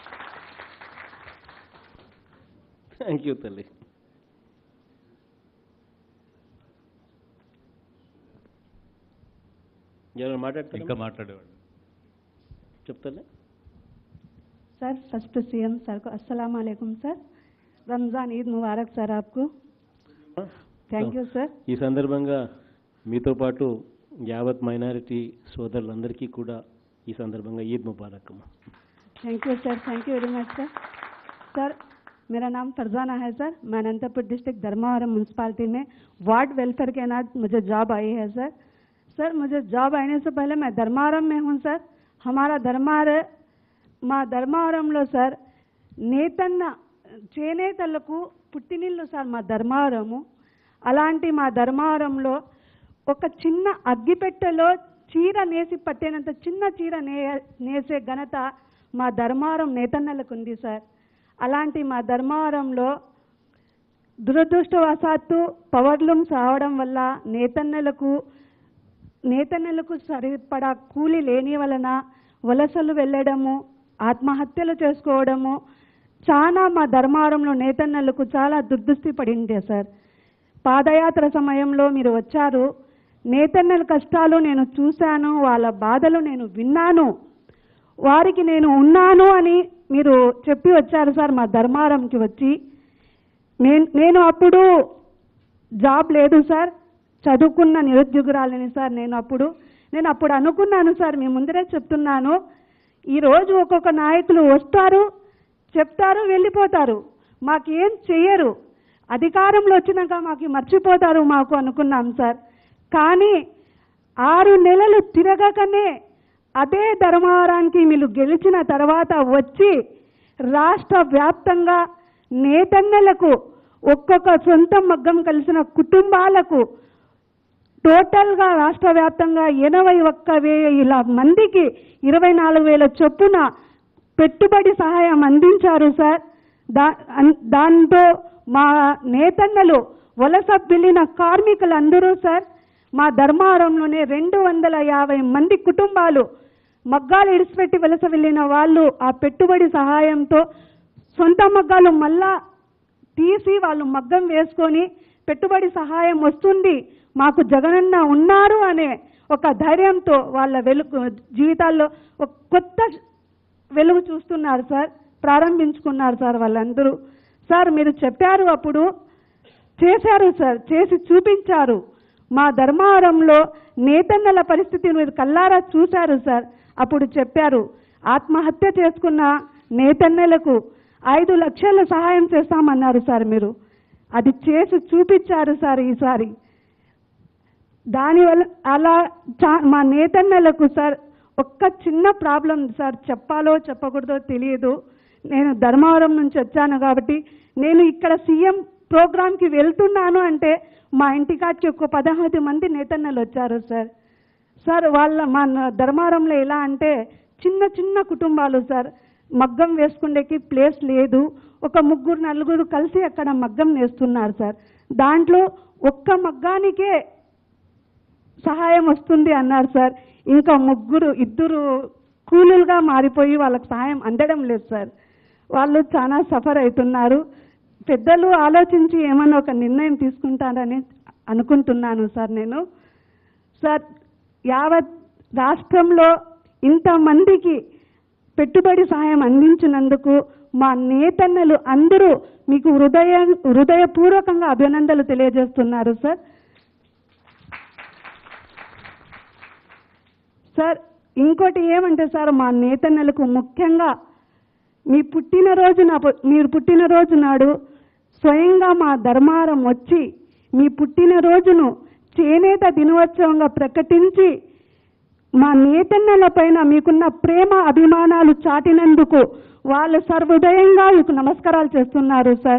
థ్యాంక్ యూ తల్లి ఎవరు మాట్లాడతారు ఇంకా మాట్లాడేవాడు చెప్తాలే सर फर्स्ट सीएम सर को अस्सलाम वालेकुम सर रमज़ान ईद मुबारक सर आपको థ్యాంక్ యూ సార్ ఈ సందర్భంగా మీతో పాటు యావత్ మైనారిటీ సోదరులందరికీ కూడా ఈ సందర్భంగా ఈద్ ముబారక్ అమ్మ thank you sir thank you very much sir sir मेरा नाम फरजाना है सर मैं अनंतपुर डिस्ट्रिक्ट धर्मावरम म्यूनसिपालिटी में वार्ड वेलफेयर के नाथ मुझे जॉब आई है सर सर मुझे जॉब आने से पहले मैं धर्मावरम में हूँ सर हमारा धर्मार మా ధర్మవరంలో సార్ నేతన్న చేనేతలకు పుట్టినిల్లు సార్ మా ధర్మవరము అలాంటి మా ధర్మవరంలో ఒక చిన్న అగ్గిపెట్టెలో చీర నేసి పట్టేనంత చిన్న చీర నే నేసే ఘనత మా ధర్మవరం నేతన్నలకు ఉంది సార్ అలాంటి మా ధర్మవరంలో దురదృష్టవశాత్తు పవర్ లూమ్స్ రావడం వల్ల నేతన్నలకు నేతన్నలకు సరిపడా కూలి లేని వలన వలసలు వెళ్ళడము ఆత్మహత్యలు చేసుకోవడము చాలా మా ధర్మారంలో నేతన్నలకు చాలా దుర్దృష్టి పడింది సార్ పాదయాత్ర సమయంలో మీరు వచ్చారు నేతన్నల కష్టాలు నేను చూశాను వాళ్ళ బాధలు నేను విన్నాను వారికి నేను ఉన్నాను అని మీరు చెప్పి వచ్చారు సార్ మా ధర్మారంకి వచ్చి నేను నేను అప్పుడు జాబ్ లేదు సార్ చదువుకున్న నిరుద్యోగురాలని సార్ నేను అప్పుడు నేను అప్పుడు అనుకున్నాను సార్ మీ ముందరే చెప్తున్నాను ఈరోజు ఒక్కొక్క నాయకులు వస్తారు చెప్తారు వెళ్ళిపోతారు మాకేం చెయ్యరు అధికారంలో వచ్చినాక మాకు మర్చిపోతారు మాకు అనుకున్నాం సార్ కానీ ఆరు నెలలు తిరగకనే అదే ధర్మవరానికి మీరు గెలిచిన తర్వాత వచ్చి రాష్ట్ర వ్యాప్తంగా నేతన్నలకు ఒక్కొక్క సొంత మగ్గం కలిసిన కుటుంబాలకు టోటల్గా రాష్ట్ర వ్యాప్తంగా ఎనభై ఒక్క వేల మందికి ఇరవై నాలుగు వేల చొప్పున పెట్టుబడి సహాయం అందించారు సార్ దా అన్- దాంతో మా నేతన్నలు వలస వెళ్ళిన కార్మికులందరూ సార్ మా ధర్మారంలోనే రెండు వందల యాభై మంది కుటుంబాలు మగ్గాలు ఇడిచిపెట్టి వలస వెళ్ళిన వాళ్ళు ఆ పెట్టుబడి సహాయంతో సొంత మగ్గాలు మళ్ళా తీసి వాళ్ళు మగ్గం వేసుకొని పెట్టుబడి సహాయం వస్తుంది మాకు జగనన్న ఉన్నారు అనే ఒక ధైర్యంతో వాళ్ళ వెలుగు జీవితాల్లో ఒక కొత్త వెలుగు చూస్తున్నారు సార్ ప్రారంభించుకున్నారు సార్ వాళ్ళందరూ సార్ మీరు చెప్పారు అప్పుడు చేశారు సార్ చేసి చూపించారు మా ధర్మవరంలో నేతన్నల పరిస్థితి మీరు కల్లారా చూశారు సార్ అప్పుడు చెప్పారు ఆత్మహత్య చేసుకున్న నేతన్నలకు ఐదు లక్షల సహాయం చేస్తామన్నారు సార్ మీరు అది చేసి చూపించారు సార్ ఈసారి దానివల్ల అలా చా మా నేతన్నలకు సార్ ఒక్క చిన్న ప్రాబ్లం సార్ చెప్పాలో చెప్పకూడదో తెలియదు నేను ధర్మవరం నుంచి వచ్చాను కాబట్టి నేను ఇక్కడ సీఎం ప్రోగ్రామ్కి వెళ్తున్నాను అంటే మా ఇంటికాడికి ఒక పదహైదు మంది నేతన్నలు వచ్చారు సార్ సార్ వాళ్ళ మా న- ధర్మవరంలో ఎలా అంటే చిన్న చిన్న కుటుంబాలు సార్ మగ్గం వేసుకునేకి ప్లేస్ లేదు ఒక ముగ్గురు నలుగురు కలిసి అక్కడ మగ్గం వేస్తున్నారు సార్ దాంట్లో ఒక్క మగ్గానికే సహాయం వస్తుంది అన్నారు సార్ ఇంకా ముగ్గురు ఇద్దరు కూలీలుగా మారిపోయి వాళ్ళకి సహాయం అందడం లేదు సార్ వాళ్ళు చాలా సఫర్ అవుతున్నారు పెద్దలు ఆలోచించి ఏమన్నా ఒక నిర్ణయం తీసుకుంటారని అనుకుంటున్నాను సార్ నేను సార్ యావత్ రాష్ట్రంలో ఇంతమందికి పెట్టుబడి సహాయం అందించినందుకు మా నేతన్నలు అందరూ మీకు హృదయ హృదయపూర్వకంగా అభినందనలు తెలియజేస్తున్నారు సార్ సార్ ఇంకోటి ఏమంటే సార్ మా నేతన్నలకు ముఖ్యంగా మీ పుట్టినరోజు నా పు- మీరు పుట్టినరోజు నాడు స్వయంగా మా ధర్మారం వచ్చి మీ పుట్టినరోజును చేనేత దినోత్సవంగా ప్రకటించి మా నేతన్నల పైన మీకున్న ప్రేమ అభిమానాలు చాటినందుకు వాళ్ళు సర్వోదయంగా మీకు నమస్కారాలు చేస్తున్నారు సార్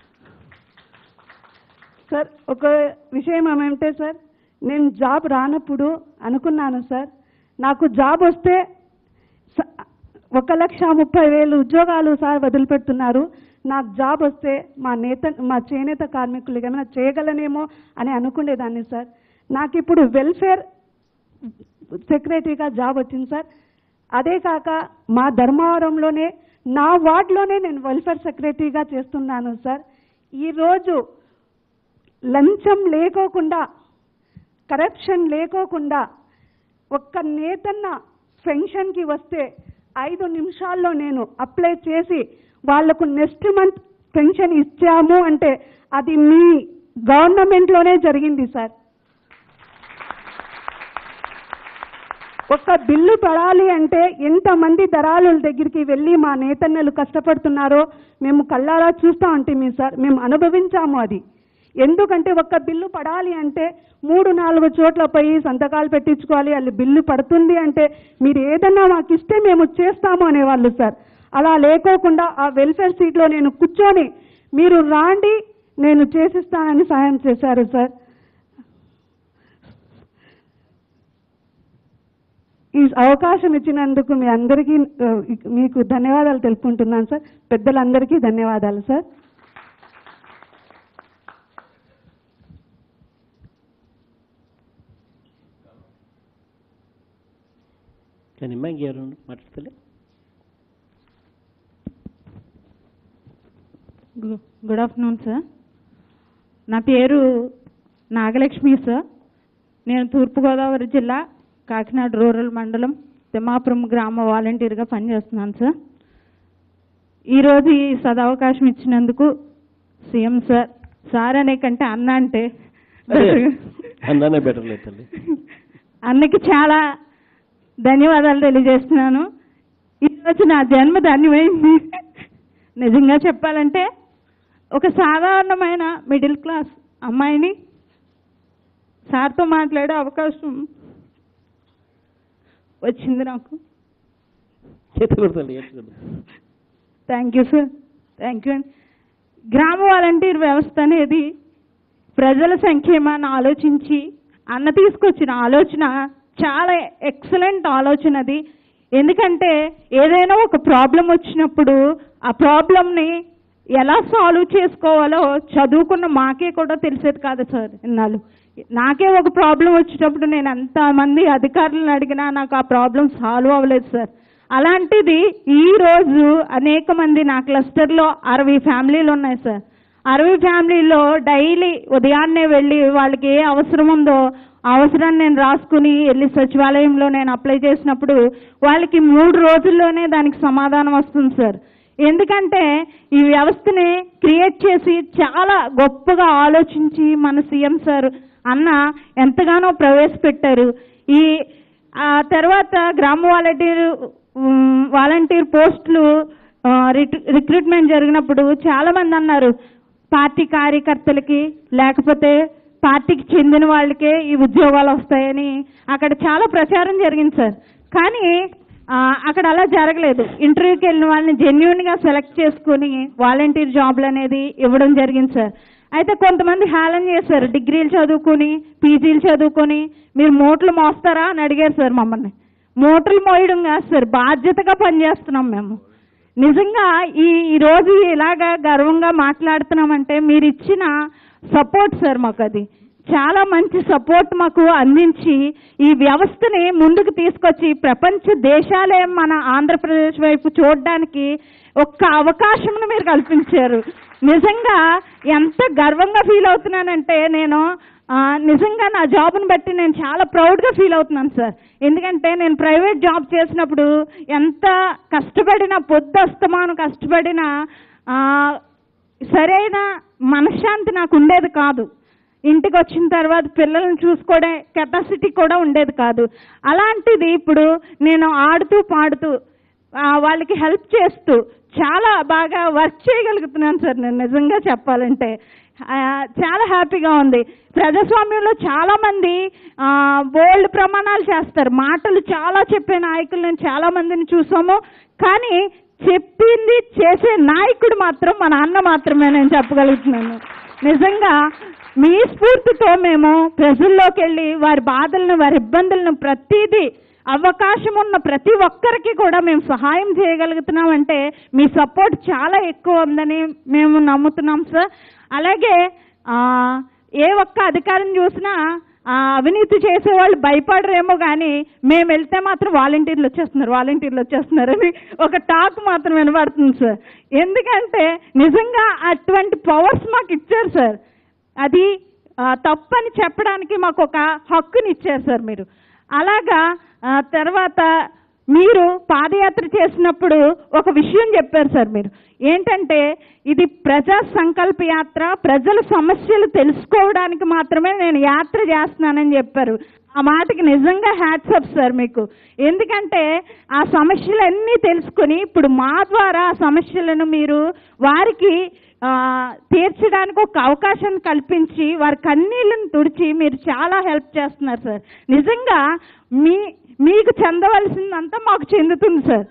సార్ ఒక విషయం ఏమంటే సార్ నేను జాబ్ రానప్పుడు అనుకున్నాను సార్ నాకు జాబ్ వస్తే స- ఒక లక్ష ముప్పై వేలు ఉద్యోగాలు సార్ వదిలిపెడుతున్నారు నాకు జాబ్ వస్తే మా నేత మా చేనేత కార్మికులు ఏమైనా చేయగలనేమో అని అనుకునేదాన్ని సార్ నాకు ఇప్పుడు వెల్ఫేర్ సెక్రటరీగా జాబ్ వచ్చింది సార్ అదే కాక మా ధర్మవరంలోనే నా వార్డులోనే నేను వెల్ఫేర్ సెక్రటరీగా చేస్తున్నాను సార్ ఈరోజు లంచం లేకోకుండా కరప్షన్ లేకోకుండా ఒక్క నేతన్న పెన్షన్కి వస్తే ఐదు నిమిషాల్లో నేను అప్లై చేసి వాళ్లకు నెక్స్ట్ మంత్ పెన్షన్ ఇచ్చాము అంటే అది మీ గవర్నమెంట్లోనే జరిగింది సార్ ఒక్క బిల్లు పడాలి అంటే ఎంతమంది దళారుల దగ్గరికి వెళ్ళి మా నేతన్నలు కష్టపడుతున్నారో మేము కళ్ళారా చూస్తా ఉంటాం సార్ మేము అనుభవించాము అది ఎందుకంటే ఒక్క బిల్లు పడాలి అంటే మూడు నాలుగు చోట్ల పోయి సంతకాలు పెట్టించుకోవాలి వాళ్ళు బిల్లు పడుతుంది అంటే మీరు ఏదన్నా మాకు ఇస్తే మేము చేస్తాము అనేవాళ్ళు సార్ అలా లేకోకుండా ఆ వెల్ఫేర్ సీట్లో నేను కూర్చొని మీరు రాండి నేను చేసిస్తానని సాయం చేశారు సార్ ఈ అవకాశం ఇచ్చినందుకు మీ అందరికీ ఆ, మీకు ధన్యవాదాలు తెలుపుకుంటున్నాను సార్ పెద్దలందరికీ ధన్యవాదాలు సార్ కానీ అమ్మాయి గారు మాట్లాడతలే గు- గుడ్ ఆఫ్టర్నూన్ సార్ నా పేరు నాగలక్ష్మి సార్ నేను తూర్పుగోదావరి జిల్లా కాకినాడ రూరల్ మండలం తిమ్మాపురం గ్రామ వాలంటీర్గా పనిచేస్తున్నాను సార్ ఈరోజు ఈ సదవకాశం ఇచ్చినందుకు సీఎం సార్ సార్ అనే కంటే అన్న అంటే అదే అందానే బెటర్ లేదు తల్లి అన్నకి చాలా ధన్యవాదాలు తెలియజేస్తున్నాను ఈరోజు నా జన్మ ధన్యమైంది నిజంగా చెప్పాలంటే ఒక సాధారణమైన మిడిల్ క్లాస్ అమ్మాయిని సార్తో మాట్లాడే అవకాశం వచ్చింది నాకు చేతులు తల్లి ఏడ్చకూడదు. Thank you sir thank you అండి గ్రామ వాలంటీర్ వ్యవస్థ అనేది ప్రజల సంక్షేమాన్ని ఆలోచించి అన్న తీసుకొచ్చిన ఆలోచన చాలా ఎక్సలెంట్ ఆలోచన అది ఎందుకంటే ఏదైనా ఒక ప్రాబ్లం వచ్చినప్పుడు ఆ ప్రాబ్లంని ఎలా సాల్వ్ చేసుకోవాలో చదువుకున్న మాకే కూడా తెలిసేది కాదు సార్ ఇన్నాళ్ళు నాకే ఒక ప్రాబ్లం వచ్చేటప్పుడు నేను ఎంతమంది అధికారులను అడిగినా నాకు ఆ ప్రాబ్లం సాల్వ్ అవ్వలేదు సార్ అలాంటిది ఈ రోజు అనేక మంది నా క్లస్టర్లో అరవై ఫ్యామిలీలు ఉన్నాయి సార్ అరవై ఫ్యామిలీలో డైలీ ఉదయాన్నే వెళ్ళి వాళ్ళకి ఏ అవసరం ఉందో ఆ అవసరాన్ని నేను రాసుకుని వెళ్ళి సచివాలయంలో నేను అప్లై చేసినప్పుడు వాళ్ళకి మూడు రోజుల్లోనే దానికి సమాధానం వస్తుంది సార్ ఎందుకంటే ఈ వ్యవస్థని క్రియేట్ చేసి చాలా గొప్పగా ఆలోచించి మన సీఎం సార్ అన్న ఎంతగానో ప్రవేశపెట్టారు ఈ ఆ తర్వాత గ్రామ వాలంటీర్ ఉమ్, వాలంటీర్ పోస్టులు ఆ, రిట్- రిక్రూట్మెంట్ జరిగినప్పుడు చాలా మంది అన్నారు పార్టీ కార్యకర్తలకి లేకపోతే పార్టీకి చెందిన వాళ్ళకే ఈ ఉద్యోగాలు వస్తాయని అక్కడ చాలా ప్రచారం జరిగింది సార్ కానీ ఆ, అక్కడ అలా జరగలేదు ఇంటర్వ్యూకి వెళ్ళిన వాళ్ళని జెన్యున్గా సెలెక్ట్ చేసుకుని వాలంటీర్ జాబ్లు అనేది ఇవ్వడం జరిగింది సార్ అయితే కొంతమంది హేళన చేశారు డిగ్రీలు చదువుకొని పీజీలు చదువుకొని మీరు మూటలు మోస్తారా అని అడిగారు సార్ మమ్మల్ని మూటలు మోయడం కాదు సార్ బాధ్యతగా పనిచేస్తున్నాం మేము నిజంగా ఈ ఈ రోజు ఇలాగా గర్వంగా మాట్లాడుతున్నామంటే మీరు ఇచ్చిన సపోర్ట్ సార్ మాకు అది చాలా మంచి సపోర్ట్ మాకు అందించి ఈ వ్యవస్థని ముందుకు తీసుకొచ్చి ప్రపంచ దేశాలే మన ఆంధ్రప్రదేశ్ వైపు చూడడానికి ఒక్క అవకాశంను మీరు కల్పించారు నిజంగా ఎంత గర్వంగా ఫీల్ అవుతున్నానంటే నేను ఆ, నిజంగా నా జాబ్ని బట్టి నేను చాలా ప్రౌడ్గా ఫీల్ అవుతున్నాను సార్ ఎందుకంటే నేను ప్రైవేట్ జాబ్ చేసినప్పుడు ఎంత కష్టపడిన పొద్దు కష్టపడిన ఆ, సరైన మనశ్శాంతి నాకు ఉండేది కాదు ఇంటికి వచ్చిన తర్వాత పిల్లల్ని చూసుకోవడే కెపాసిటీ కూడా ఉండేది కాదు అలాంటిది ఇప్పుడు నేను ఆడుతూ పాడుతూ ఆ, వాళ్ళకి హెల్ప్ చేస్తూ చాలా బాగా వర్క్ చేయగలుగుతున్నాను సార్ నేను నిజంగా చెప్పాలంటే ఆ, చాలా హ్యాపీగా ఉంది ప్రజాస్వామ్యంలో చాలా మంది బోల్డ్ ప్రమాణాలు చేస్తారు మాటలు చాలా చెప్పే నాయకులను చాలా మందిని చూసాము కానీ చెప్పింది చేసే నాయకుడు మాత్రం మా నాన్న మాత్రమే నేను చెప్పగలుగుతున్నాను నిజంగా మీ స్ఫూర్తితో మేము ప్రజల్లోకి వెళ్ళి వారి బాధలను వారి ఇబ్బందులను ప్రతిదీ అవకాశం ఉన్న ప్రతి ఒక్కరికి కూడా మేము సహాయం చేయగలుగుతున్నామంటే మీ సపోర్ట్ చాలా ఎక్కువ ఉందని మేము నమ్ముతున్నాం సార్ అలాగే ఆ, ఏ ఒక్క అధికారం చూసినా ఆ, అవినీతి చేసే వాళ్ళు భయపడరేమో కానీ మేము వెళ్తే మాత్రం వాలంటీర్లు వచ్చేస్తున్నారు వాలంటీర్లు వచ్చేస్తున్నారు అని ఒక టాక్ మాత్రం వినబడుతుంది సార్ ఎందుకంటే నిజంగా అటువంటి పవర్స్ మాకు ఇచ్చారు సార్ అది ఆ, తప్పని చెప్పడానికి మాకు ఒక హక్కుని ఇచ్చారు సార్ మీరు అలాగా ఆ, తర్వాత మీరు పాదయాత్ర చేసినప్పుడు ఒక విషయం చెప్పారు సార్ మీరు ఏంటంటే ఇది ప్రజా సంకల్ప యాత్ర ప్రజల సమస్యలు తెలుసుకోవడానికి మాత్రమే నేను యాత్ర చేస్తున్నానని చెప్పారు ఆ మాటకి నిజంగా హ్యాట్సప్ సార్ మీకు ఎందుకంటే ఆ సమస్యలన్నీ తెలుసుకొని ఇప్పుడు మా ద్వారా ఆ సమస్యలను మీరు వారికి ఆ, తీర్చడానికి ఒక అవకాశం కల్పించి వారి కన్నీళ్ళను తుడిచి మీరు చాలా హెల్ప్ చేస్తున్నారు సార్ నిజంగా మీ మీకు చెందవలసిందంతా మాకు చెందుతుంది సార్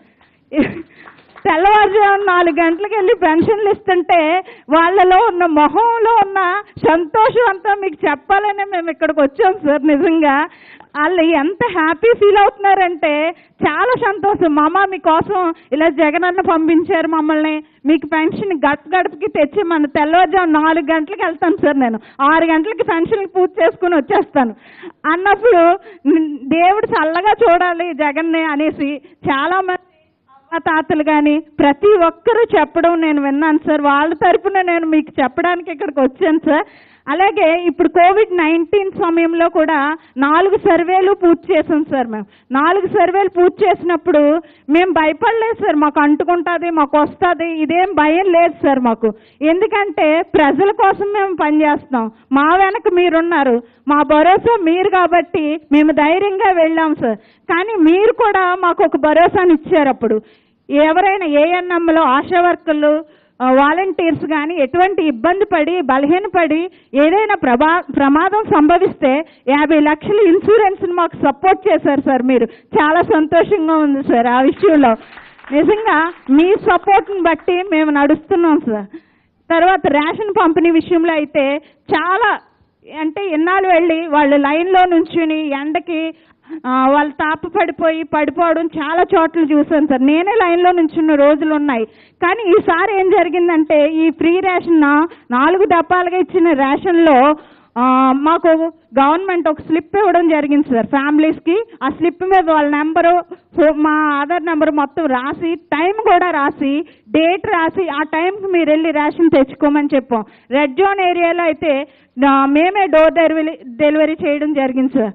తెల్లవారుజాము నాలుగు గంటలకు వెళ్ళి పెన్షన్లు ఇస్తుంటే వాళ్ళలో ఉన్న మొహంలో ఉన్న సంతోషం అంతా మీకు చెప్పాలనే మేము ఇక్కడికి వచ్చాం సార్ నిజంగా వాళ్ళు ఎంత హ్యాపీ ఫీల్ అవుతున్నారంటే చాలా సంతోషం మామ మీకోసం ఇలా జగనన్న పంపించారు మమ్మల్ని మీకు పెన్షన్ గడప గడపకి తెచ్చి మన తెల్లవారుజాము నాలుగు గంటలకు వెళ్తాను సార్ నేను ఆరు గంటలకి పెన్షన్ పూర్తి చేసుకుని వచ్చేస్తాను అన్నప్పుడు న్- దేవుడు చల్లగా చూడాలి జగన్ని అనేసి చాలా మంది అవ్వ తాతలు కానీ ప్రతి ఒక్కరూ చెప్పడం నేను విన్నాను సార్ వాళ్ళ తరపున నేను మీకు చెప్పడానికి ఇక్కడికి వచ్చాను సార్ అలాగే ఇప్పుడు కోవిడ్ నైన్టీన్ సమయంలో కూడా నాలుగు సర్వేలు పూర్తి చేసాం సార్ మేము నాలుగు సర్వేలు పూర్తి చేసినప్పుడు మేము భయపడలేదు సార్ మాకు అంటుకుంటుంది మాకు వస్తుంది ఇదేం భయం లేదు సార్ మాకు ఎందుకంటే ప్రజల కోసం మేము పనిచేస్తాం మా వెనక మీరున్నారు మా భరోసా మీరు కాబట్టి మేము ధైర్యంగా వెళ్ళాం సార్ కానీ మీరు కూడా మాకు ఒక భరోసాని ఇచ్చారు అప్పుడు ఎవరైనా ఏఎన్ఎంలో ఆశా వర్కర్లు ఆ, వాలంటీర్స్ కానీ ఎటువంటి ఇబ్బంది పడి బలహీనపడి ఏదైనా ప్రభా ప్రమాదం సంభవిస్తే యాభై లక్షల ఇన్సూరెన్స్ని మాకు సపోర్ట్ చేశారు సార్ మీరు చాలా సంతోషంగా ఉంది సార్ ఆ విషయంలో నిజంగా మీ సపోర్ట్ని బట్టి మేము నడుస్తున్నాం సార్ తర్వాత రేషన్ పంపిణీ విషయంలో అయితే చాలా అంటే ఎన్నాళ్ళు వెళ్ళి వాళ్ళు లైన్లో నుంచుని ఎండకి ఆ, వాళ్ళు తాప పడిపోయి పడిపోవడం చాలా చోట్ల చూసాను సార్ నేనే లైన్లో నుంచున్న రోజులు ఉన్నాయి కానీ ఈసారి ఏం జరిగిందంటే ఈ ఫ్రీ రేషన్ నాలుగు దప్పాలుగా ఇచ్చిన రేషన్లో ఆ, మాకు గవర్నమెంట్ ఒక స్లిప్ ఇవ్వడం జరిగింది సార్ ఫ్యామిలీస్కి ఆ స్లిప్ మీద వాళ్ళ నెంబరు మా ఆధార్ నెంబర్ మొత్తం రాసి టైం కూడా రాసి డేట్ రాసి ఆ టైంకి మీరు వెళ్ళి రేషన్ తెచ్చుకోమని చెప్పాం రెడ్ జోన్ ఏరియాలో అయితే ఆ, మేమే డోర్ డెలివరీ డెలివరీ చేయడం జరిగింది సార్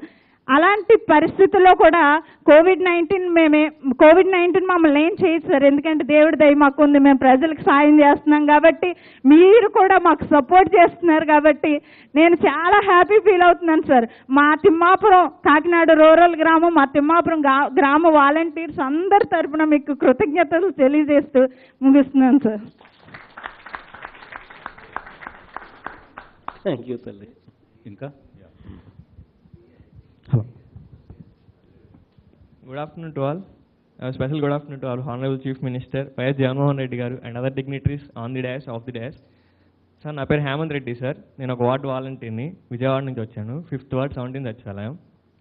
అలాంటి పరిస్థితుల్లో కూడా కోవిడ్ నైన్టీన్ మేమే కోవిడ్ నైన్టీన్ మమ్మల్ని ఏం చేయదు సార్ ఎందుకంటే దేవుడి దయ మాకు ఉంది మేము ప్రజలకు సాయం చేస్తున్నాం కాబట్టి మీరు కూడా మాకు సపోర్ట్ చేస్తున్నారు కాబట్టి నేను చాలా హ్యాపీ ఫీల్ అవుతున్నాను సార్ మా తిమ్మాపురం కాకినాడ రూరల్ గ్రామం మా తిమ్మాపురం గా- గ్రామ వాలంటీర్స్ అందరి తరపున మీకు కృతజ్ఞతలు తెలియజేస్తూ ముగిస్తున్నాను సార్ థ్యాంక్ యూ తల్లి ఇంకా Good afternoon to all. A special good afternoon to our Honorable Chief Minister, YS Jaganmohan Reddy గారు and other dignitaries on the dash of the dash sir నా పేరు హేమంత్ రెడ్డి సార్ నేను ఒక వార్డు వాలంటీర్ని విజయవాడ నుంచి వచ్చాను ఫిఫ్త్ వార్డ్ సెవెంటీన్ సచివాలయం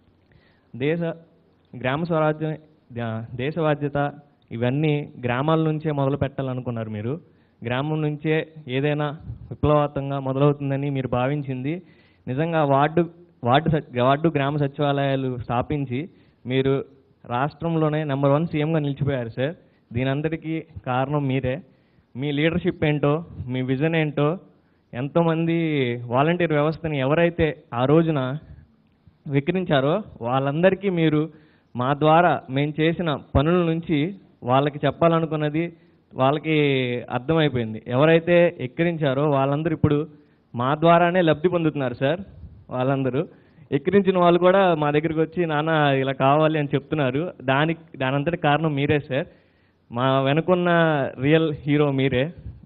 దేశ గ్రామ స్వరాజ్యం దా- దేశ బాధ్యత ఇవన్నీ గ్రామాల నుంచే మొదలు పెట్టాలనుకున్నారు మీరు గ్రామం నుంచే ఏదైనా విప్లవాత్మకంగా మొదలవుతుందని మీరు భావించింది నిజంగా వార్డు వార్డు సచ్- వార్డు గ్రామ సచివాలయాలు స్థాపించి మీరు రాష్ట్రంలోనే నెంబర్ వన్ సీఎంగా నిలిచిపోయారు సార్ దీనందరికీ కారణం మీరే మీ లీడర్షిప్ ఏంటో మీ విజన్ ఏంటో ఎంతోమంది వాలంటీర్ వ్యవస్థని ఎవరైతే ఆ రోజున విక్రించారో వాళ్ళందరికీ మీరు మా ద్వారా మేము చేసిన పనుల నుంచి వాళ్ళకి చెప్పాలనుకున్నది వాళ్ళకి అర్థమైపోయింది ఎవరైతే ఎక్కిరించారో వాళ్ళందరూ ఇప్పుడు మా ద్వారానే లబ్ధి పొందుతున్నారు సార్ వాళ్ళందరూ ఎక్కిరించిన వాళ్ళు కూడా మా దగ్గరికి వచ్చి నాన్న ఇలా కావాలి అని చెప్తున్నారు దానికి దానంతటి కారణం మీరే సార్ మా వెనుకున్న రియల్ హీరో మీరే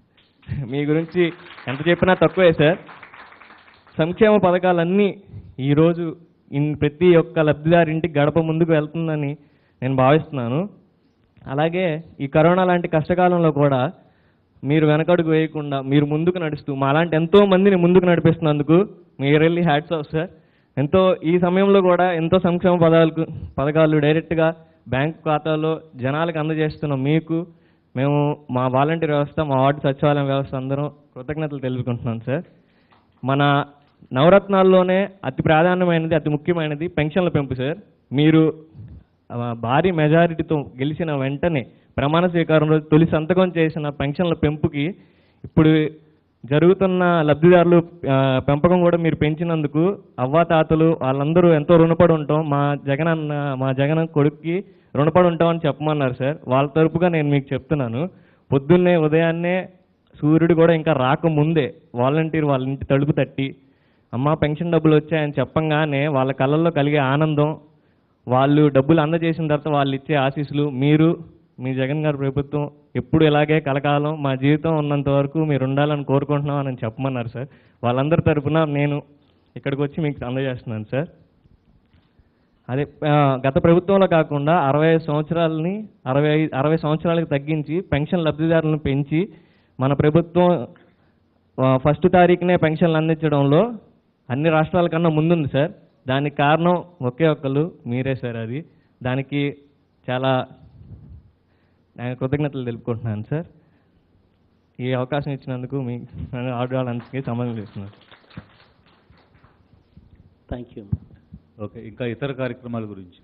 మీ గురించి ఎంత చెప్పినా తక్కువే సార్ సంక్షేమ పథకాలన్నీ ఈరోజు ఇన్ ప్రతి ఒక్క లబ్ధిదారి ఇంటికి గడప ముందుకు వెళ్తుందని నేను భావిస్తున్నాను అలాగే ఈ కరోనా లాంటి కష్టకాలంలో కూడా మీరు వెనకడుగు వేయకుండా మీరు ముందుకు నడుస్తూ మా లాంటి ఎంతో మందిని ముందుకు నడిపిస్తున్నందుకు మీరు వెళ్ళి హ్యాట్స్ ఆఫ్ సార్ ఎంతో ఈ సమయంలో కూడా ఎంతో సంక్షేమ పదాలకు పథకాలు డైరెక్ట్గా బ్యాంక్ ఖాతాలో జనాలకు అందజేస్తున్న మీకు మేము మా వాలంటీర్ వ్యవస్థ మా వార్డు సచివాలయం వ్యవస్థ అందరం కృతజ్ఞతలు తెలుపుకుంటున్నాం సార్ మన నవరత్నాల్లోనే అతి ప్రాధాన్యమైనది అతి ముఖ్యమైనది పెన్షన్ల పెంపు సార్ మీరు ఆ, భారీ మెజారిటీతో గెలిచిన వెంటనే ప్రమాణ స్వీకారం రోజు తొలి సంతకం చేసిన పెన్షన్ల పెంపుకి ఇప్పుడు జరుగుతున్న లబ్ధిదారులు ఆ, పెంపకం కూడా మీరు పెంచినందుకు అవ్వాతాతలు వాళ్ళందరూ ఎంతో రుణపడి ఉంటాం మా జగన్ అన్న మా జగన్ కొడుక్కి రుణపడి ఉంటామని చెప్పమన్నారు సార్ వాళ్ళ తరపుగా నేను మీకు చెప్తున్నాను పొద్దున్నే ఉదయాన్నే సూర్యుడు కూడా ఇంకా రాకముందే వాలంటీర్ వాళ్ళ ఇంటి తలుపు తట్టి అమ్మ పెన్షన్ డబ్బులు వచ్చాయని చెప్పంగానే వాళ్ళ కళ్ళల్లో కలిగే ఆనందం వాళ్ళు డబ్బులు అందజేసిన తర్వాత వాళ్ళు ఇచ్చే ఆశీస్సులు మీరు మీ జగన్ గారి ప్రభుత్వం ఎప్పుడు ఇలాగే కలకాలం మా జీవితం ఉన్నంత వరకు మీరు ఉండాలని కోరుకుంటున్నాం అని చెప్పమన్నారు సార్ వాళ్ళందరి తరపున నేను ఇక్కడికి వచ్చి మీకు అందజేస్తున్నాను సార్ అదే ఆ, గత ప్రభుత్వంలో కాకుండా అరవై ఐదు సంవత్సరాలని అరవై ఐ- అరవై సంవత్సరాలకు తగ్గించి పెన్షన్ లబ్ధిదారులను పెంచి మన ప్రభుత్వం ఆ, ఫస్ట్ తారీఖునే పెన్షన్లు అందించడంలో అన్ని రాష్ట్రాల కన్నా ముందుంది సార్ దానికి కారణం ఒకే ఒక్కరు మీరే సార్ అది దానికి చాలా నేను కృతజ్ఞతలు తెలుపుకుంటున్నాను సార్ ఈ అవకాశం ఇచ్చినందుకు మీ ఆడవాళ్ళందరికీ సంబంధం చేస్తున్నాను థ్యాంక్ యూ ఓకే ఇంకా ఇతర కార్యక్రమాల గురించి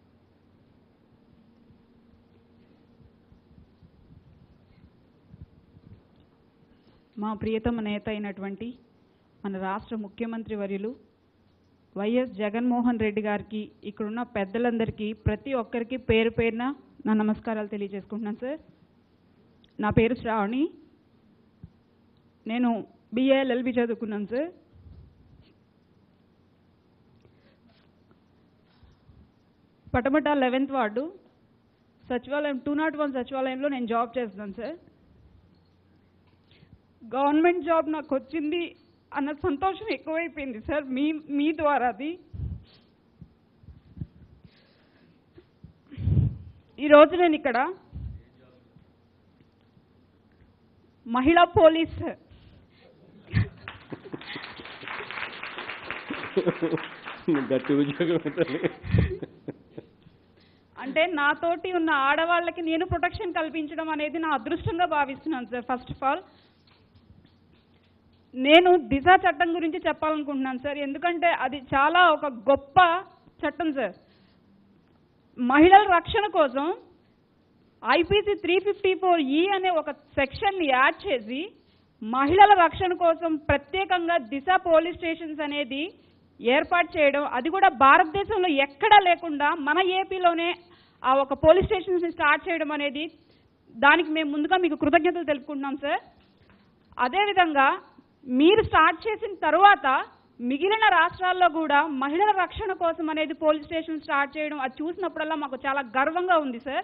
మా ప్రియతమ నేత అయినటువంటి మన రాష్ట్ర ముఖ్యమంత్రి వర్యులు వైఎస్ జగన్మోహన్ రెడ్డి గారికి ఇక్కడున్న పెద్దలందరికీ ప్రతి ఒక్కరికి పేరు పేరున నా నమస్కారాలు తెలియజేసుకుంటున్నాను సార్ నా పేరు శ్రావణి నేను బిఏఎల్ఎల్బి చదువుకున్నాను సార్ పటమట లెవెన్త్ వార్డు సచివాలయం టూ నాట్ వన్ సచివాలయంలో నేను జాబ్ చేస్తున్నాను సార్ గవర్నమెంట్ జాబ్ నాకు వచ్చింది అన్న సంతోషం ఎక్కువైపోయింది సార్ మీ మీ ద్వారా అది ఈరోజు నేను ఇక్కడ మహిళా పోలీస్ గట్టి ఉద్యోగం తల్లి అంటే నాతోటి ఉన్న ఆడవాళ్ళకి నేను ప్రొటెక్షన్ కల్పించడం అనేది నా అదృష్టంగా భావిస్తున్నాను సార్ ఫస్ట్ ఆఫ్ ఆల్ నేను దిశ చట్టం గురించి చెప్పాలనుకుంటున్నాను సార్ ఎందుకంటే అది చాలా ఒక గొప్ప చట్టం సార్ మహిళల రక్షణ కోసం ఐపీసీ త్రీ ఫిఫ్టీ ఫోర్ ఈ అనే ఒక సెక్షన్ని యాడ్ చేసి మహిళల రక్షణ కోసం ప్రత్యేకంగా దిశ పోలీస్ స్టేషన్స్ అనేది ఏర్పాటు చేయడం అది కూడా భారతదేశంలో ఎక్కడా లేకుండా మన ఏపీలోనే ఆ ఒక పోలీస్ స్టేషన్స్ స్టార్ట్ చేయడం అనేది దానికి మేము ముందుగా మీకు కృతజ్ఞతలు తెలుపుకుంటున్నాం సార్ అదేవిధంగా మీరు స్టార్ట్ చేసిన తర్వాత మిగిలిన రాష్ట్రాల్లో కూడా మహిళల రక్షణ కోసం అనేది పోలీస్ స్టేషన్ స్టార్ట్ చేయడం అది చూసినప్పుడల్లా మాకు చాలా గర్వంగా ఉంది సార్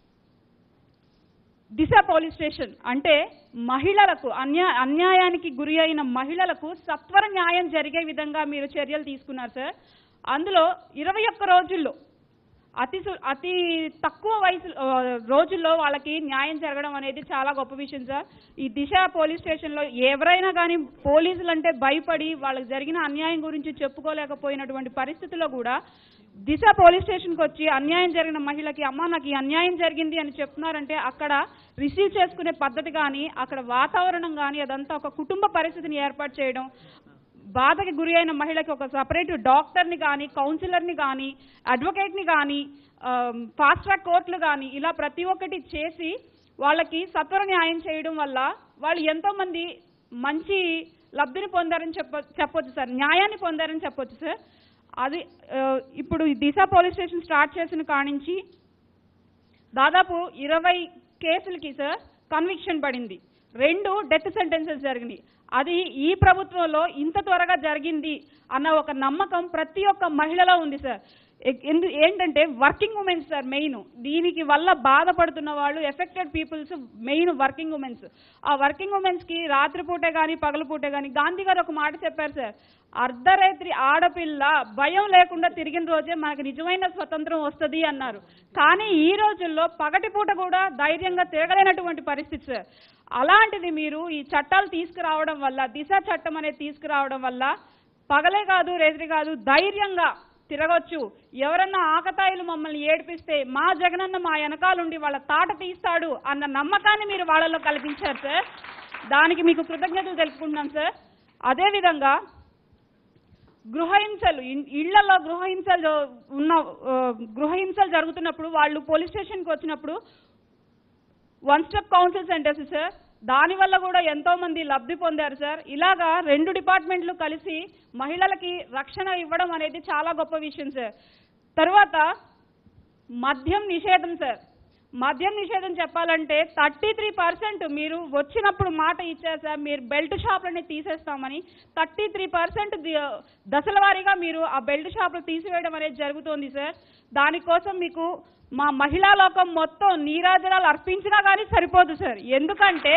దిశ పోలీస్ స్టేషన్ అంటే మహిళలకు అన్యా అన్యాయానికి గురి అయిన మహిళలకు సత్వర న్యాయం జరిగే విధంగా మీరు చర్యలు తీసుకున్నారు సార్ అందులో ఇరవై ఒక్క రోజుల్లో అతి సు- అతి తక్కువ వయసు ఆ, రోజుల్లో వాళ్ళకి న్యాయం జరగడం అనేది చాలా గొప్ప విషయం సార్ ఈ దిశ పోలీస్ స్టేషన్లో ఎవరైనా కానీ పోలీసులు అంటే భయపడి వాళ్ళకి జరిగిన అన్యాయం గురించి చెప్పుకోలేకపోయినటువంటి పరిస్థితుల్లో కూడా దిశ పోలీస్ స్టేషన్కి వచ్చి అన్యాయం జరిగిన మహిళకి అమ్మ నాకు ఈ అన్యాయం జరిగింది అని చెప్తున్నారంటే అక్కడ రిసీవ్ చేసుకునే పద్ధతి కానీ అక్కడ వాతావరణం కానీ అదంతా ఒక కుటుంబ పరిస్థితిని ఏర్పాటు చేయడం బాధకి గురి అయిన మహిళకి ఒక సపరేట్ డాక్టర్ని కానీ కౌన్సిలర్ని కానీ అడ్వకేట్ని కానీ ఫాస్ట్ ట్రాక్ కోర్టులు కానీ ఇలా ప్రతి ఒక్కటి చేసి వాళ్ళకి సత్వర న్యాయం చేయడం వల్ల వాళ్ళు ఎంతోమంది మంచి లబ్ధిని పొందారని చెప్ప చెప్పొచ్చు సార్ న్యాయాన్ని పొందారని చెప్పొచ్చు సార్ అది ఆ, ఇప్పుడు ఈ దిశ పోలీస్ స్టేషన్ స్టార్ట్ చేసిన కానించి దాదాపు ఇరవై కేసులకి సార్ కన్విక్షన్ పడింది రెండు డెత్ సెంటెన్సెస్ జరిగినాయి అది ఈ ప్రభుత్వంలో ఇంత త్వరగా జరిగింది అన్న ఒక నమ్మకం ప్రతి ఒక్క మహిళలో ఉంది సార్ ఎ- ఎందు ఏంటంటే వర్కింగ్ ఉమెన్స్ సార్ మెయిన్ దీనికి వల్ల బాధపడుతున్న వాళ్ళు affected peoples main working womens ఆ వర్కింగ్ ఉమెన్స్కి రాత్రిపూటే కానీ పగలపూటే కానీ గాంధీ గారు ఒక మాట చెప్పారు సార్ అర్ధరాత్రి ఆడపిల్ల భయం లేకుండా తిరిగిన రోజే మనకు నిజమైన స్వతంత్రం వస్తుంది అన్నారు కానీ ఈ రోజుల్లో పగటిపూట కూడా ధైర్యంగా తిరగలేనటువంటి పరిస్థితి సార్ అలాంటిది మీరు ఈ చట్టాలు తీసుకురావడం వల్ల దిశ చట్టం అనేది తీసుకురావడం వల్ల పగలే కాదు రేత్రి కాదు ధైర్యంగా తిరగొచ్చు ఎవరన్నా ఆకతాయిలు మమ్మల్ని ఏడిపిస్తే మా జగనన్న మా వెనకాలుండి వాళ్ళ తాట తీస్తాడు అన్న నమ్మకాన్ని మీరు వాళ్ళలో కల్పించారు సార్ దానికి మీకు కృతజ్ఞతలు తెలుపుకుంటున్నాం సార్ అదేవిధంగా గృహహింసలు ఇన్- ఇళ్లలో గృహహింసలు జ- ఉన్న ఆ, గృహహింసలు జరుగుతున్నప్పుడు వాళ్ళు పోలీస్ స్టేషన్కి వచ్చినప్పుడు one step council centres sir దానివల్ల కూడా ఎంతో మంది లబ్ధి పొందారు సార్ ఇలాగా రెండు డిపార్ట్మెంట్లు కలిసి మహిళలకి రక్షణ ఇవ్వడం అనేది చాలా గొప్ప విషయం సార్ తర్వాత మద్యం నిషేధం సార్ మద్యం నిషేధం చెప్పాలంటే థర్టీ త్రీ పర్సెంట్ మీరు వచ్చినప్పుడు మాట ఇచ్చారు సార్ మీరు బెల్ట్ షాపులని తీసేస్తామని థర్టీ త్రీ పర్సెంట్ దశల వారీగా మీరు ఆ బెల్ట్ షాపులు తీసివేయడం అనేది జరుగుతోంది సార్ దానికోసం మీకు మా మహిళా లోకం మొత్తం నీరాజనాలు అర్పించినా కానీ సరిపోదు సార్ ఎందుకంటే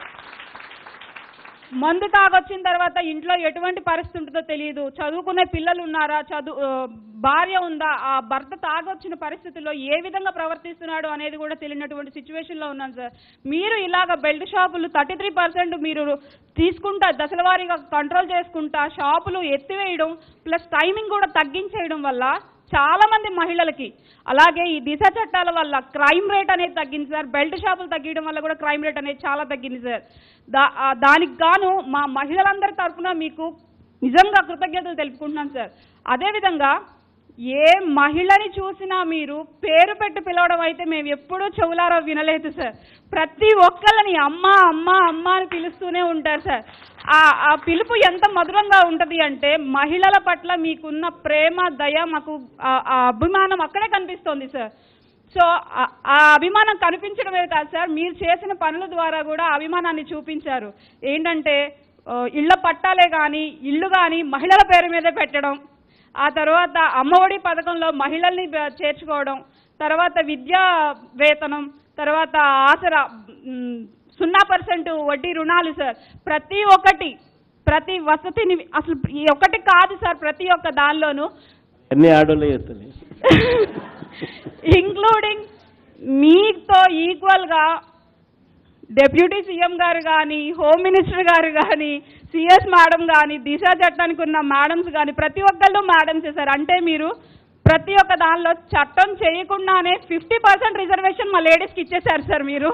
మందు తాగొచ్చిన తర్వాత ఇంట్లో ఎటువంటి పరిస్థితి ఉంటుందో తెలియదు చదువుకునే పిల్లలు ఉన్నారా చదువు ఆ, భార్య ఉందా ఆ భర్త తాగొచ్చిన పరిస్థితుల్లో ఏ విధంగా ప్రవర్తిస్తున్నాడు అనేది కూడా తెలియనటువంటి సిచ్యువేషన్లో ఉన్నాను సార్ మీరు ఇలాగ బెల్ట్ షాపులు థర్టీ త్రీ పర్సెంట్ మీరు తీసుకుంటా దశల వారీగా కంట్రోల్ చేసుకుంటా షాపులు ఎత్తివేయడం ప్లస్ టైమింగ్ కూడా తగ్గించేయడం వల్ల చాలా మంది మహిళలకి అలాగే ఈ దిశ చట్టాల వల్ల క్రైమ్ రేట్ అనేది తగ్గింది సార్ బెల్ట్ షాపులు తగ్గించడం వల్ల కూడా క్రైమ్ రేట్ అనేది చాలా తగ్గింది సార్ దా ఆ దానికి గాను మా మహిళలందరి తరఫున మీకు నిజంగా కృతజ్ఞతలు తెలుపుకుంటున్నాను సార్ అదేవిధంగా ఏ మహిళని చూసినా మీరు పేరు పెట్టి పిలవడం అయితే మేము ఎప్పుడూ చెవులారో వినలేదు సార్ ప్రతి ఒక్కళ్ళని అమ్మ అమ్మ అమ్మ అని పిలుస్తూనే ఉంటారు సార్ ఆ ఆ పిలుపు ఎంత మధురంగా ఉంటది అంటే మహిళల పట్ల మీకున్న ప్రేమ దయ మాకు ఆ ఆ అభిమానం అక్కడే కనిపిస్తోంది సార్ సో ఆ- ఆ అభిమానం కనిపించడమే కాదు సార్ మీరు చేసిన పనుల ద్వారా కూడా ఆ అభిమానాన్ని చూపించారు ఏంటంటే ఆ, ఇళ్ల పట్టాలే కానీ ఇల్లు కానీ మహిళల పేరు మీద పెట్టడం ఆ తర్వాత అమ్మఒడి పథకంలో మహిళల్ని బ- చేర్చుకోవడం తర్వాత విద్యా వేతనం తర్వాత ఆసరా మ్, సున్నా పర్సెంట్ వడ్డీ రుణాలు సార్ ప్రతి ఒక్కటి ప్రతి వసతిని అసలు ఈ ఒక్కటి కాదు సార్ ప్రతి ఒక్క దానిలోనూ అన్ని ఆడోళ్ళే చేస్తాయి ఇంక్లూడింగ్ మీతో ఈక్వల్గా డెప్యూటీ సీఎం గారు కానీ హోమ్ మినిస్టర్ గారు కానీ సిఎస్ మేడం కానీ దిశ చట్టానికి ఉన్న మేడమ్స్ కానీ ప్రతి ఒక్కళ్ళు మేడమ్స్ సార్ అంటే మీరు ప్రతి ఒక్క దానిలో చట్టం చేయకుండానే ఫిఫ్టీ పర్సెంట్ రిజర్వేషన్ మా లేడీస్కి ఇచ్చేశారు సార్ మీరు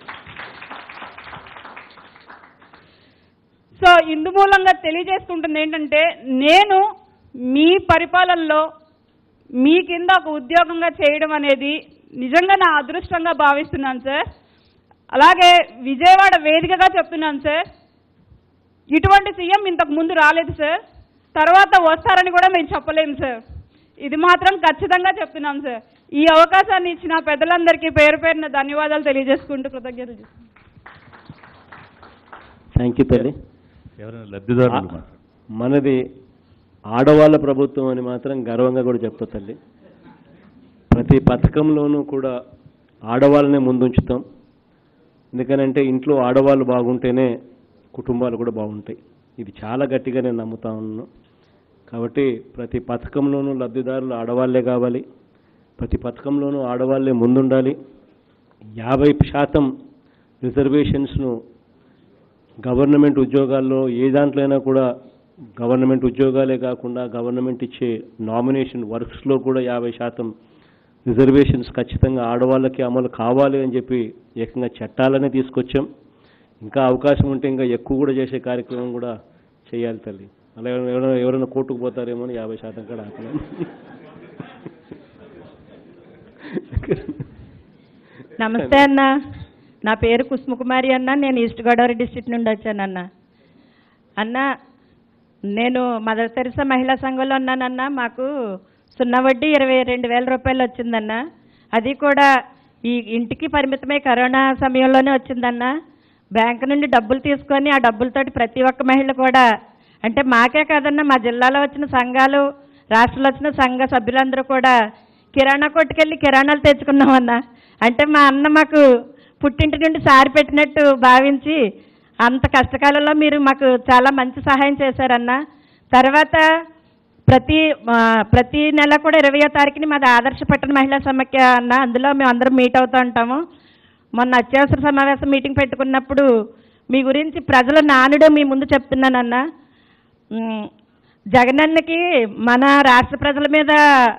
సో ఇందు మూలంగా తెలియజేసుకుంటుంది ఏంటంటే నేను మీ పరిపాలనలో మీ కింద ఒక ఉద్యోగంగా చేయడం అనేది నిజంగా నా అదృష్టంగా భావిస్తున్నాను సార్ అలాగే విజయవాడ వేదికగా చెప్తున్నాను సార్ ఇటువంటి సీఎం ఇంతకు ముందు రాలేదు సార్ తర్వాత వస్తారని కూడా మేము చెప్పలేము సార్ ఇది మాత్రం ఖచ్చితంగా చెప్తున్నాం సార్ ఈ అవకాశాన్ని ఇచ్చిన పెద్దలందరికీ పేరు పేరున ధన్యవాదాలు తెలియజేసుకుంటూ కృతజ్ఞతలు థ్యాంక్ యూ తల్లి ఎవరైనా లబ్ధిదారులు ఆ- మాట్లాడండి. మనది ఆడవాళ్ళ ప్రభుత్వం అని మాత్రం గర్వంగా కూడా చెప్తా తల్లి ప్రతి పథకంలోనూ కూడా ఆడవాళ్ళనే ముందుంచుతాం ఎందుకనంటే ఇంట్లో ఆడవాళ్ళు బాగుంటేనే కుటుంబాలు కూడా బాగుంటాయి ఇది చాలా గట్టిగా నేను నమ్ముతా ఉన్నాను కాబట్టి ప్రతి పథకంలోనూ లబ్ధిదారులు ఆడవాళ్ళే కావాలి ప్రతి పథకంలోనూ ఆడవాళ్ళే ముందుండాలి యాభై శాతం రిజర్వేషన్స్ను గవర్నమెంట్ ఉద్యోగాల్లో ఏ దాంట్లో అయినా కూడా గవర్నమెంట్ ఉద్యోగాలే కాకుండా గవర్నమెంట్ ఇచ్చే నామినేషన్ వర్క్స్లో కూడా యాభై శాతం రిజర్వేషన్స్ ఖచ్చితంగా ఆడవాళ్ళకి అమలు కావాలి అని చెప్పి ఏకంగా చట్టాలనే తీసుకొచ్చాం ఇంకా అవకాశం ఉంటే ఇంకా ఎక్కువ కూడా చేసే కార్యక్రమం కూడా చేయాలి తల్లి అలా ఎవరైనా ఎవరైనా కోర్టుకు పోతారేమో అని యాభై శాతం కూడా ఆపలేం నమస్తే అన్న నా పేరు కుసుమకుమారి అన్న నేను ఈస్ట్ గోదావరి డిస్ట్రిక్ట్ నుండి వచ్చానన్న అన్న నేను మదర్ తెరిసా మహిళా సంఘంలో ఉన్నానన్న మాకు సున్నా వడ్డీ ఇరవై రెండు వేల రూపాయలు వచ్చిందన్న అది కూడా ఈ ఇంటికి పరిమితమై కరోనా సమయంలోనే వచ్చిందన్న బ్యాంక్ నుండి డబ్బులు తీసుకొని ఆ డబ్బులతోటి ప్రతి ఒక్క మహిళ కూడా అంటే మాకే కాదన్న మా జిల్లాలో వచ్చిన సంఘాలు రాష్ట్రంలో వచ్చిన సంఘ సభ్యులందరూ కూడా కిరాణా కొట్టుకెళ్ళి కిరాణాలు తెచ్చుకున్నామన్న అంటే మా అన్న మాకు పుట్టింటి నుండి సారి పెట్టినట్టు భావించి అంత కష్టకాలంలో మీరు మాకు చాలా మంచి సహాయం చేశారన్న తర్వాత ప్రతి ఆ, ప్రతి నెల కూడా ఇరవయో తారీఖుని మాది ఆదర్శ పట్టణ మహిళా సమాఖ్య అన్న అందులో మేము అందరం మీట్ అవుతూ ఉంటాము మొన్న అత్యవసర సమావేశం మీటింగ్ పెట్టుకున్నప్పుడు మీ గురించి ప్రజల నానుడు మీ ముందు చెప్తున్నానన్న ఉమ్, జగనన్నకి మన రాష్ట్ర ప్రజల మీద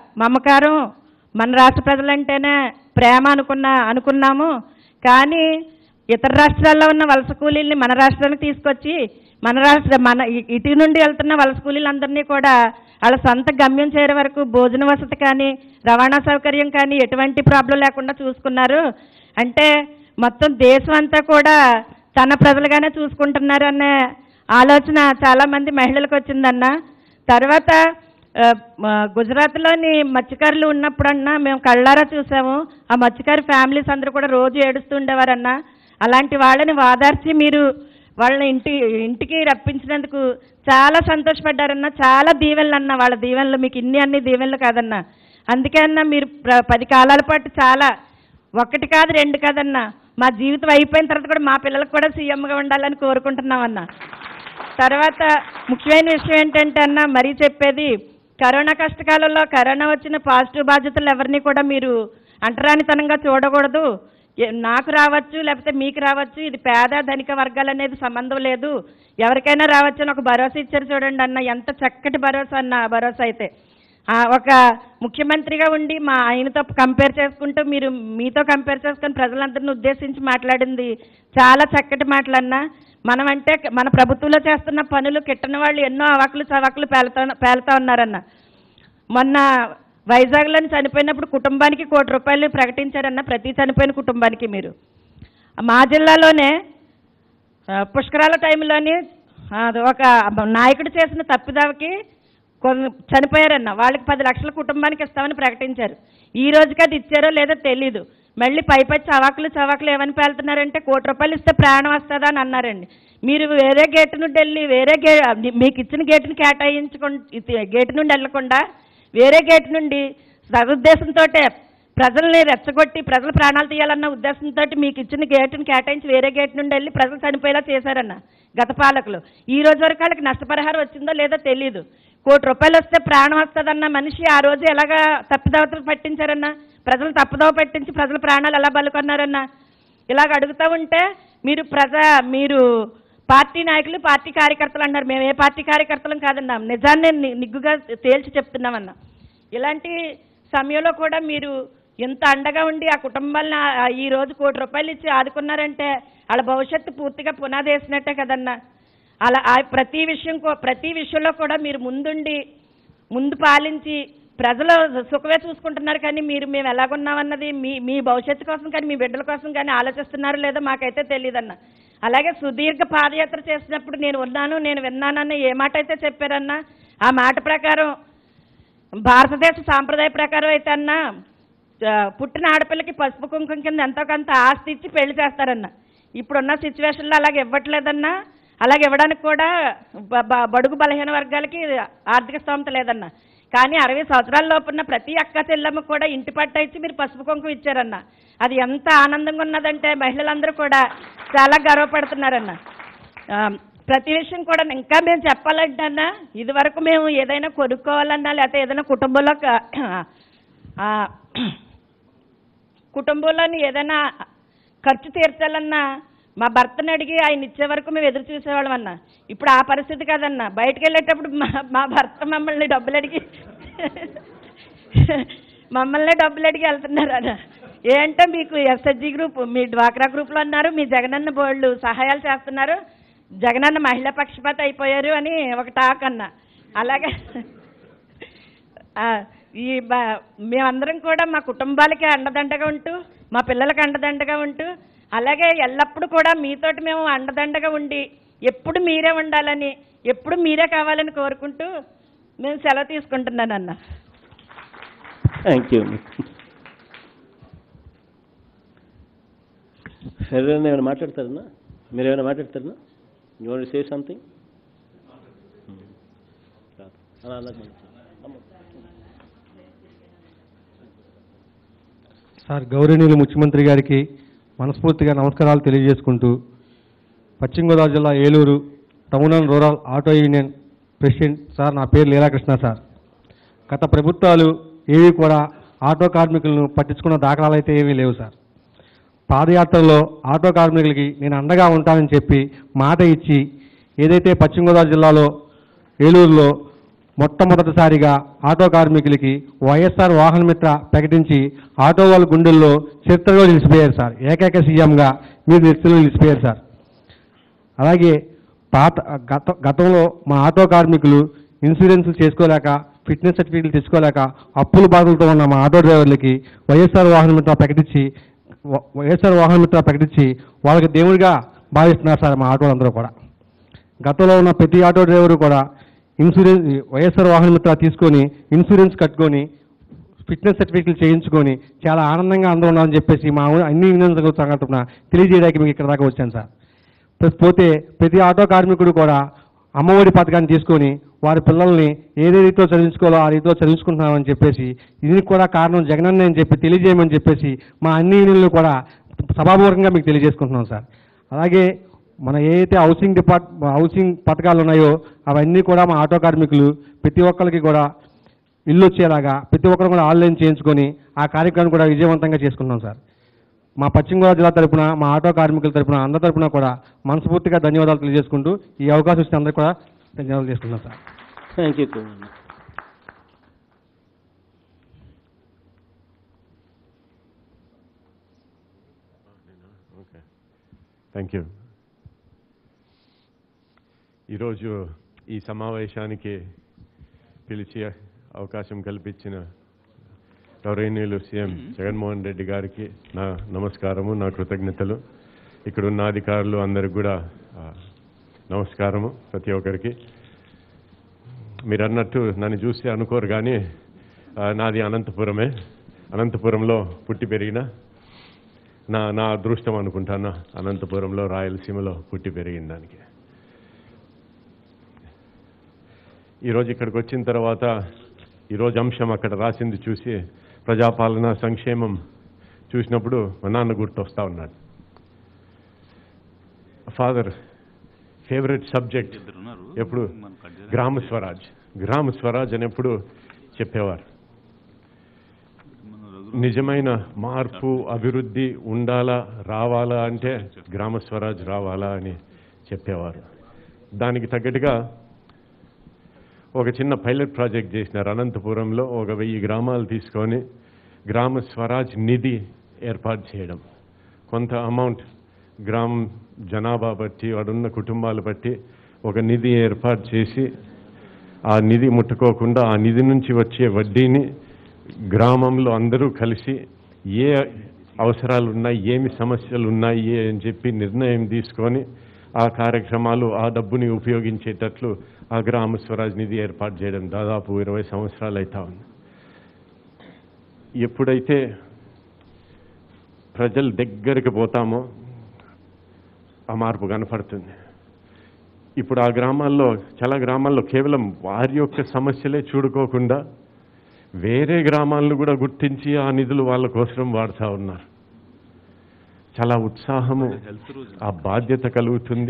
మమకారం మన రాష్ట్ర ప్రజలంటేనే ప్రేమ అనుకున్న అనుకున్నాము కానీ ఇతర రాష్ట్రాల్లో ఉన్న వలస కూలీల్ని మన రాష్ట్రానికి తీసుకొచ్చి మన రాష్ట్ర మన ఇ- ఇటు నుండి వెళ్తున్న వలస కూలీలందరినీ కూడా వాళ్ళ సొంత గమ్యం చేరే వరకు భోజన వసతి కానీ రవాణా సౌకర్యం కానీ ఎటువంటి ప్రాబ్లం లేకుండా చూసుకున్నారు అంటే మొత్తం దేశం అంతా కూడా తన ప్రజలుగానే చూసుకుంటున్నారు అనే ఆలోచన చాలా మంది మహిళలకు వచ్చిందన్న తర్వాత ఆ, మ- గుజరాత్లోని మత్స్యకారులు ఉన్నప్పుడన్నా మేము కళ్ళారా చూసాము ఆ మత్స్యకారు ఫ్యామిలీస్ అందరూ కూడా రోజు ఏడుస్తుండేవారన్నా అలాంటి వాళ్ళని వాదార్చి మీరు వాళ్ళని ఇంటి ఇంటికి రప్పించినందుకు చాలా సంతోషపడ్డారన్న చాలా దీవెనలు అన్న వాళ్ళ దీవెనలు మీకు ఇన్ని అన్ని దీవెనలు కాదన్నా అందుకే అన్న మీరు ప్ర- పది కాలాల పాటు చాలా ఒకటి కాదు రెండు కాదన్నా మా జీవితం అయిపోయిన తర్వాత కూడా మా పిల్లలకు కూడా సీఎంగా ఉండాలని కోరుకుంటున్నామన్నా తర్వాత ముఖ్యమైన విషయం ఏంటంటే అన్న మరీ చెప్పేది కరోనా కష్టకాలంలో కరోనా వచ్చిన పాజిటివ్ బాధ్యతలు ఎవరిని కూడా మీరు అంటరానితనంగా చూడకూడదు ఏ- నాకు రావచ్చు లేకపోతే మీకు రావచ్చు ఇది పేద ధనిక వర్గాలు అనేది సంబంధం లేదు ఎవరికైనా రావచ్చు అని ఒక భరోసా ఇచ్చారు చూడండి అన్న ఎంత చక్కటి భరోసా అన్న ఆ భరోసా అయితే ఆ, ఒక ముఖ్యమంత్రిగా ఉండి మా ఆయనతో కంపేర్ చేసుకుంటూ మీరు మీతో కంపేర్ చేసుకొని ప్రజలందరిని ఉద్దేశించి మాట్లాడింది చాలా చక్కటి మాటలన్నా మనం అంటే మన ప్రభుత్వంలో చేస్తున్న పనులు కిట్టని వాళ్ళు ఎన్నో అవాకులు చవాకులు పేలుతా పేలుతా ఉన్నారన్న మొన్న వైజాగ్లోని చనిపోయినప్పుడు కుటుంబానికి కోటి రూపాయలు ప్రకటించారన్న ప్రతి చనిపోయిన కుటుంబానికి మీరు మా జిల్లాలోనే ఆ, పుష్కరాల టైంలోని ఆ, అది ఒక నాయకుడు చేసిన తప్పిదావకి కొన్ని చనిపోయారన్న వాళ్ళకి పది లక్షల కుటుంబానికి ఇస్తామని ప్రకటించారు ఈ రోజుకి అది ఇచ్చారో లేదో తెలీదు మళ్ళీ పైపై చవాకులు చవాకులు ఏమని పేలుతున్నారంటే కోటి రూపాయలు ఇస్తే ప్రాణం వస్తుందా అని అన్నారండి మీరు వేరే గేట్ నుండి వెళ్ళి వేరే గే మీకు ఇచ్చిన గేటుని కేటాయించుకుంటే గేటు నుండి వెళ్ళకుండా వేరే గేట్ నుండి సదుద్దేశంతో ప్రజల్ని రెచ్చగొట్టి ప్రజల ప్రాణాలు తీయాలన్న ఉద్దేశంతో మీకు ఇచ్చిన గేటుని కేటాయించి వేరే గేట్ నుండి వెళ్ళి ప్రజలు చనిపోయేలా చేశారన్న గత పాలకులు ఈ రోజు వరకు వాళ్ళకి నష్టపరిహారం వచ్చిందో లేదో తెలియదు కోటి రూపాయలు వస్తే ప్రాణం వస్తుందన్న మనిషి ఆ రోజు ఎలాగా తప్పిదవతలు పట్టించారన్న ప్రజలు తప్పుదోవ పట్టించి ప్రజల ప్రాణాలు ఎలా బలుకొన్నారన్న ఇలాగ అడుగుతూ ఉంటే మీరు ప్రజా మీరు పార్టీ నాయకులు పార్టీ కార్యకర్తలు అన్నారు మేము ఏ పార్టీ కార్యకర్తలం కాదన్నాం నిజాన్ని ని- నిగ్గుగా తేల్చి చెప్తున్నామన్నా ఇలాంటి సమయంలో కూడా మీరు ఎంత అండగా ఉండి ఆ కుటుంబాలను ఆ- ఆ ఈ రోజు కోటి రూపాయలు ఇచ్చి ఆదుకున్నారంటే వాళ్ళ భవిష్యత్తు పూర్తిగా పునాది వేసినట్టే కదన్నా అలా ఆ ప్రతి విషయం కూ- ప్రతి విషయంలో కూడా మీరు ముందుండి ముందు పాలించి ప్రజలు సుఖమే చూసుకుంటున్నారు కానీ మీరు మేము ఎలాగున్నామన్నది మీ మీ భవిష్యత్తు కోసం కానీ మీ బిడ్డల కోసం కానీ ఆలోచిస్తున్నారో లేదో మాకైతే తెలియదన్న అలాగే సుదీర్ఘ పాదయాత్ర చేసినప్పుడు నేను ఉన్నాను నేను విన్నానన్న ఏ మాట అయితే చెప్పారన్నా ఆ మాట ప్రకారం భారతదేశ సాంప్రదాయ ప్రకారం అయితే అన్న ఆ, పుట్టిన ఆడపిల్లకి పసుపు కుంకుమ కింద ఎంతో కొంత ఆస్తి ఇచ్చి పెళ్లి చేస్తారన్న ఇప్పుడున్న సిచ్యువేషన్లో అలాగే ఇవ్వట్లేదన్నా అలాగే ఇవ్వడానికి కూడా బ- బ- బడుగు బలహీన వర్గాలకి ఆర్థిక స్తోమత లేదన్న కానీ అరవై సంవత్సరాల లోపున్న ప్రతి అక్క చెల్లెమ్మ కూడా ఇంటి పట్ట ఇచ్చి మీరు పసుపు కుంకుమ ఇచ్చారన్న అది ఎంత ఆనందంగా ఉన్నదంటే మహిళలందరూ కూడా చాలా గర్వపడుతున్నారన్న ఆ, ప్రతి విషయం కూడా ఇంకా మేము చెప్పాలంటే అన్న ఇది వరకు మేము ఏదైనా కొనుక్కోవాలన్నా లేకపోతే ఏదైనా కుటుంబంలో క- ఆ, కుటుంబంలోని ఏదైనా ఖర్చు తీర్చాలన్నా మా భర్తను అడిగి ఆయన ఇచ్చే వరకు మేము ఎదురు చూసేవాళ్ళం అన్న ఇప్పుడు ఆ పరిస్థితి కాదన్న బయటకు వెళ్ళేటప్పుడు మా మా భర్త మమ్మల్ని డబ్బులు అడిగి మమ్మల్ని డబ్బులు అడిగి వెళ్తున్నారు అన్న ఏంటో మీకు ఎస్ఎస్జి గ్రూప్ మీ డ్వాక్రా గ్రూప్లో అన్నారు మీ జగనన్న బోళ్ళు సహాయాలు చేస్తున్నారు జగనన్న మహిళా పక్షపాత అయిపోయారు అని ఒక టాక్ అన్న అలాగే ఆ, ఈ బ- మేమందరం కూడా మా కుటుంబాలకి అండదండగా ఉంటూ మా పిల్లలకి అండదండగా ఉంటూ అలాగే ఎల్లప్పుడూ కూడా మీతోటి మేము అండదండగా ఉండి ఎప్పుడు మీరే ఉండాలని ఎప్పుడు మీరే కావాలని కోరుకుంటూ మేము సెలవు తీసుకుంటున్నాను అన్న థ్యాంక్ యూ ఎవరైనా ఏమైనా మాట్లాడతారన్నా మీరు ఏమైనా మాట్లాడతారన్నా యూ వాంట్ సే సంథింగ్ అలా అలా సార్ గౌరవనీయులు ముఖ్యమంత్రి గారికి మనస్ఫూర్తిగా నమస్కారాలు తెలియజేసుకుంటూ పశ్చిమ గోదావరి జిల్లా Eluru town and rural auto union president sir నా పేరు లీలాకృష్ణ సార్ గత ప్రభుత్వాలు ఏవి కూడా ఆటో కార్మికులను పట్టించుకున్న దాఖలాలు అయితే ఏమీ లేవు సార్ పాదయాత్రలో ఆటో కార్మికులకి నేను అండగా ఉంటానని చెప్పి మాట ఇచ్చి ఏదైతే పశ్చిమ గోదావరి జిల్లాలో ఏలూరులో మొట్టమొదటిసారిగా ఆటో కార్మికులకి వైఎస్ఆర్ వాహన మిత్ర ప్రకటించి ఆటో వాళ్ళ గుండెల్లో చరిత్రలో నిలిచిపోయారు సార్ ఏకైక సీఎంగా మీరు చరిత్రలో నిలిచిపోయారు సార్ అలాగే పాత గత గతంలో మా ఆటో కార్మికులు ఇన్సూరెన్స్ చేసుకోలేక ఫిట్నెస్ సర్టిఫికేట్లు తెచ్చుకోలేక అప్పుల బాధలతో ఉన్న మా ఆటో డ్రైవర్లకి వైఎస్ఆర్ వాహన మిత్ర ప్రకటించి వ- వైఎస్ఆర్ వాహన మిత్ర ప్రకటించి వాళ్ళకి దేవుడిగా భావిస్తున్నారు సార్ మా ఆటోలందరూ కూడా గతంలో ఉన్న ప్రతి ఆటో డ్రైవరు కూడా ఇన్సూరెన్స్ వైఎస్ఆర్ వాహన మిత్ర తీసుకొని ఇన్సూరెన్స్ కట్టుకొని ఫిట్నెస్ సర్టిఫికేట్లు చేయించుకొని చాలా ఆనందంగా అందరూ ఉన్నారని చెప్పేసి మా ఊ- అన్ని యూనియన్స్ సంఘటన తెలియజేయడానికి మీకు ఇక్కడ దాకా వచ్చాను సార్ ప్లస్ పోతే ప్రతి ఆటో కార్మికుడు కూడా అమ్మఒడి పథకాన్ని తీసుకొని వారి పిల్లల్ని ఏదే రీతిలో చదివించుకోవాలో ఆ రీతిలో చదివించుకుంటున్నామని చెప్పేసి దీనికి కూడా కారణం జగనన్నే అని చెప్పి తెలియజేయమని చెప్పేసి మా అన్ని యూనియన్లు కూడా సభాపూర్వకంగా మీకు తెలియజేసుకుంటున్నాం సార్ అలాగే మన ఏదైతే హౌసింగ్ డిపార్ట్ హౌసింగ్ పథకాలు ఉన్నాయో అవన్నీ కూడా మా ఆటో కార్మికులు ప్రతి ఒక్కరికి కూడా ఇల్లు వచ్చేలాగా ప్రతి ఒక్కరు కూడా ఆన్లైన్ చేయించుకొని ఆ కార్యక్రమం కూడా విజయవంతంగా చేసుకుంటున్నాం సార్ మా పశ్చిమ గోదావరి జిల్లా తరపున మా ఆటో కార్మికుల తరపున అందరి తరపున కూడా మనస్ఫూర్తిగా ధన్యవాదాలు తెలియజేసుకుంటూ ఈ అవకాశం ఇచ్చిన అందరికీ కూడా ధన్యవాదాలు చేసుకుంటున్నాం sir thank you okay thank you ఈరోజు ఈ సమావేశానికి పిలిచి అవకాశం కల్పించిన గౌరవనీయులు సీఎం జగన్మోహన్ రెడ్డి గారికి నా నమస్కారము నా కృతజ్ఞతలు ఇక్కడ ఉన్న అధికారులు అందరికి కూడా ఆ, నమస్కారము ప్రతి ఒక్కరికి మీరు అన్నట్టు నన్ను చూసి అనుకోరు కానీ ఆ, నాది అనంతపురమే అనంతపురంలో పుట్టి పెరిగిన నా నా అదృష్టం అనుకుంటాను అనంతపురంలో రాయలసీమలో పుట్టి పెరిగిన దానికి ఈరోజు ఇక్కడికి వచ్చిన తర్వాత ఈరోజు అంశం అక్కడ రాసింది చూసి ప్రజాపాలన సంక్షేమం చూసినప్పుడు మా నాన్న గుర్తొస్తా ఉన్నాడు ఫాదర్ ఫేవరెట్ సబ్జెక్ట్ ఎప్పుడు గ్రామ స్వరాజ్ గ్రామ స్వరాజ్ అని ఎప్పుడు చెప్పేవారు నిజమైన మార్పు అభివృద్ధి ఉండాలా రావాలా అంటే గ్రామ స్వరాజ్ రావాలా అని చెప్పేవారు దానికి తగ్గట్టుగా ఒక చిన్న పైలట్ ప్రాజెక్ట్ చేసినారు అనంతపురంలో ఒక వెయ్యి గ్రామాలు తీసుకొని గ్రామ స్వరాజ్ నిధి ఏర్పాటు చేయడం కొంత అమౌంట్ గ్రామం జనాభా బట్టి వాడున్న కుటుంబాలు బట్టి ఒక నిధి ఏర్పాటు చేసి ఆ నిధి ముట్టుకోకుండా ఆ నిధి నుంచి వచ్చే వడ్డీని గ్రామంలో అందరూ కలిసి ఏ అవసరాలు ఉన్నాయి ఏమి సమస్యలు ఉన్నాయి అని చెప్పి నిర్ణయం తీసుకొని ఆ కార్యక్రమాలు ఆ డబ్బుని ఉపయోగించేటట్లు ఆ గ్రామ స్వరాజ్ నిధి ఏర్పాటు చేయడం దాదాపు ఇరవై సంవత్సరాలు అవుతా ఉంది ఎప్పుడైతే ప్రజల దగ్గరికి పోతామో ఆ మార్పు కనపడుతుంది ఇప్పుడు ఆ గ్రామాల్లో చాలా గ్రామాల్లో కేవలం వారి యొక్క సమస్యలే చూడుకోకుండా వేరే గ్రామాలను కూడా గుర్తించి ఆ నిధులు వాళ్ళ కోసం వాడుతూ ఉన్నారు చాలా ఉత్సాహము ఆ బాధ్యత కలుగుతుంది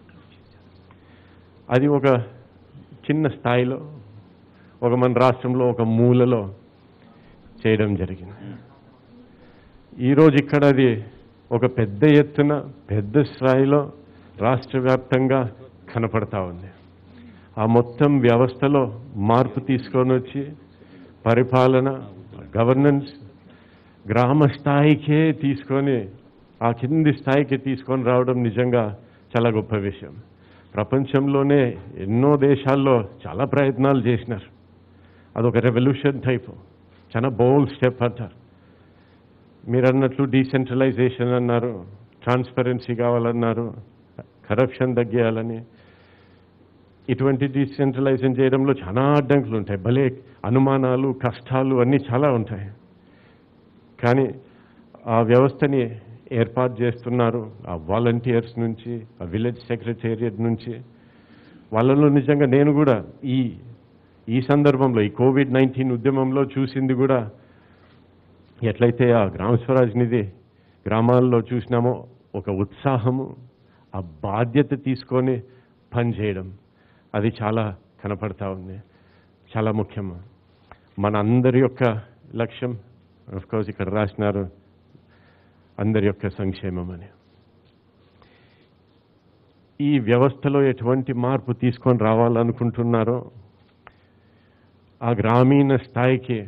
అది ఒక చిన్న స్థాయిలో ఒక మన రాష్ట్రంలో ఒక మూలలో చేయడం జరిగింది ఈరోజు ఇక్కడ అది ఒక పెద్ద ఎత్తున పెద్ద స్థాయిలో రాష్ట్ర వ్యాప్తంగా కనపడతా ఉంది ఆ మొత్తం వ్యవస్థలో మార్పు తీసుకొని వచ్చి పరిపాలన గవర్నెన్స్ గ్రామ స్థాయికే తీసుకొని ఆ కింది స్థాయికి తీసుకొని రావడం నిజంగా చాలా గొప్ప విషయం ప్రపంచంలోనే ఎన్నో దేశాల్లో చాలా ప్రయత్నాలు చేసినారు అదొక రెవల్యూషన్ టైప్ చాలా బోల్డ్ స్టెప్ అంటారు మీరు అన్నట్లు డీసెంట్రలైజేషన్ అన్నారు ట్రాన్స్పరెన్సీ కావాలన్నారు కరప్షన్ తగ్గేయాలని ఇటువంటి డీసెంట్రలైజేషన్ చేయడంలో చాలా అడ్డంకులు ఉంటాయి భలే అనుమానాలు కష్టాలు అన్నీ చాలా ఉంటాయి కానీ ఆ వ్యవస్థని ఏర్పాటు చేస్తున్నారు ఆ వాలంటీర్స్ నుంచి ఆ విలేజ్ సెక్రటేరియట్ నుంచి వాళ్ళలో నిజంగా నేను కూడా ఈ ఈ సందర్భంలో ఈ కోవిడ్ నైన్టీన్ ఉద్యమంలో చూసింది కూడా ఎట్లయితే ఆ గ్రామ స్వరాజ్ నిధి గ్రామాల్లో చూసినామో ఒక ఉత్సాహము ఆ బాధ్యత తీసుకొని పనిచేయడం అది చాలా కనపడతా ఉంది చాలా ముఖ్యము మన అందరి యొక్క లక్ష్యం కోర్స్ ఇక్కడ రాసినారు అందరి యొక్క సంక్షేమం అని ఈ వ్యవస్థలో ఎటువంటి మార్పు తీసుకొని రావాలనుకుంటున్నారో ఆ గ్రామీణ స్థాయికి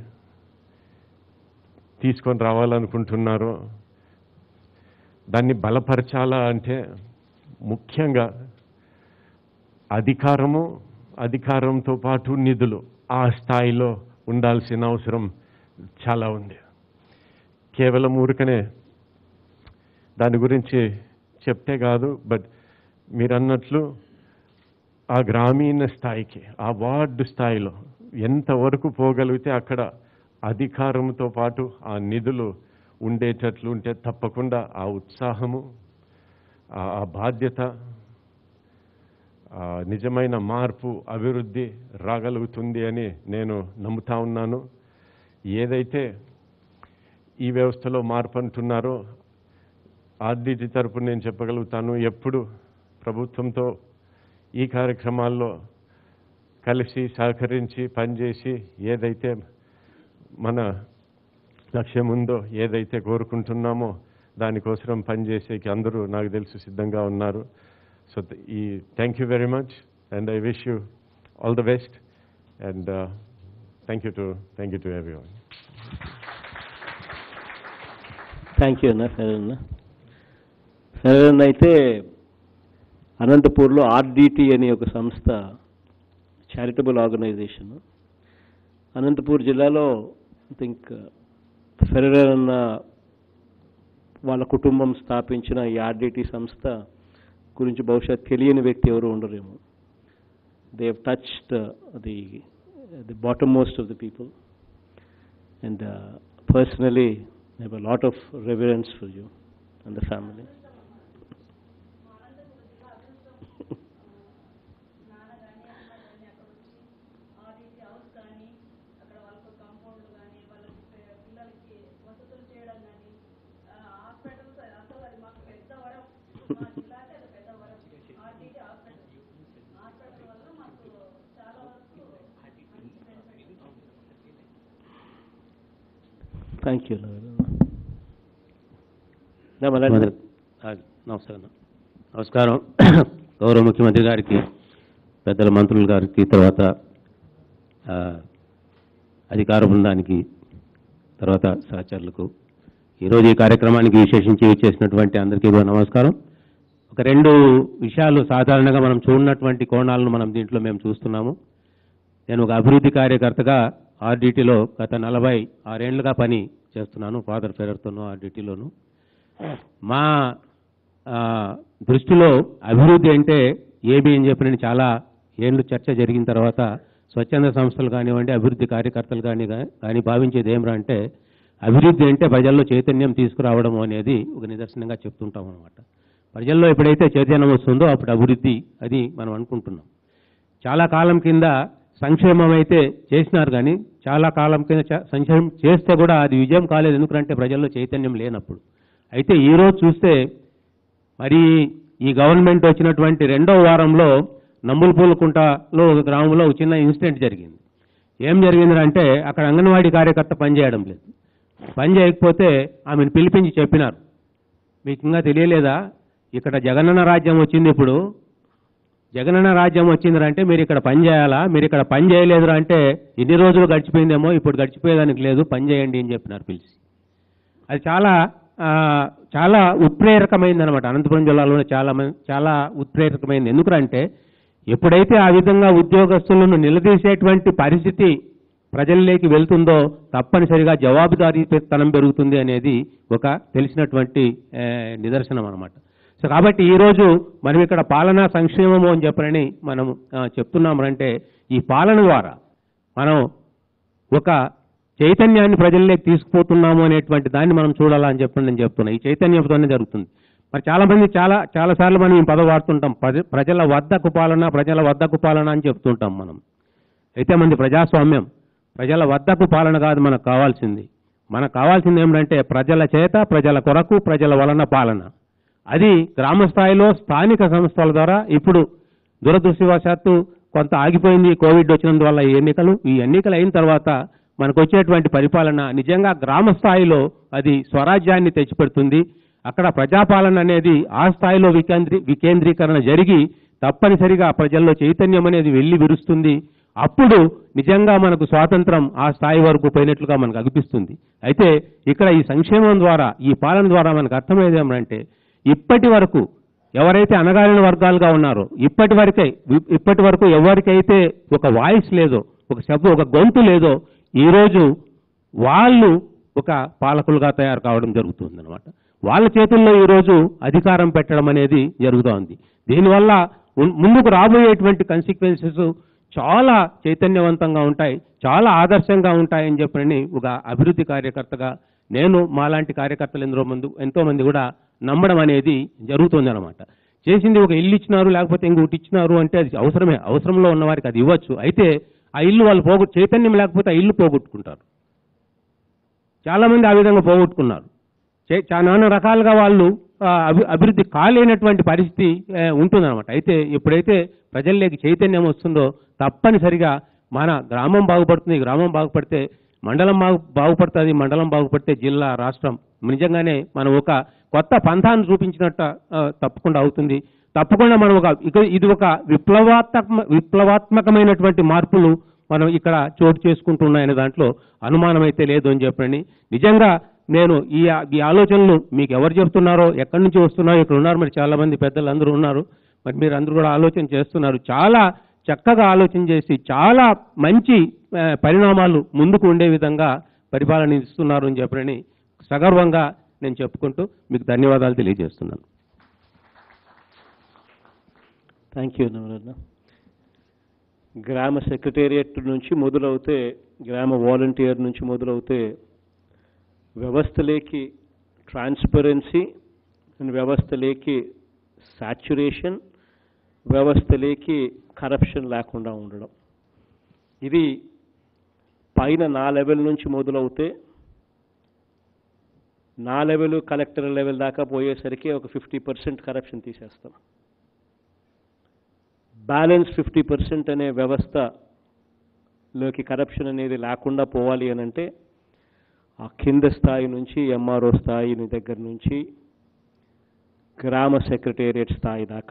తీసుకొని రావాలనుకుంటున్నారో దాన్ని బలపరచాలా అంటే ముఖ్యంగా అధికారము అధికారంతో పాటు నిధులు ఆ స్థాయిలో ఉండాల్సిన అవసరం చాలా ఉంది కేవలం ఊరికనే దాని గురించి చెప్తే కాదు బట్ మీరు అన్నట్లు ఆ గ్రామీణ స్థాయికి ఆ వార్డు స్థాయిలో ఎంతవరకు పోగలిగితే అక్కడ అధికారంతో పాటు ఆ నిధులు ఉండేటట్లు ఉంటే తప్పకుండా ఆ ఉత్సాహము ఆ- ఆ బాధ్యత ఆ నిజమైన మార్పు అభివృద్ధి రాగలుగుతుంది అని నేను నమ్ముతా ఉన్నాను ఏదైతే ఈ వ్యవస్థలో మార్పు అంటున్నారో ఆర్డిటి తరపున నేను చెప్పగలుగుతాను ఎప్పుడు ప్రభుత్వంతో ఈ కార్యక్రమాల్లో కలిసి సహకరించి పనిచేసి ఏదైతే మన లక్ష్యం ఉందో ఏదైతే కోరుకుంటున్నామో దానికోసం పనిచేసేకి అందరూ నాకు తెలుసు సిద్ధంగా ఉన్నారు సో ఈ thank you very much and I wish you all the best and thank you too thank you to everyone thank you అన్న సరే అన్న సరే అన్న అయితే అనంతపూర్లో ఆర్డిటి అనే ఒక సంస్థ చారిటబుల్ ఆర్గనైజేషన్ అనంతపూర్ జిల్లాలో ఐ థింక్ ఫెరర్ అన్న వాళ్ళ కుటుంబం స్థాపించిన ఈ ఆర్డిటి సంస్థ గురించి బహుశా తెలియని వ్యక్తి ఎవరు ఉండరేమో they have touched the the bottom most of the people and personally I have a lot of reverence for you and the family. Thank you ముఖ్యమంత్రి- ఆ, నమస్కారం నమస్కారం గౌరవ ముఖ్యమంత్రి గారికి పెద్దల మంత్రుల గారికి తర్వాత ఆ, అధికార బృందానికి తర్వాత సహచరులకు ఈరోజు ఈ కార్యక్రమానికి విశేషించి చేసినటువంటి అందరికీ కూడా నమస్కారం ఒక రెండు విషయాలు సాధారణంగా మనం చూడనటువంటి కోణాలను మనం దీంట్లో మేము చూస్తున్నాము నేను ఒక అభివృద్ధి కార్యకర్తగా ఆర్డిటీలో గత నలభై ఆరేళ్లుగా పని చేస్తున్నాను ఫాదర్ ఫెరర్తోనూ ఆర్డిటీలోను మా ఆ, దృష్టిలో అభివృద్ధి అంటే ఏమి అని చెప్పి నేను చాలా ఏళ్ళు చర్చ జరిగిన తర్వాత స్వచ్ఛంద సంస్థలు కానివ్వండి అభివృద్ధి కార్యకర్తలు కానీ కానీ భావించేది ఏమిరా అంటే అభివృద్ధి అంటే ప్రజల్లో చైతన్యం తీసుకురావడం అనేది ఒక నిదర్శనంగా చెప్తుంటాం అనమాట ప్రజల్లో ఎప్పుడైతే చైతన్యం వస్తుందో అప్పుడు అభివృద్ధి అది మనం అనుకుంటున్నాం చాలా కాలం కింద సంక్షేమం అయితే చేసినారు కానీ చాలా కాలం కింద చ- సంక్షేమం చేస్తే కూడా అది విజయం కాలేదు ఎందుకంటే ప్రజల్లో చైతన్యం లేనప్పుడు అయితే ఈరోజు చూస్తే మరి ఈ గవర్నమెంట్ వచ్చినటువంటి రెండో వారంలో నమ్ములపూలకుంటలో ఒక గ్రామంలో ఒక చిన్న ఇన్సిడెంట్ జరిగింది ఏం జరిగిందంటే అక్కడ అంగన్వాడీ కార్యకర్త పనిచేయడం లేదు పని చేయకపోతే ఆమెను పిలిపించి చెప్పినారు మీకు ఇంకా తెలియలేదా ఇక్కడ జగనన్న రాజ్యం వచ్చింది ఇప్పుడు జగనన్న రాజ్యం వచ్చిందంటే మీరు ఇక్కడ పని చేయాలా మీరు ఇక్కడ పని చేయలేదురా అంటే ఎన్ని రోజులు గడిచిపోయిందేమో ఇప్పుడు గడిచిపోయేదానికి లేదు పని చేయండి అని చెప్పినారు పిలిచి అది చాలా ఆ, చాలా ఉత్ప్రేరకమైంది అనమాట అనంతపురం జిల్లాలో చాలా మంది చాలా ఉత్ప్రేరకమైంది ఎందుకంటే ఎప్పుడైతే ఆ విధంగా ఉద్యోగస్తులను నిలదీసేటువంటి పరిస్థితి ప్రజల్లోకి వెళ్తుందో తప్పనిసరిగా జవాబుదారీతనం పెరుగుతుంది అనేది ఒక తెలిసినటువంటి ఆ, నిదర్శనం అనమాట సో కాబట్టి ఈరోజు మనం ఇక్కడ పాలనా సంక్షేమము అని చెప్పనని మనం ఆ, చెప్తున్నామంటే ఈ పాలన ద్వారా మనం ఒక చైతన్యాన్ని ప్రజల్లోకి తీసుకుపోతున్నాము అనేటువంటి దాన్ని మనం చూడాలని చెప్పి నేను చెప్తున్నా ఈ చైతన్యంతోనే జరుగుతుంది మరి చాలా మంది చాలా చాలా సార్లు మనం ఈ పదం వాడుతుంటాం ప్రజ- ప్రజల వద్దకు పాలన ప్రజల వద్దకు పాలన అని చెప్తుంటాం మనం అయితే మంది ప్రజాస్వామ్యం ప్రజల వద్దకు పాలన కాదు మనకు కావాల్సింది మనకు కావాల్సింది ఏమిటంటే ప్రజల చేత ప్రజల కొరకు ప్రజల వలన పాలన అది గ్రామ స్థాయిలో స్థానిక సంస్థల ద్వారా ఇప్పుడు దురదృష్టవశాత్తు కొంత ఆగిపోయింది ఈ కోవిడ్ వచ్చినందువల్ల ఈ ఎన్నికలు ఈ ఎన్నికలు అయిన తర్వాత మనకు వచ్చేటువంటి పరిపాలన నిజంగా గ్రామ స్థాయిలో అది స్వరాజ్యాన్ని తెచ్చిపెడుతుంది అక్కడ ప్రజాపాలన అనేది ఆ స్థాయిలో వికేంద్రీ వికేంద్రీకరణ జరిగి తప్పనిసరిగా ప్రజల్లో చైతన్యం అనేది వెళ్ళి విరుస్తుంది అప్పుడు నిజంగా మనకు స్వాతంత్రం ఆ స్థాయి వరకు పోయినట్లుగా మనకు అనిపిస్తుంది అయితే ఇక్కడ ఈ సంక్షేమం ద్వారా ఈ పాలన ద్వారా మనకు అర్థమయ్యేది ఏమంటే ఇప్పటి వరకు ఎవరైతే అణగారిన వర్గాలుగా ఉన్నారో ఇప్పటి వరకే ఇప్పటి వరకు ఎవరికైతే ఒక వాయిస్ లేదో ఒక శబ్దం ఒక గొంతు లేదో ఈరోజు వాళ్ళు ఒక పాలకులుగా తయారు కావడం జరుగుతుంది అనమాట వాళ్ళ చేతుల్లో ఈరోజు అధికారం పెట్టడం అనేది జరుగుతోంది దీనివల్ల ఉన్- ముందుకు రాబోయేటువంటి కన్సిక్వెన్సెస్ చాలా చైతన్యవంతంగా ఉంటాయి చాలా ఆదర్శంగా ఉంటాయని చెప్పని ఒక అభివృద్ధి కార్యకర్తగా నేను మాలాంటి కార్యకర్తలు ఎందరో మంది ఎంతో మంది కూడా నమ్మడం అనేది జరుగుతుంది అనమాట చేసింది ఒక ఇల్లు ఇచ్చినారు లేకపోతే ఇంకొకటి ఇచ్చినారు అంటే అది అవసరమే అవసరంలో ఉన్న వారికి అది ఇవ్వచ్చు అయితే ఆ ఇల్లు వాళ్ళు పోగొ చైతన్యం లేకపోతే ఆ ఇల్లు పోగొట్టుకుంటారు చాలా మంది ఆ విధంగా పోగొట్టుకున్నారు చే- చా- నానా రకాలుగా వాళ్ళు ఆ, అభి అభివృద్ధి కాలేనటువంటి పరిస్థితి ఆ, ఉంటుందన్నమాట అయితే ఎప్పుడైతే ప్రజల్లోకి చైతన్యం వస్తుందో తప్పనిసరిగా మన గ్రామం బాగుపడుతుంది గ్రామం బాగుపడితే మండలం బాగు బాగుపడుతుంది మండలం బాగుపడితే జిల్లా రాష్ట్రం నిజంగానే మనం ఒక కొత్త పంథాన్ని చూపించినట్ట ఆ, తప్పకుండా అవుతుంది తప్పకుండా మనం ఒక ఇక ఇది ఒక విప్లవాత్మక విప్లవాత్మకమైనటువంటి మార్పులు మనం ఇక్కడ చోటు చేసుకుంటున్నాయనే దాంట్లో అనుమానం అయితే లేదు అని చెప్పండి నిజంగా నేను ఈ ఈ ఆలోచనలు మీకు ఎవరు చెప్తున్నారో ఎక్కడి నుంచి వస్తున్నారో ఇక్కడ ఉన్నారు మరి చాలా మంది పెద్దలు అందరూ ఉన్నారు మరి మీరు అందరూ కూడా ఆలోచన చేస్తున్నారు చాలా చక్కగా ఆలోచన చేసి చాలా మంచి ఆ, పరిణామాలు ముందుకు ఉండే విధంగా పరిపాలన ఇస్తున్నారు అని చెప్పని సగర్వంగా నేను చెప్పుకుంటూ మీకు ధన్యవాదాలు తెలియజేస్తున్నాను థ్యాంక్ యూ నవరత్న గ్రామ సెక్రటేరియట్ నుంచి మొదలవుతే గ్రామ వాలంటీర్ నుంచి మొదలవుతే వ్యవస్థలోకి ట్రాన్స్పరెన్సీ అండ్ వ్యవస్థలోకి సాచ్యురేషన్ వ్యవస్థలోకి కరప్షన్ లేకుండా ఉండడం ఇది పైన నా లెవెల్ నుంచి మొదలవుతే నా లెవెల్ కలెక్టర్ లెవెల్ దాకా పోయేసరికి ఒక ఫిఫ్టీ పర్సెంట్ కరప్షన్ తీసేస్తాం బ్యాలెన్స్ ఫిఫ్టీ పర్సెంట్ అనే వ్యవస్థలోకి కరప్షన్ అనేది లేకుండా పోవాలి అని అంటే ఆ కింద స్థాయి నుంచి ఎంఆర్ఓ స్థాయి దగ్గర నుంచి గ్రామ సెక్రటేరియట్ స్థాయి దాకా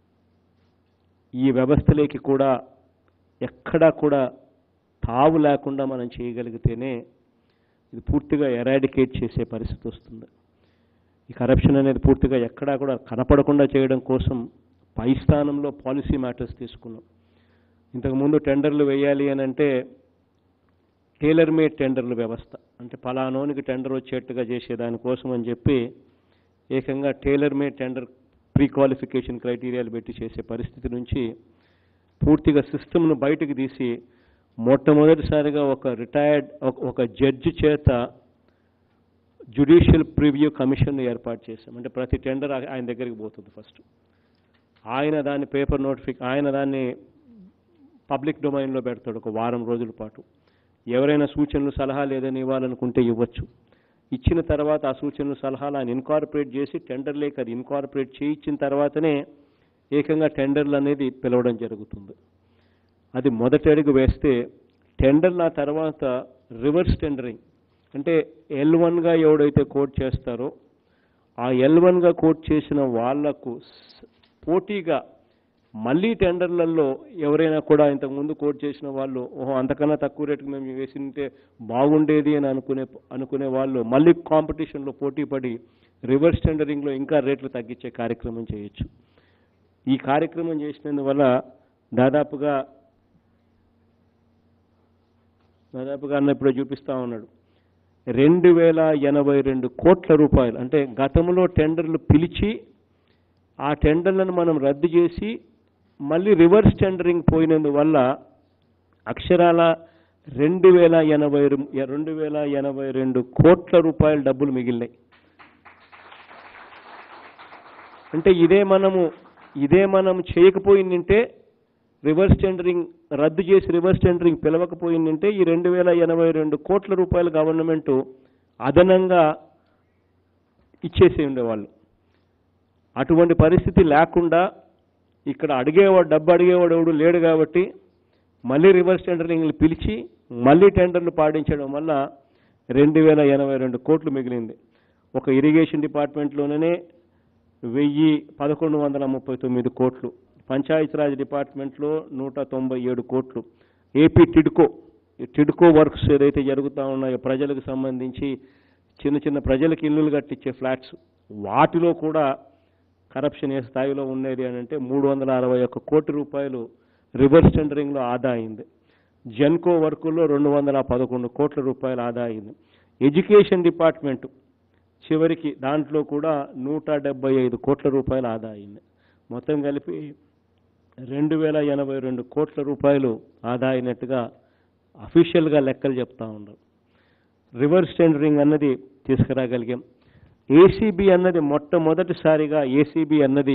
ఈ వ్యవస్థలోకి కూడా ఎక్కడా కూడా తావు లేకుండా మనం చేయగలిగితేనే ఇది పూర్తిగా ఎరాడికేట్ చేసే పరిస్థితి వస్తుంది ఈ కరప్షన్ అనేది పూర్తిగా ఎక్కడా కూడా కనపడకుండా చేయడం కోసం పై స్థానంలో పాలసీ మ్యాటర్స్ తీసుకున్నాం ఇంతకుముందు టెండర్లు వేయాలి అని అంటే టైలర్ మేడ్ టెండర్ల వ్యవస్థ అంటే పలానోనికి టెండర్ వచ్చేట్టుగా చేసే దానికోసం అని చెప్పి ఏకంగా tailor made tender pre qualification క్రైటీరియాలు పెట్టి చేసే పరిస్థితి నుంచి పూర్తిగా సిస్టమ్ను బయటకు తీసి మొట్టమొదటిసారిగా ఒక రిటైర్డ్ ఒక జడ్జి చేత జ్యుడిషియల్ ప్రివ్యూ కమిషన్ ఏర్పాటు చేశాం అంటే ప్రతి టెండర్ ఆయన దగ్గరికి పోతుంది ఫస్ట్ ఆయన దాన్ని పేపర్ నోటిఫిక్ ఆయన దాన్ని పబ్లిక్ డొమైన్లో పెడతాడు ఒక వారం రోజుల పాటు ఎవరైనా సూచనలు సలహాలు ఏదైనా ఇవ్వాలనుకుంటే ఇవ్వచ్చు ఇచ్చిన తర్వాత ఆ సూచనలు సలహాలు ఆయన ఇన్కార్పొరేట్ చేసి టెండర్ లేక అది ఇన్కార్పొరేట్ చేయించిన తర్వాతనే ఏకంగా టెండర్లు అనేది పిలవడం జరుగుతుంది అది మొదటి అడుగు వేస్తే టెండర్ల తర్వాత రివర్స్ టెండరింగ్ అంటే ఎల్ వన్గా ఎవడైతే కోట్ చేస్తారో ఆ ఎల్ వన్గా కోట్ చేసిన వాళ్లకు స్- పోటీగా మళ్ళీ టెండర్లలో ఎవరైనా కూడా ఇంతకుముందు కోట్ చేసిన వాళ్ళు ఓహో అంతకన్నా తక్కువ రేటుకి మేము వేసింటే బాగుండేది అని అనుకునే అనుకునే వాళ్ళు మళ్ళీ కాంపిటీషన్లో పోటీ పడి రివర్స్ టెండరింగ్లో ఇంకా రేట్లు తగ్గించే కార్యక్రమం చేయొచ్చు ఈ కార్యక్రమం చేసినందువల్ల దాదాపుగా దాదాపుగా అన్న ఇప్పుడు చూపిస్తా ఉన్నాడు రెండు వేల ఎనభై రెండు కోట్ల రూపాయలు అంటే గతంలో టెండర్లు పిలిచి ఆ టెండర్లను మనం రద్దు చేసి మళ్ళీ రివర్స్ టెండరింగ్ పోయినందువల్ల అక్షరాల రెండు వేల ఎనభై రు- రెండు వేల ఎనభై రెండు కోట్ల రూపాయల డబ్బులు మిగిలినాయి అంటే ఇదే మనము ఇదే మనం చేయకపోయిందంటే రివర్స్ టెండరింగ్ రద్దు చేసి రివర్స్ టెండరింగ్ పిలవకపోయిందంటే ఈ రెండు వేల ఎనభై రెండు కోట్ల రూపాయల గవర్నమెంట్ అదనంగా ఇచ్చేసి ఉండేవాళ్ళు అటువంటి పరిస్థితి లేకుండా ఇక్కడ అడిగేవాడు డబ్బు అడిగేవాడు ఎవడు లేడు కాబట్టి మళ్ళీ రివర్స్ టెండరింగ్లు పిలిచి మళ్ళీ టెండర్లు పాటించడం వల్ల రెండు వేల ఎనభై రెండు కోట్లు మిగిలింది ఒక ఇరిగేషన్ డిపార్ట్మెంట్లోనే వెయ్యి పదకొండు వందల ముప్పై తొమ్మిది కోట్లు పంచాయతీరాజ్ డిపార్ట్మెంట్లో నూట తొంభై ఏడు కోట్లు ఏపీ టిడ్కో ఈ టిడ్కో వర్క్స్ ఏదైతే జరుగుతూ ఉన్నాయో ప్రజలకు సంబంధించి చిన్న చిన్న ప్రజలకు ఇల్లులు కట్టించే ఫ్లాట్స్ వాటిలో కూడా కరప్షన్ ఏ స్థాయిలో ఉండేది అని అంటే మూడు వందల అరవై ఒక్క కోటి రూపాయలు రివర్స్ టెండరింగ్లో ఆదా అయింది జెన్కో వర్కుల్లో రెండు వందల పదకొండు కోట్ల రూపాయలు ఆదా అయింది ఎడ్యుకేషన్ డిపార్ట్మెంట్ చివరికి దాంట్లో కూడా నూట డెబ్బై ఐదు కోట్ల రూపాయలు ఆదా అయింది మొత్తం కలిపి రెండు వేల ఎనభై రెండు కోట్ల రూపాయలు ఆదా అయినట్టుగా అఫీషియల్గా లెక్కలు చెప్తా ఉన్నారు రివర్స్ టెండరింగ్ అన్నది తీసుకురాగలిగాం ఏసీబీ అన్నది మొట్టమొదటిసారిగా ఏసీబీ అన్నది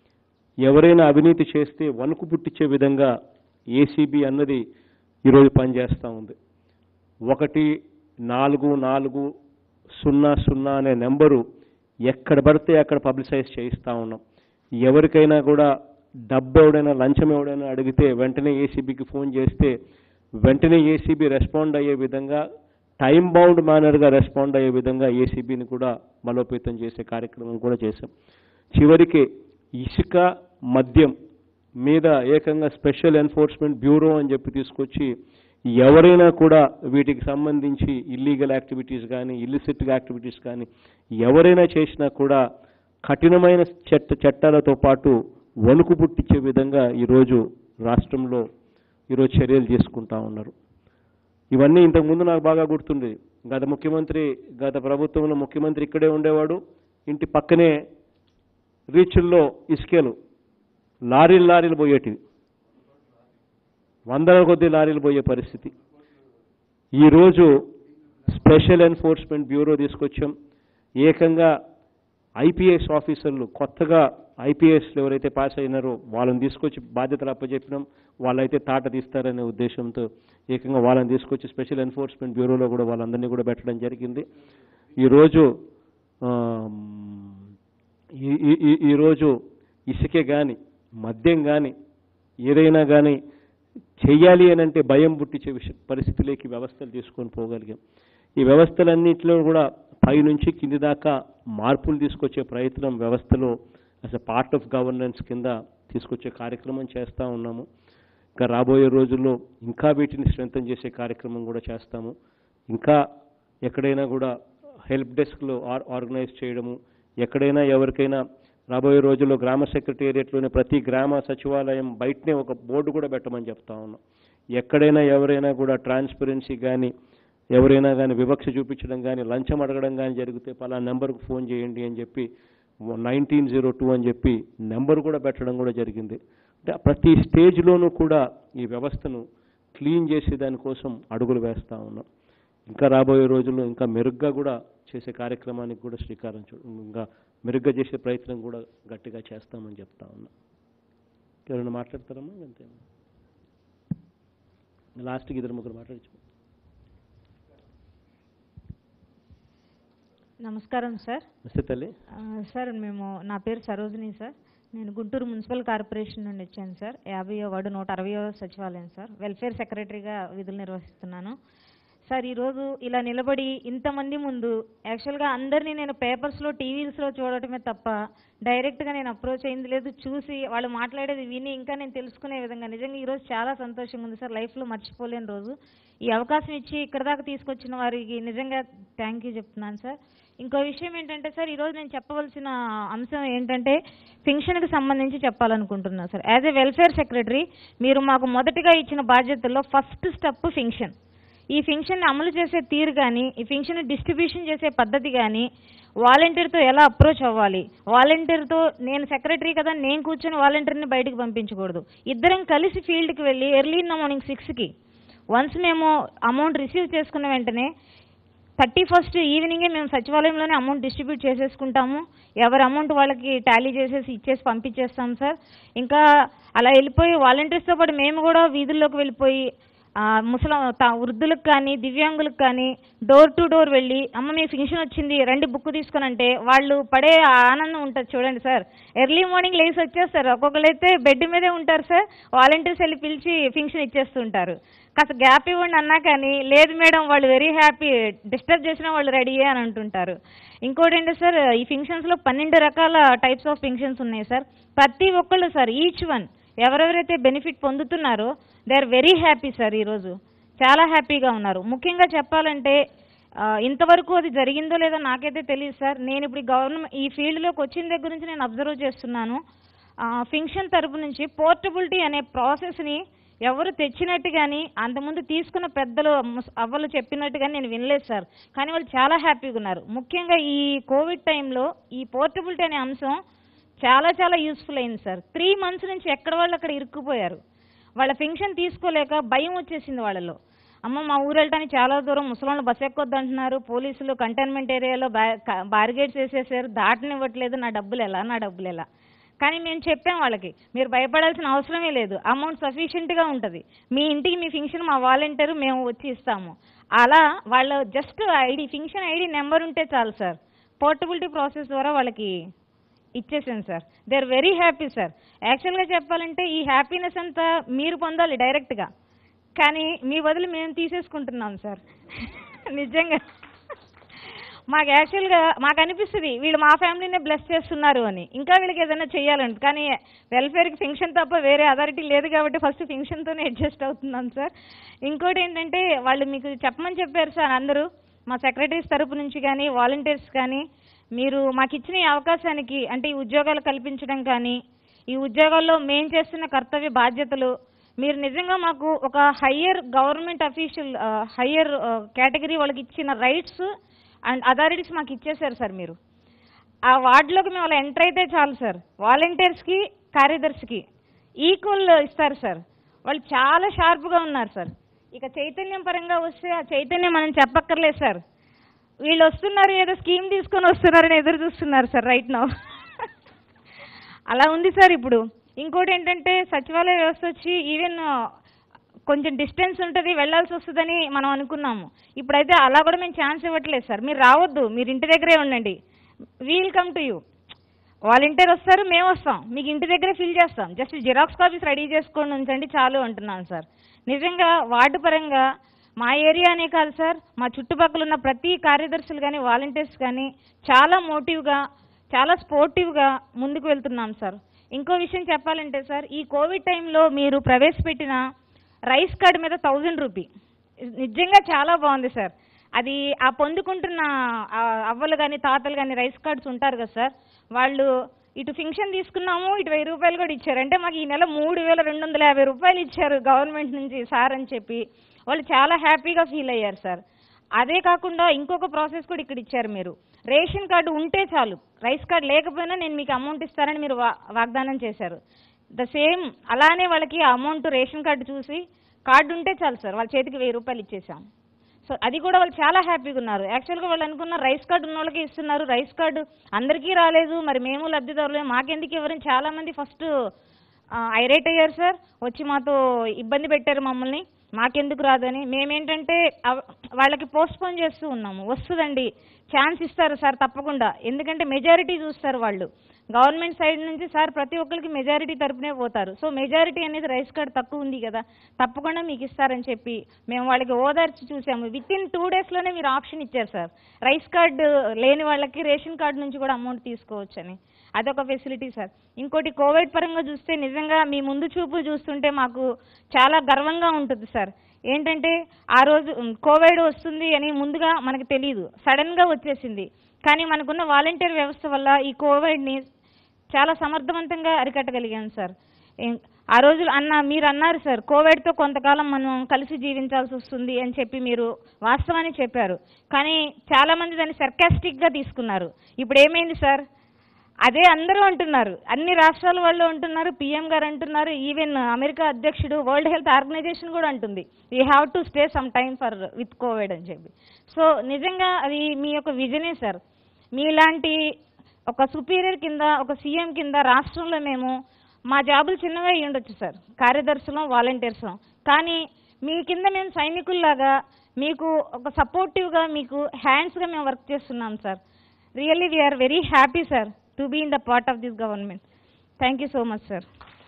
ఎవరైనా అవినీతి చేస్తే వణుకు పుట్టించే విధంగా ఏసీబీ అన్నది ఈరోజు పనిచేస్తూ ఉంది ఒకటి నాలుగు నాలుగు సున్నా సున్నా అనే నెంబరు ఎక్కడ పడితే అక్కడ పబ్లిసైజ్ చేయిస్తూ ఉన్నాం ఎవరికైనా కూడా డబ్బు ఎవడైనా లంచం ఎవడైనా అడిగితే వెంటనే ఏసీబీకి ఫోన్ చేస్తే వెంటనే ఏసీబీ రెస్పాండ్ అయ్యే విధంగా టైం బౌండ్ మేనర్గా రెస్పాండ్ అయ్యే విధంగా ఏసీబీని కూడా బలోపేతం చేసే కార్యక్రమం కూడా చేశాం చివరికి ఇసుక మద్యం మీద ఏకంగా స్పెషల్ ఎన్ఫోర్స్మెంట్ బ్యూరో అని చెప్పి తీసుకొచ్చి ఎవరైనా కూడా వీటికి సంబంధించి ఇల్లీగల్ యాక్టివిటీస్ కానీ ఇల్లిసిట్ యాక్టివిటీస్ కానీ ఎవరైనా చేసినా కూడా కఠినమైన చట్ట చట్టాలతో పాటు వణుకు పుట్టించే విధంగా ఈరోజు రాష్ట్రంలో ఈరోజు చర్యలు తీసుకుంటా ఉన్నారు ఇవన్నీ ఇంతకుముందు నాకు బాగా గుర్తుండేది గత ముఖ్యమంత్రి గత ప్రభుత్వంలో ముఖ్యమంత్రి ఇక్కడే ఉండేవాడు ఇంటి పక్కనే రీచుల్లో ఇసుకలు లారీలు లారీలు పోయేటివి వందల కొద్ది లారీలు పోయే పరిస్థితి ఈరోజు స్పెషల్ ఎన్ఫోర్స్మెంట్ బ్యూరో తీసుకొచ్చాం ఏకంగా ఐపీఎస్ ఆఫీసర్లు కొత్తగా ఐపీఎస్లు ఎవరైతే పాస్ అయినారో వాళ్ళని తీసుకొచ్చి బాధ్యతలు అప్పచెప్పినాం వాళ్ళైతే తాట తీస్తారనే ఉద్దేశంతో ఏకంగా వాళ్ళని తీసుకొచ్చి స్పెషల్ ఎన్ఫోర్స్మెంట్ బ్యూరోలో కూడా వాళ్ళందరినీ కూడా పెట్టడం జరిగింది ఈరోజు ఆమ్, ఈ- ఈ- ఈ- ఈరోజు ఇసుకే కానీ మద్యం కానీ ఏదైనా కానీ చెయ్యాలి అని అంటే భయం పుట్టించే విషయ పరిస్థితిలోకి వ్యవస్థలు తీసుకొని పోగలిగాం ఈ వ్యవస్థలన్నింటిలో కూడా పైనుంచి కింది దాకా మార్పులు తీసుకొచ్చే ప్రయత్నం వ్యవస్థలో as a part of governance కింద తీసుకొచ్చే కార్యక్రమం చేస్తూ ఉన్నాము ఇంకా రాబోయే రోజుల్లో ఇంకా వీటిని స్ట్రెంథన్ చేసే కార్యక్రమం కూడా చేస్తాము ఇంకా ఎక్కడైనా కూడా హెల్ప్ డెస్క్లో ఆర్ ఆర్గనైజ్ చేయడము ఎక్కడైనా ఎవరికైనా రాబోయే రోజుల్లో గ్రామ సెక్రటేరియట్లోనే ప్రతి గ్రామ సచివాలయం బయటనే ఒక బోర్డు కూడా పెట్టమని చెప్తా ఉన్నాం ఎక్కడైనా ఎవరైనా కూడా ట్రాన్స్పరెన్సీ కానీ ఎవరైనా కానీ వివక్ష చూపించడం కానీ లంచం అడగడం కానీ జరిగితే పలా నెంబర్కు ఫోన్ చేయండి అని చెప్పి నైన్టీన్ జీరో టూ అని చెప్పి నెంబర్ కూడా పెట్టడం కూడా జరిగింది అంటే ప్రతి స్టేజ్లోనూ కూడా ఈ వ్యవస్థను క్లీన్ చేసే దానికోసం అడుగులు వేస్తూ ఉన్నాం ఇంకా రాబోయే రోజుల్లో ఇంకా మెరుగ్గా కూడా చేసే కార్యక్రమానికి కూడా శ్రీకారం చూ ఇంకా మెరుగ్గా చేసే ప్రయత్నం కూడా గట్టిగా చేస్తామని చెప్తా ఉన్నా ఎవరైనా మాట్లాడతారమ్మా అంతే లాస్ట్కి ఇద్దరు ముగ్గురు మాట్లాడచ్చు నమస్కారం సార్ నమస్తే తల్లి ఆ, సార్ మేము నా పేరు సరోజిని సార్ నేను గుంటూరు మున్సిపల్ కార్పొరేషన్ నుండి వచ్చాను సార్ యాభైయో వార్డు నూట అరవయో సచివాలయం సార్ వెల్ఫేర్ సెక్రటరీగా విధులు నిర్వహిస్తున్నాను సార్ ఈరోజు ఇలా నిలబడి ఇంతమంది ముందు యాక్చువల్గా అందరినీ నేను పేపర్స్లో టీవీస్లో చూడటమే తప్ప డైరెక్ట్గా నేను అప్రోచ్ అయింది లేదు చూసి వాళ్ళు మాట్లాడేది విని ఇంకా నేను తెలుసుకునే విధంగా నిజంగా ఈరోజు చాలా సంతోషంగా ఉంది సార్ లైఫ్లో మర్చిపోలేని రోజు ఈ అవకాశం ఇచ్చి ఇక్కడ దాకా తీసుకొచ్చిన వారికి నిజంగా థ్యాంక్ యూ చెప్తున్నాను సార్ ఇంకో విషయం ఏంటంటే సార్ ఈరోజు నేను చెప్పవలసిన అంశం ఏంటంటే ఫింక్షన్కి సంబంధించి చెప్పాలనుకుంటున్నాను sir as a welfare secretary మీరు మాకు మొదటిగా ఇచ్చిన బాధ్యతల్లో ఫస్ట్ స్టెప్ ఫింక్షన్ ఈ ఫింక్షన్ని అమలు చేసే తీరు కానీ ఈ ఫింక్షన్ డిస్ట్రిబ్యూషన్ చేసే పద్ధతి కానీ వాలంటీర్తో ఎలా అప్రోచ్ అవ్వాలి వాలంటీర్తో నేను సెక్రటరీ కదా నేను కూర్చొని వాలంటీర్ని బయటకు పంపించకూడదు ఇద్దరం కలిసి ఫీల్డ్కి వెళ్ళి ఎర్లీ ఇన్ ద మార్నింగ్ సిక్స్కి వన్స్ మేము అమౌంట్ రిసీవ్ చేసుకున్న వెంటనే థర్టీ ఫస్ట్ ఈవినింగే మేము సచివాలయంలోనే అమౌంట్ డిస్ట్రిబ్యూట్ చేసేసుకుంటాము ఎవరి అమౌంట్ వాళ్ళకి టాలీ చేసేసి ఇచ్చేసి పంపించేస్తాం సార్ ఇంకా అలా వెళ్ళిపోయి వాలంటీర్స్తో పాటు మేము కూడా వీధుల్లోకి వెళ్ళిపోయి ఆ, ముసల త- వృద్ధులకు కానీ దివ్యాంగులకు కానీ డోర్ టు డోర్ వెళ్ళి అమ్మ మీ ఫింక్షన్ వచ్చింది రండి బుక్ తీసుకొని అంటే వాళ్ళు పడే ఆ ఆనందం ఉంటుంది చూడండి సార్ ఎర్లీ మార్నింగ్ లేచి వచ్చేస్తారు ఒక్కొక్కరు అయితే బెడ్ మీదే ఉంటారు సార్ వాలంటీర్స్ వెళ్ళి పిలిచి ఫింక్షన్ ఇచ్చేస్తుంటారు కాస్త గ్యాప్ ఇవ్వండి అన్నా కానీ లేదు మేడం వాళ్ళు వెరీ హ్యాపీ డిస్టర్బ్ చేసినా వాళ్ళు రెడీయే అని అంటుంటారు ఇంకోటి ఏంటి సార్ ఈ ఫింక్షన్స్లో పన్నెండు రకాల టైప్స్ ఆఫ్ ఫింక్షన్స్ ఉన్నాయి సార్ ప్రతి ఒక్కళ్ళు సార్ ఈచ్ వన్ ఎవరెవరైతే బెనిఫిట్ పొందుతున్నారో they are very happy sir ఈరోజు చాలా హ్యాపీగా ఉన్నారు ముఖ్యంగా చెప్పాలంటే ఆ, ఇంతవరకు అది జరిగిందో లేదో నాకైతే తెలియదు సార్ నేను ఇప్పుడు గవర్నమెంట్ ఈ ఫీల్డ్లోకి వచ్చిన దగ్గర నుంచి నేను అబ్జర్వ్ చేస్తున్నాను ఫింక్షన్ తరపు నుంచి పోర్టబిలిటీ అనే ప్రాసెస్ని ఎవరు తెచ్చినట్టు కానీ అంతకుముందు తీసుకున్న పెద్దలు ముస్- అవ్వలు చెప్పినట్టు కానీ నేను వినలేదు సార్ కానీ వాళ్ళు చాలా హ్యాపీగా ఉన్నారు ముఖ్యంగా ఈ కోవిడ్ టైంలో ఈ పోర్టబిలిటీ అనే అంశం చాలా చాలా యూస్ఫుల్ అయింది సార్ త్రీ మంత్స్ నుంచి ఎక్కడ వాళ్ళు అక్కడ ఇరుక్కుపోయారు వాళ్ళ ఫింక్షన్ తీసుకోలేక భయం వచ్చేసింది వాళ్ళలో అమ్మ మా ఊరు వెళ్ళటానికి చాలా దూరం ముసలాళ్ళు బస్ ఎక్కొద్దు అంటున్నారు పోలీసులు కంటైన్మెంట్ ఏరియాలో బారిగేట్స్ వేసేసారు దాటనివ్వట్లేదు నా డబ్బులు ఎలా నా డబ్బులు ఎలా కానీ మేము చెప్పాం వాళ్ళకి మీరు భయపడాల్సిన అవసరమే లేదు అమౌంట్ సఫిషియెంట్గా ఉంటుంది మీ ఇంటికి మీ ఫింక్షన్ మా వాలంటీర్ మేము వచ్చి ఇస్తాము అలా వాళ్ళ just ID pension ID number ఉంటే చాలు సార్ పోర్టబిలిటీ ప్రాసెస్ ద్వారా వాళ్ళకి ఇచ్చేసాను sir they are very happy sir యాక్చువల్గా చెప్పాలంటే ఈ హ్యాపీనెస్ అంతా మీరు పొందాలి డైరెక్ట్గా కానీ మీ బదులు మేము తీసేసుకుంటున్నాం సార్ నిజంగా మాకు యాక్చువల్గా మాకు అనిపిస్తుంది వీళ్ళు మా ఫ్యామిలీనే బ్లెస్ చేస్తున్నారు అని ఇంకా వీళ్ళకి ఏదైనా చేయాలంటే కానీ వెల్ఫేర్కి ఫింక్షన్ తప్ప వేరే అథారిటీ లేదు కాబట్టి ఫస్ట్ ఫింక్షన్తోనే అడ్జస్ట్ అవుతున్నాం సార్ ఇంకోటి ఏంటంటే వాళ్ళు మీకు చెప్పమని చెప్పారు సార్ అందరూ మా సెక్రటరీస్ తరపు నుంచి కానీ వాలంటీర్స్ కానీ మీరు మాకు ఇచ్చిన ఈ అవకాశానికి అంటే ఈ ఉద్యోగాలు కల్పించడం కానీ ఈ ఉద్యోగాల్లో మేం చేస్తున్న కర్తవ్య బాధ్యతలు మీరు నిజంగా మాకు ఒక higher government official higher category వాళ్ళకి ఇచ్చిన రైట్స్ అండ్ అథారిటీస్ మాకు ఇచ్చేశారు సార్ మీరు ఆ వార్డులోకి మేము అలా ఎంటర్ అయితే చాలు సార్ వాలంటీర్స్కి కార్యదర్శికి ఈక్వల్ ఇస్తారు సార్ వాళ్ళు చాలా షార్ప్గా ఉన్నారు సార్ ఇక చైతన్యం పరంగా వస్తే ఆ చైతన్యం మనం చెప్పక్కర్లేదు సార్ వీళ్ళు వస్తున్నారు ఏదో స్కీమ్ తీసుకొని వస్తున్నారని ఎదురు చూస్తున్నారు సార్ రైట్ నౌ అలా ఉంది సార్ ఇప్పుడు ఇంకోటి ఏంటంటే సచివాలయ వ్యవస్థ వచ్చి ఈవెన్ కొంచెం డిస్టెన్స్ ఉంటుంది వెళ్ళాల్సి వస్తుందని మనం అనుకున్నాము ఇప్పుడైతే అలా కూడా మేము ఛాన్స్ ఇవ్వట్లేదు సార్ మీరు రావద్దు మీరు ఇంటి దగ్గరే ఉండండి we'll come to you volunteer వస్తారు మేము వస్తాం మీకు ఇంటి దగ్గరే ఫిల్ చేస్తాం జస్ట్ జిరాక్స్ కాపీస్ రెడీ చేసుకొని ఉంచండి చాలు అంటున్నాను సార్ నిజంగా వార్డు పరంగా మా ఏరియానే కాదు సార్ మా చుట్టుపక్కల ఉన్న ప్రతి కార్యదర్శులు కానీ వాలంటీర్స్ కానీ చాలా మోటివ్గా చాలా స్పోర్టివ్గా ముందుకు వెళ్తున్నాం సార్ ఇంకో విషయం చెప్పాలంటే సార్ ఈ కోవిడ్ టైంలో మీరు ప్రవేశపెట్టిన రైస్ కార్డ్ మీద థౌజండ్ రూపీ నిజంగా చాలా బాగుంది సార్ అది ఆ పొందుకుంటున్న ఆ అవ్వలు కానీ తాతలు కానీ రైస్ కార్డ్స్ ఉంటారు కదా సార్ వాళ్ళు ఇటు ఫింక్షన్ తీసుకున్నాము ఇటు వెయ్యి రూపాయలు కూడా ఇచ్చారు అంటే మాకు ఈ నెల మూడు వేల రెండు వందల యాభై రూపాయలు ఇచ్చారు గవర్నమెంట్ నుంచి సార్ అని చెప్పి వాళ్ళు చాలా హ్యాపీగా ఫీల్ అయ్యారు సార్ అదే కాకుండా ఇంకొక ప్రాసెస్ కూడా ఇక్కడ ఇచ్చారు మీరు రేషన్ కార్డు ఉంటే చాలు రైస్ కార్డు లేకపోయినా నేను మీకు అమౌంట్ ఇస్తానని మీరు వా వాగ్దానం చేశారు ద సేమ్ అలానే వాళ్ళకి ఆ అమౌంట్ రేషన్ కార్డు చూసి కార్డు ఉంటే చాలు సార్ వాళ్ళ చేతికి వెయ్యి రూపాయలు ఇచ్చేసాం సో అది కూడా వాళ్ళు చాలా హ్యాపీగా ఉన్నారు యాక్చువల్గా వాళ్ళు అనుకున్న రైస్ కార్డు ఉన్న వాళ్ళకి ఇస్తున్నారు రైస్ కార్డు అందరికీ రాలేదు మరి మేము లబ్ధిదారులు మాకెందుకు ఎవరని చాలా మంది ఫస్ట్ ఐరేట్ అయ్యారు సార్ వచ్చి మాతో ఇబ్బంది పెట్టారు మమ్మల్ని మాకెందుకు రాదని మేమేంటంటే అవ- వాళ్ళకి పోస్ట్పోన్ చేస్తూ ఉన్నాము వస్తుందండి ఛాన్స్ ఇస్తారు సార్ తప్పకుండా ఎందుకంటే మెజారిటీ చూస్తారు వాళ్ళు గవర్నమెంట్ సైడ్ నుంచి సార్ ప్రతి ఒక్కరికి మెజారిటీ తరపునే పోతారు సో మెజారిటీ అనేది రైస్ కార్డ్ తక్కువ ఉంది కదా తప్పకుండా మీకు ఇస్తారని చెప్పి మేము వాళ్ళకి ఓదార్చి చూసాము విత్ ఇన్ టూ డేస్లోనే మీరు ఆప్షన్ ఇచ్చారు సార్ రైస్ కార్డు లేని వాళ్ళకి రేషన్ కార్డు నుంచి కూడా అమౌంట్ తీసుకోవచ్చని అదొక ఫెసిలిటీ సార్ ఇంకోటి కోవిడ్ పరంగా చూస్తే నిజంగా మీ ముందు చూపు చూస్తుంటే మాకు చాలా గర్వంగా ఉంటుంది సార్ ఏంటంటే ఆ రోజు ఉమ్, కోవిడ్ వస్తుంది అని ముందుగా మనకు తెలియదు సడన్గా వచ్చేసింది కానీ మనకున్న వాలంటీర్ వ్యవస్థ వల్ల ఈ కోవిడ్ని చాలా సమర్థవంతంగా అరికట్టగలిగాం సార్ ఏం- ఆ రోజు అన్న మీరు అన్నారు సార్ కోవిడ్తో కొంతకాలం మనం కలిసి జీవించాల్సి వస్తుంది అని చెప్పి మీరు వాస్తవాన్ని చెప్పారు కానీ చాలా మంది దాన్ని సర్కాస్టిక్గా తీసుకున్నారు ఇప్పుడు ఏమైంది సార్ అదే అందరూ అంటున్నారు అన్ని రాష్ట్రాల వాళ్ళు అంటున్నారు పిఎం గారు అంటున్నారు ఈవెన్ అమెరికా అధ్యక్షుడు వరల్డ్ హెల్త్ ఆర్గనైజేషన్ కూడా అంటుంది we have to stay some time for with covid అని చెప్పి సో నిజంగా అది మీ యొక్క విజనే సార్ మీలాంటి ఒక సుపీరియర్ కింద ఒక సీఎం కింద రాష్ట్రంలో మేము మా జాబులు చిన్నగా అయ్యి ఉండొచ్చు సార్ కార్యదర్శులం వాలంటీర్సం కానీ మీ కింద మేము సైనికుల్లాగా మీకు ఒక సపోర్టివ్గా మీకు హ్యాండ్స్గా మేము వర్క్ చేస్తున్నాం sir really we're very happy sir to be in the part of this government thank you so much sir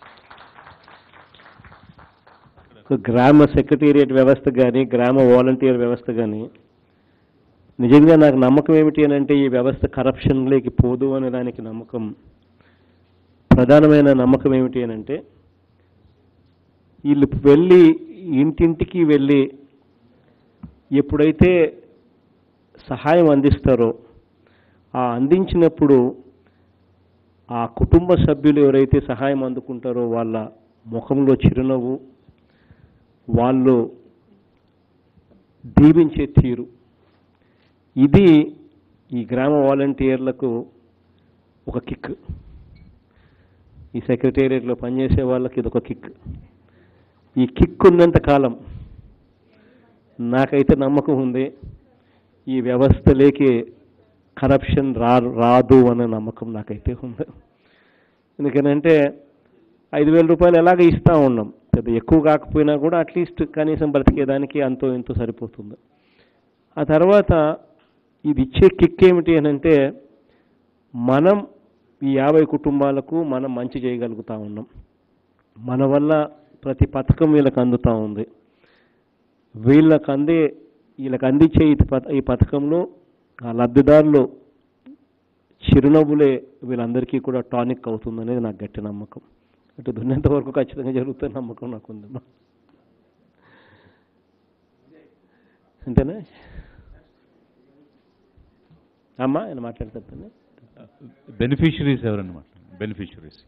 ఒక గ్రామ సెక్రటేరియట్ వ్యవస్థ కానీ గ్రామ వాలంటీర్ వ్యవస్థ కానీ నిజంగా నాకు నమ్మకం ఏమిటి అని అంటే ఈ వ్యవస్థ కరప్షన్లోకి పోదు అనే దానికి నమ్మకం ప్రధానమైన నమ్మకం ఏమిటి అని అంటే వీళ్ళు వెళ్ళి ఇంటింటికి వెళ్ళి ఎప్పుడైతే సహాయం అందిస్తారో ఆ అందించినప్పుడు ఆ కుటుంబ సభ్యులు ఎవరైతే సహాయం అందుకుంటారో వాళ్ళ ముఖంలో చిరునవ్వు వాళ్ళు దీవించే తీరు ఇది ఈ గ్రామ వాలంటీర్లకు ఒక కిక్ ఈ సెక్రటేరియట్లో పనిచేసే వాళ్ళకి ఇది ఒక కిక్ ఈ కిక్ ఉన్నంత కాలం నాకైతే నమ్మకం ఉంది ఈ వ్యవస్థలోకి కరప్షన్ రా రాదు అనే నమ్మకం నాకైతే ఉంది ఎందుకనంటే ఐదు వేల రూపాయలు ఎలాగ ఇస్తూ ఉన్నాం పెద్ద ఎక్కువ కాకపోయినా కూడా అట్లీస్ట్ కనీసం బ్రతికేదానికి అంతో ఎంతో సరిపోతుంది ఆ తర్వాత ఇది ఇచ్చే కిక్ ఏమిటి అని అంటే మనం ఈ యాభై కుటుంబాలకు మనం మంచి చేయగలుగుతా ఉన్నాం మన వల్ల ప్రతి పథకం వీళ్ళకి అందుతూ ఉంది వీళ్ళకి అందే వీళ్ళకి అందించే ఈ పథ- ఈ పథకంలో ఆ లబ్ధిదారులు చిరునవ్వులే వీళ్ళందరికీ కూడా టానిక్ అవుతుంది అనేది నాకు గట్టి నమ్మకం అటు దున్నేంత వరకు ఖచ్చితంగా జరుగుతుంది నమ్మకం నాకుంది అంతేనా అమ్మా ఆయన మాట్లాడుతుంది బెనిఫిషరీస్ ఎవరన్నమాట బెనిఫిషరీస్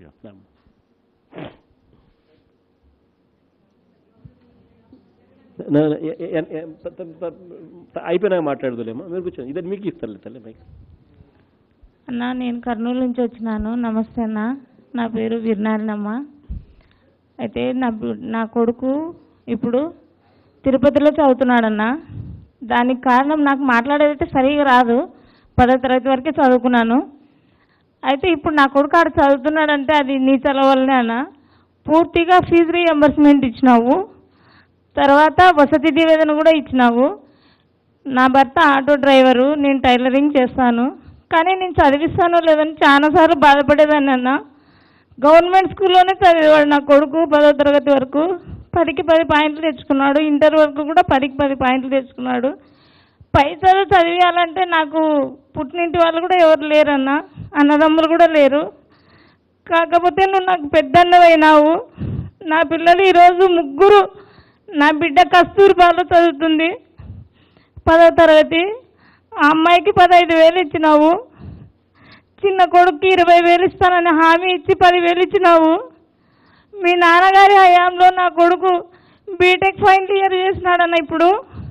అయిపోయినాక మాట్లాడదులేమా మీరు కూర్చోండి ఇదే మీకు ఇస్తారులే తల్లి మైక్ అన్న నేను కర్నూలు నుంచి వచ్చినాను నమస్తే అన్న నా పేరు వీరనారాయణమ్మ అయితే నా బి- నా కొడుకు ఇప్పుడు తిరుపతిలో చదువుతున్నాడన్న దానికి కారణం నాకు మాట్లాడేదైతే సరిగా రాదు పదో తరగతి వరకే చదువుకున్నాను అయితే ఇప్పుడు నా కొడుకు ఆడ చదువుతున్నాడంటే అది నీ చలవ వల్లనే అన్న పూర్తిగా ఫీజు రీఎంబర్స్మెంట్ ఇచ్చినావు తర్వాత వసతి నివేదన కూడా ఇచ్చినావు నా భర్త ఆటో డ్రైవరు నేను టైలరింగ్ చేస్తాను కానీ నేను చదివిస్తానో లేదని చాలాసార్లు బాధపడేదాన్ని అన్న గవర్నమెంట్ స్కూల్లోనే చదివేవాడు నా కొడుకు పదో తరగతి వరకు పదికి పది పాయింట్లు తెచ్చుకున్నాడు ఇంటర్ వరకు కూడా పదికి పది పాయింట్లు తెచ్చుకున్నాడు పై చదువు చదివేయాలంటే నాకు పుట్టినింటి వాళ్ళు కూడా ఎవరు లేరన్న అన్నదమ్ములు కూడా లేరు కాకపోతే నువ్వు నాకు పెద్దన్నవైనావు నా పిల్లలు ఈరోజు ముగ్గురు నా బిడ్డ కస్తూర్బాలో చదువుతుంది పదో తరగతి ఆ అమ్మాయికి పదహైదు వేలు ఇచ్చినావు చిన్న కొడుక్కి ఇరవై వేలు ఇస్తానని హామీ ఇచ్చి పదివేలు ఇచ్చినావు మీ నాన్నగారి హయాంలో నా కొడుకు బీటెక్ ఫైనల్ ఇయర్ చేసినాడన్న ఇప్పుడు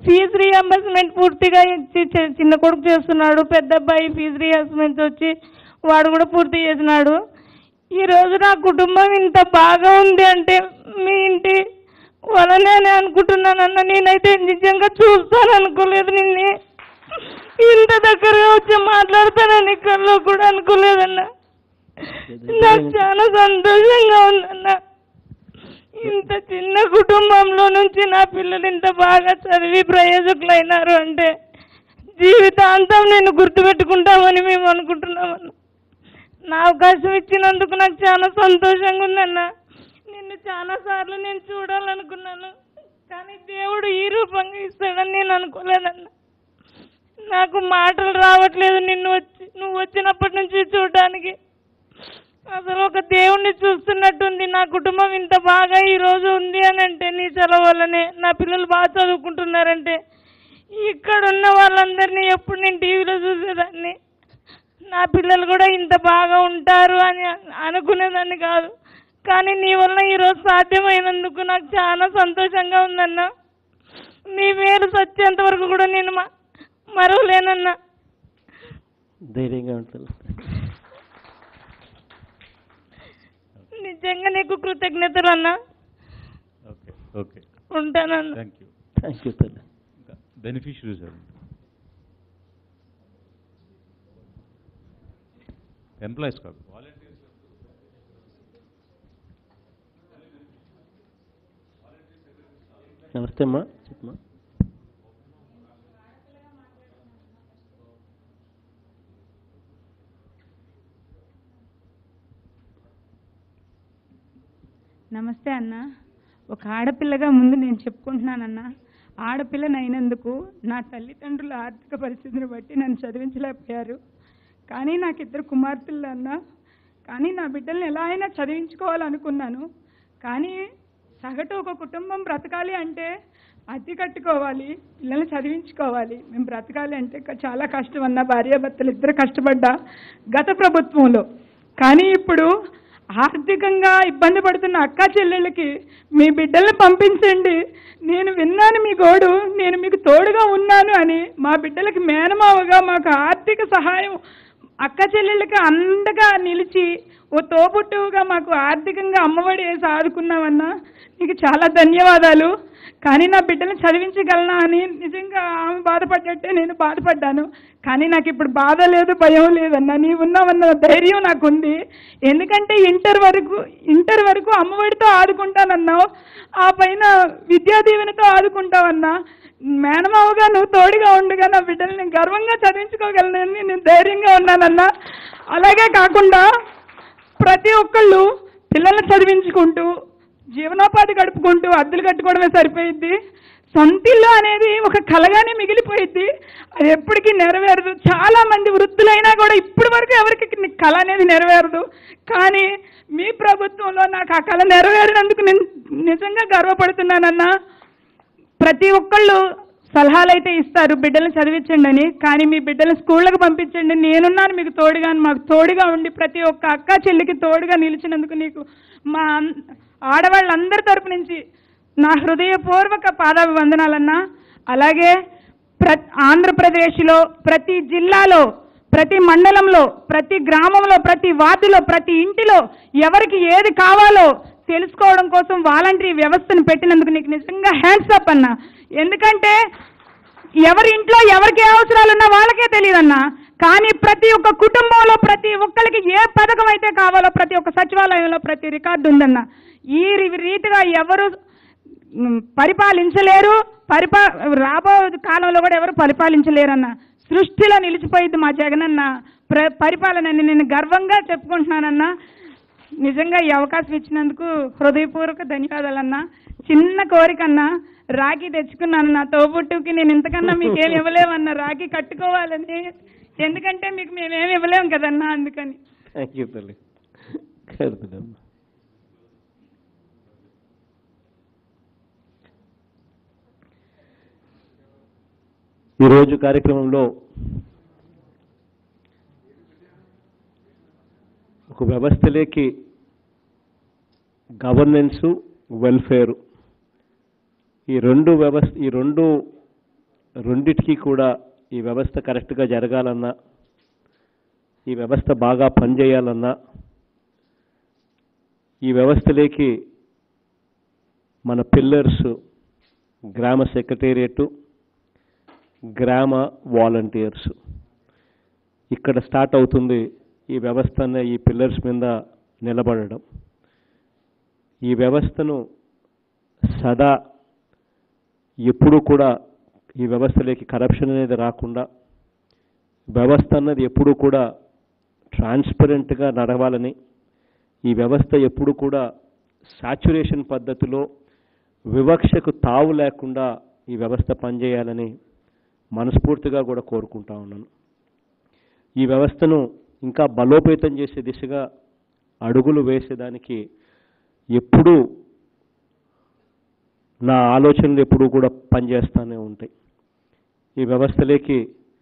ఫీజు రీఎంబర్స్మెంట్ పూర్తిగా ఇచ్చి చి- చిన్న కొడుకు చేస్తున్నాడు పెద్ద అబ్బాయి ఫీజు రీఎంబర్స్మెంట్ వచ్చి వాడు కూడా పూర్తి చేసినాడు ఈ రోజు నా కుటుంబం ఇంత బాగా ఉంది అంటే మీ ఇంటి వలనే అని అనుకుంటున్నానన్న నేనైతే నిజంగా చూస్తాను అనుకోలేదు నిన్నే ఇంత దగ్గరగా వచ్చి మాట్లాడతానని కల్లో కూడా అనుకోలేదన్న నాకు చాలా సంతోషంగా ఉందన్న ఇంత చిన్న కుటుంబంలో నుంచి నా పిల్లలు ఇంత బాగా చదివి ప్రయోజకులైనారు అంటే జీవితాంతం నేను గుర్తుపెట్టుకుంటామని మేము అనుకుంటున్నామన్న నా అవకాశం ఇచ్చినందుకు నాకు చాలా సంతోషంగా ఉందన్న నిన్ను చాలా సార్లు నేను చూడాలనుకున్నాను కానీ దేవుడు ఈ రూపంగా ఇస్తాడని నేను అనుకోలేదన్న నాకు మాటలు రావట్లేదు నిన్ను వచ్చి నువ్వు వచ్చినప్పటి నుంచి చూడడానికి అసలు ఒక దేవుణ్ణి చూస్తున్నట్టుంది నా కుటుంబం ఇంత బాగా ఈ రోజు ఉంది అని అంటే నీ చలవ వల్లనే నా పిల్లలు బాగా చదువుకుంటున్నారంటే ఇక్కడ ఉన్న వాళ్ళందరినీ ఎప్పుడు నేను టీవీలో చూసేదాన్ని నా పిల్లలు కూడా ఇంత బాగా ఉంటారు అని అనుకునేదాన్ని కాదు కానీ నీ వల్ల ఈరోజు సాధ్యమైనందుకు నాకు చాలా సంతోషంగా ఉందన్న నీ పేరు సచ్చేంత వరకు కూడా నేను మ- మరవలేనన్నా ధైర్యంగా ఉంటుంది నిజంగా నీకు కృతజ్ఞతలు అన్నా ఓకే ఓకే ఉంటానన్నా థ్యాంక్ యూ థ్యాంక్ యూ తల్లి బెనిఫిషరీస్ ఎంప్లాయీస్ కాదు నమస్తే అమ్మా చెప్పమ్మా నమస్తే అన్న ఒక ఆడపిల్లగా ముందు నేను చెప్పుకుంటున్నానన్న ఆడపిల్లనైనందుకు నా తల్లిదండ్రుల ఆర్థిక పరిస్థితిని బట్టి నన్ను చదివించలేకపోయారు కానీ నాకు ఇద్దరు కుమార్తెలు అన్న కానీ నా బిడ్డల్ని ఎలా అయినా చదివించుకోవాలనుకున్నాను కానీ సగటు ఒక కుటుంబం బ్రతకాలి అంటే అద్దె కట్టుకోవాలి పిల్లల్ని చదివించుకోవాలి మేము బ్రతకాలి అంటే క- చాలా కష్టం అన్న భార్యాభర్తలు ఇద్దరు కష్టపడ్డా గత ప్రభుత్వంలో కానీ ఇప్పుడు ఆర్థికంగా ఇబ్బంది పడుతున్న అక్క చెల్లెళ్ళకి మీ బిడ్డల్ని పంపించండి నేను విన్నాను మీ గోడు నేను మీకు తోడుగా ఉన్నాను అని మా బిడ్డలకి మేనమావగా మాకు ఆర్థిక సహాయం అక్క చెల్లెళ్ళకి అండగా నిలిచి ఓ తోబుట్టువుగా మాకు ఆర్థికంగా అమ్మఒడి వేసి ఆదుకున్నామన్నా నీకు చాలా ధన్యవాదాలు కానీ నా బిడ్డని చదివించగలనా అని నిజంగా ఆమె బాధపడ్డట్టే నేను బాధపడ్డాను కానీ నాకు ఇప్పుడు బాధ లేదు భయం లేదన్నా నీవు ఉన్నావన్న ధైర్యం నాకు ఉంది ఎందుకంటే ఇంటర్ వరకు ఇంటర్ వరకు అమ్మఒడితో ఆదుకుంటానన్నావు ఆ పైన విద్యా దీవెనతో ఆదుకుంటావన్నా మేనమావగా నువ్వు తోడుగా ఉండగా నా బిడ్డల్ని నేను గర్వంగా చదివించుకోగలనని నేను ధైర్యంగా ఉన్నానన్నా అలాగే కాకుండా ప్రతి ఒక్కళ్ళు పిల్లల్ని చదివించుకుంటూ జీవనోపాధి గడుపుకుంటూ అద్దెలు కట్టుకోవడమే సరిపోయిద్ది సొంతిల్లు అనేది ఒక కలగానే మిగిలిపోయిద్ది అది ఎప్పటికీ నెరవేరదు చాలా మంది వృద్ధులైనా కూడా ఇప్పటి వరకు ఎవరికి ని- కళ అనేది నెరవేరదు కానీ మీ ప్రభుత్వంలో నాకు ఆ కళ నెరవేరినందుకు నేను నిజంగా గర్వపడుతున్నానన్నా ప్రతి ఒక్కళ్ళు సలహాలు అయితే ఇస్తారు బిడ్డలను చదివించండి అని కానీ మీ బిడ్డలను స్కూళ్ళకి పంపించండి నేనున్నాను మీకు తోడుగా అని మాకు తోడుగా ఉండి ప్రతి ఒక్క అక్క చెల్లికి తోడుగా నిలిచినందుకు నీకు మా అన్- ఆడవాళ్ళందరి తరపు నుంచి నా హృదయపూర్వక పాదాభివందనాలన్నా అలాగే ప్ర ఆంధ్రప్రదేశ్లో ప్రతి జిల్లాలో ప్రతి మండలంలో ప్రతి గ్రామంలో ప్రతి వార్డులో ప్రతి ఇంటిలో ఎవరికి ఏది కావాలో తెలుసుకోవడం కోసం వాలంటరీ వ్యవస్థను పెట్టినందుకు నీకు నిజంగా హ్యాండ్స్ అప్ అన్న ఎందుకంటే ఎవరి ఇంట్లో ఎవరికి ఏ అవసరాలు ఉన్నా వాళ్ళకే తెలియదన్నా కానీ ప్రతి ఒక్క కుటుంబంలో ప్రతి ఒక్కరికి ఏ పథకం అయితే కావాలో ప్రతి ఒక్క సచివాలయంలో ప్రతి రికార్డు ఉందన్న ఈ రి- రీతిగా ఎవరు మ్, పరిపాలించలేరు పరిపా రాబో కాలంలో కూడా ఎవరు పరిపాలించలేరన్న సృష్టిలో నిలిచిపోయింది మా జగనన్న ప్ర పరిపాలనని నేను గర్వంగా చెప్పుకుంటున్నానన్నా నిజంగా ఈ అవకాశం ఇచ్చినందుకు హృదయపూర్వక ధన్యవాదాలన్నా చిన్న కోరికన్నా రాఖీ తెచ్చుకున్నాను నా తోబుట్టుకి నేను ఇంతకన్నా మీకు ఏమి ఇవ్వలేమన్నా రాఖీ కట్టుకోవాలని ఎందుకంటే మీకు మేమేమి ఇవ్వలేము కదన్నా అందుకని థ్యాంక్ యూ తల్లి కలుగుదమ్మా ఈరోజు కార్యక్రమంలో ఒక వ్యవస్థలోకి గవర్నెన్సు వెల్ఫేరు ఈ రెండు వ్యవస్థ ఈ రెండు రెండిటికి కూడా ఈ వ్యవస్థ కరెక్ట్గా జరగాలన్నా ఈ వ్యవస్థ బాగా పనిచేయాలన్నా ఈ వ్యవస్థలోకి మన పిల్లర్స్ గ్రామ సెక్రటేరియట్ గ్రామ వాలంటీర్స్ ఇక్కడ స్టార్ట్ అవుతుంది ఈ వ్యవస్థ అనే ఈ పిల్లర్స్ మీద నిలబడడం ఈ వ్యవస్థను సదా ఎప్పుడూ కూడా ఈ వ్యవస్థలోకి కరప్షన్ అనేది రాకుండా వ్యవస్థ అన్నది ఎప్పుడూ కూడా ట్రాన్స్పరెంట్గా నడవాలని ఈ వ్యవస్థ ఎప్పుడు కూడా సాచురేషన్ పద్ధతిలో వివక్షకు తావు లేకుండా ఈ వ్యవస్థ పనిచేయాలని మనస్ఫూర్తిగా కూడా కోరుకుంటా ఉన్నాను ఈ వ్యవస్థను ఇంకా బలోపేతం చేసే దిశగా అడుగులు వేసేదానికి ఎప్పుడూ నా ఆలోచనలు ఎప్పుడూ కూడా పనిచేస్తూనే ఉంటాయి ఈ వ్యవస్థలోకి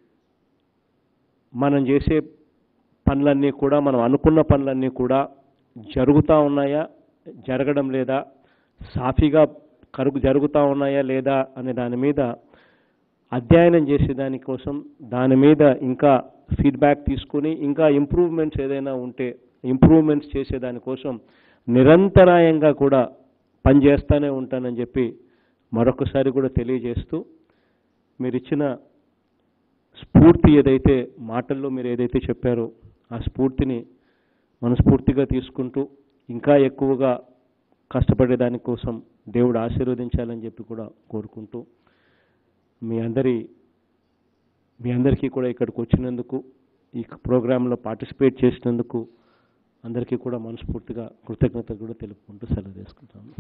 మనం చేసే పనులన్నీ కూడా మనం అనుకున్న పనులన్నీ కూడా జరుగుతూ ఉన్నాయా జరగడం లేదా సాఫీగా కరుగు జరుగుతూ ఉన్నాయా లేదా అనే దాని మీద అధ్యయనం చేసే దానికోసం దాని మీద ఇంకా ఫీడ్బ్యాక్ తీసుకొని ఇంకా ఇంప్రూవ్మెంట్స్ ఏదైనా ఉంటే ఇంప్రూవ్మెంట్స్ చేసే దానికోసం నిరంతరాయంగా కూడా పనిచేస్తూనే ఉంటానని చెప్పి మరొకసారి కూడా తెలియజేస్తూ మీరు ఇచ్చిన స్ఫూర్తి ఏదైతే మాటల్లో మీరు ఏదైతే చెప్పారో ఆ స్ఫూర్తిని మనస్ఫూర్తిగా తీసుకుంటూ ఇంకా ఎక్కువగా కష్టపడే దానికోసం దేవుడు ఆశీర్వదించాలని చెప్పి కూడా కోరుకుంటూ మీ అందరి మీ అందరికీ కూడా ఇక్కడికి వచ్చినందుకు ఈ ప్రోగ్రాంలో పార్టిసిపేట్ చేసినందుకు అందరికీ కూడా మనస్ఫూర్తిగా కృతజ్ఞత కూడా తెలుపుకుంటూ సెలవు తీసుకుంటాను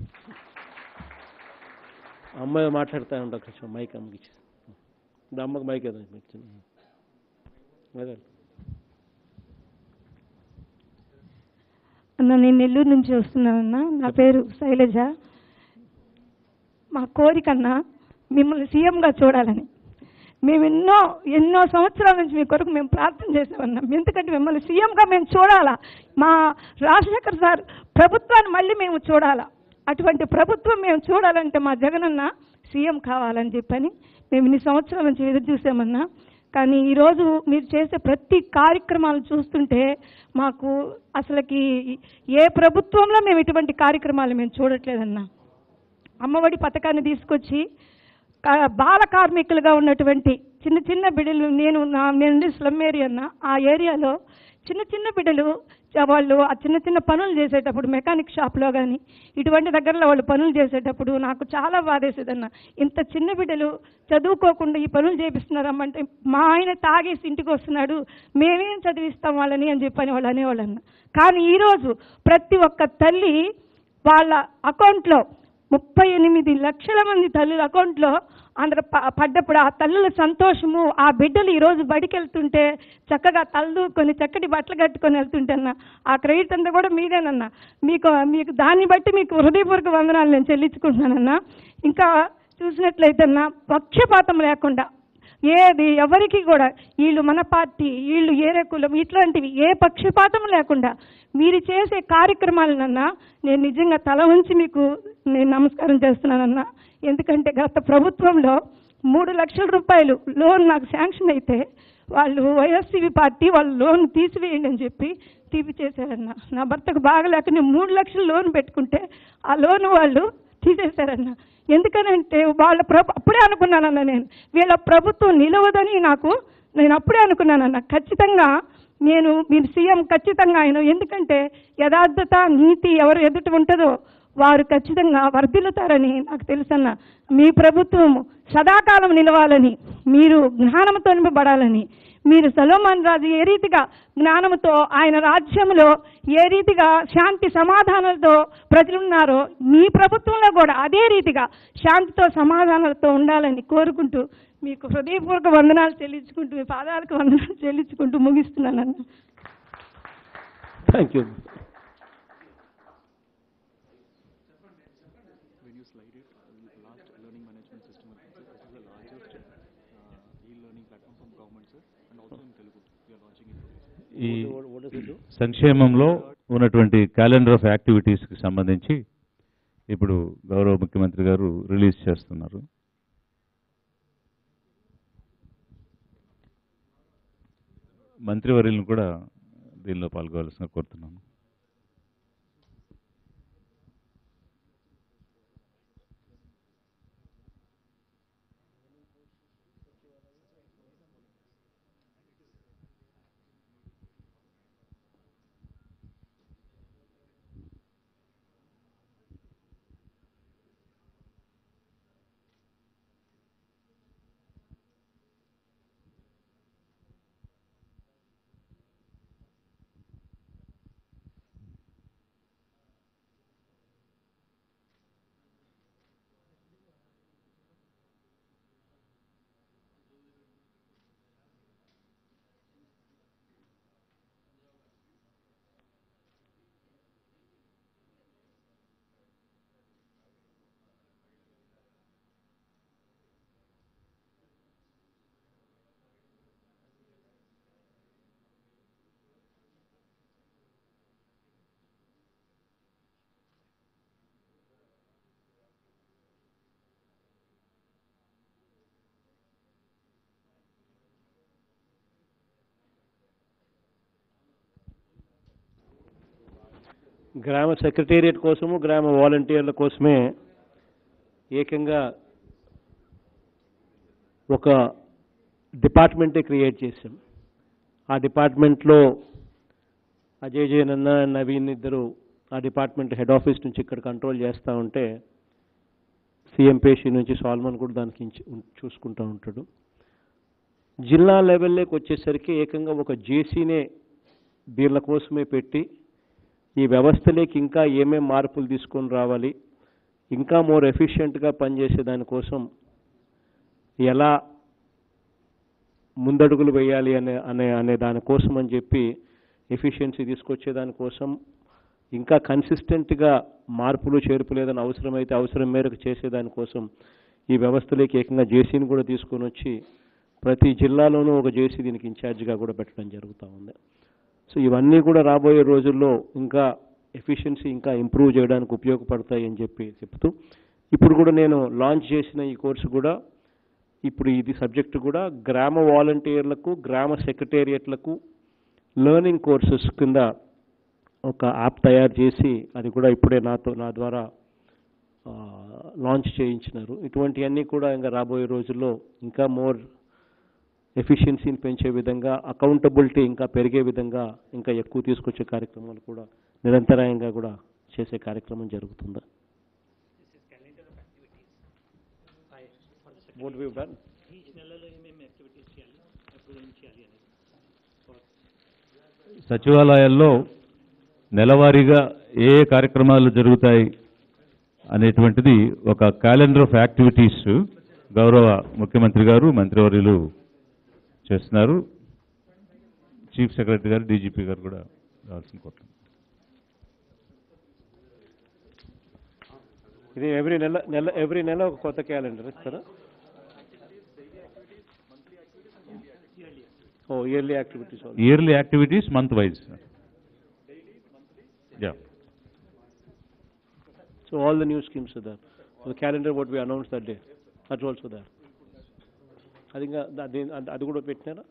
అమ్మాయి మాట్లాడుతూ ఉంటా కొంచెం మైక్ అమ్మకి ఇచ్చి ఇప్పుడు అమ్మకి మైక్ ఏదో ఇచ్చింది అదే అన్న నేను నెల్లూరు నుంచి వస్తున్నానన్న నా పేరు శైలజ మా కోరికన్నా మిమ్మల్ని సీఎంగా చూడాలని మేము ఎన్నో ఎన్నో సంవత్సరాల నుంచి మీ కొరకు మేము ప్రార్థన చేసామన్నాం ఎందుకంటే మిమ్మల్ని సీఎంగా మేము చూడాలా మా రాజశేఖర్ సార్ ప్రభుత్వాన్ని మళ్ళీ మేము చూడాలా అటువంటి ప్రభుత్వం మేము చూడాలంటే మా జగనన్న సీఎం కావాలని చెప్పని మేము ఇన్ని సంవత్సరాల నుంచి ఎదురు చూసామన్నా కానీ ఈరోజు మీరు చేసే ప్రతి కార్యక్రమాలు చూస్తుంటే మాకు అసలుకి ఏ ప్రభుత్వంలో మేము ఇటువంటి కార్యక్రమాలు మేము చూడట్లేదన్నా అమ్మఒడి పథకాన్ని తీసుకొచ్చి కా- బాల కార్మికులుగా ఉన్నటువంటి చిన్న చిన్న బిడ్డలు నేను నా నేను స్లమ్ ఏరియా అన్న ఆ ఏరియాలో చిన్న చిన్న బిడ్డలు చ- వాళ్ళు ఆ చిన్న చిన్న పనులు చేసేటప్పుడు మెకానిక్ షాప్లో కానీ ఇటువంటి దగ్గరలో వాళ్ళు పనులు చేసేటప్పుడు నాకు చాలా బాధేసేదన్న ఇంత చిన్న బిడ్డలు చదువుకోకుండా ఈ పనులు చేపిస్తున్నారమ్మంటే మా ఆయన తాగేసి ఇంటికి వస్తున్నాడు మేమేం చదివిస్తాం వాళ్ళని అని చెప్పని వాళ్ళు అనేవాళ్ళన్న కానీ ఈరోజు ప్రతి ఒక్క తల్లి వాళ్ళ అకౌంట్లో ముప్పై ఎనిమిది లక్షల మంది తల్లుల అకౌంట్లో అందరు ప- పడ్డప్పుడు ఆ తల్లుల సంతోషము ఆ బిడ్డలు ఈరోజు బడికి వెళ్తుంటే చక్కగా తల్లుకొని చక్కటి బట్టలు కట్టుకొని వెళ్తుంటేనా ఆ క్రెడిట్ అంతా కూడా మీదేనన్నా మీకు మీకు దాన్ని బట్టి మీకు హృదయపూర్వక వందనాలు నేను చెల్లించుకుంటున్నానన్నా ఇంకా చూసినట్లయితేనా పక్షపాతం లేకుండా ఏది ఎవరికి కూడా వీళ్ళు మన పార్టీ వీళ్ళు ఏరే కులం ఇట్లాంటివి ఏ పక్షపాతం లేకుండా మీరు చేసే కార్యక్రమాలనన్నా నేను నిజంగా తల ఉంచి మీకు నేను నమస్కారం చేస్తున్నానన్నా ఎందుకంటే గత ప్రభుత్వంలో మూడు లక్షల రూపాయలు లోన్ నాకు శాంక్షన్ అయితే వాళ్ళు వైఎస్సీవి పార్టీ వాళ్ళు లోన్ తీసివేయండి అని చెప్పి తీపి చేశారన్న నా భర్తకు బాగలేక నేను మూడు లక్షలు లోన్ పెట్టుకుంటే ఆ లోన్ వాళ్ళు తీసేశారన్న ఎందుకనంటే వాళ్ళ ప్రభు అప్పుడే అనుకున్నానన్న నేను వీళ్ళ ప్రభుత్వం నిలవదని నాకు నేను అప్పుడే అనుకున్నానన్న ఖచ్చితంగా నేను మీరు సీఎం ఖచ్చితంగా ఆయన ఎందుకంటే యథార్థత నీతి ఎవరు ఎదుట ఉంటుందో వారు ఖచ్చితంగా వర్ధిల్లుతారని నాకు తెలుసన్న మీ ప్రభుత్వం సదాకాలం నిలవాలని మీరు జ్ఞానంతో నింపబడాలని మీరు సలోమాన్ రాజు ఏ రీతిగా జ్ఞానంతో ఆయన రాజ్యంలో ఏ రీతిగా శాంతి సమాధానాలతో ప్రజలున్నారో మీ ప్రభుత్వంలో కూడా అదే రీతిగా శాంతితో సమాధానాలతో ఉండాలని కోరుకుంటూ మీకు హృదయపూర్వక వందనాలు చెల్లించుకుంటూ మీ పాదాలకు వందనాలు చెల్లించుకుంటూ ముగిస్తున్నానన్న thank you when you slide it, the last learning management system, I think, sir, this is the largest uh, e-learning platform from government, sir, and also in Telugu. We are launching it today. ఈ What- what does it do? సంక్షేమంలో ఉన్నటువంటి calendar of యాక్టివిటీస్కి సంబంధించి ఇప్పుడు గౌరవ ముఖ్యమంత్రి గారు release చేస్తున్నారు మంత్రివర్యులను కూడా దీనిలో పాల్గొవలసిన కోరుతున్నాను గ్రామ సెక్రటేరియట్ కోసము గ్రామ వాలంటీర్ల కోసమే ఏకంగా ఒక డిపార్ట్మెంటే క్రియేట్ చేశాం ఆ డిపార్ట్మెంట్లో అజయ్ జైన్ అన్న నవీన్ ఇద్దరు ఆ డిపార్ట్మెంట్ హెడ్ ఆఫీస్ నుంచి ఇక్కడ కంట్రోల్ చేస్తూ ఉంటే సీఎం పేషి నుంచి సాల్మన్ కూడా దానికి ఇంచు- ఉం- చూసుకుంటూ ఉంటాడు జిల్లా లెవెల్లోకి వచ్చేసరికి ఏకంగా ఒక జేసీనే వీళ్ళ కోసమే పెట్టి ఈ వ్యవస్థలోకి ఇంకా ఏమేం మార్పులు తీసుకొని రావాలి ఇంకా మోర్ ఎఫిషియెంట్గా పనిచేసే దానికోసం ఎలా ముందడుగులు వేయాలి అనే అనే అనే దానికోసం అని చెప్పి ఎఫిషియన్సీ తీసుకొచ్చే దానికోసం ఇంకా కన్సిస్టెంట్గా మార్పులు చేర్పులు ఏదైనా అవసరమైతే అవసరం మేరకు చేసేదానికోసం ఈ వ్యవస్థలోకి ఏకంగా జేసీని కూడా తీసుకొని వచ్చి ప్రతి జిల్లాలోనూ ఒక జేసీ దీనికి ఇన్ఛార్జిగా కూడా పెట్టడం జరుగుతూ ఉంది సో ఇవన్నీ కూడా రాబోయే రోజుల్లో ఇంకా ఎఫిషియన్సీ ఇంకా ఇంప్రూవ్ చేయడానికి ఉపయోగపడతాయి అని చెప్పి చెప్తూ ఇప్పుడు కూడా నేను లాంచ్ చేసిన ఈ కోర్సు కూడా ఇప్పుడు ఇది సబ్జెక్టు కూడా గ్రామ వాలంటీర్లకు గ్రామ సెక్రటేరియట్లకు లెర్నింగ్ కోర్సెస్ కింద ఒక యాప్ తయారు చేసి అది కూడా ఇప్పుడే నాతో నా ద్వారా ఆ, లాంచ్ చేయించినారు ఇటువంటివన్నీ కూడా ఇంకా రాబోయే రోజుల్లో ఇంకా మోర్ ఎఫిషియన్సీని పెంచే విధంగా అకౌంటబిలిటీ ఇంకా పెరిగే విధంగా ఇంకా ఎక్కువ తీసుకొచ్చే కార్యక్రమాలు కూడా నిరంతరాయంగా కూడా చేసే కార్యక్రమం జరుగుతుంది What we've done. సచివాలయాల్లో నెలవారీగా ఏ ఏ కార్యక్రమాలు జరుగుతాయి అనేటువంటిది ఒక క్యాలెండర్ ఆఫ్ యాక్టివిటీస్ గౌరవ ముఖ్యమంత్రి గారు మంత్రివర్యులు చేస్తున్నారు చీఫ్ సెక్రటరీ గారు డీజీపీ గారు కూడా రావాల్సిన కోరుతున్నాను ఇది ఎవ్రీ నెల నెల ఎవ్రీ నెల ఒక కొత్త క్యాలెండర్ ఇస్తారా ఓ yearly activities yearly activities month wise యా So all the new schemes are there. The calendar what we announced that day, that's also there. అది ఇంకా అది అది కూడా పెట్టినారా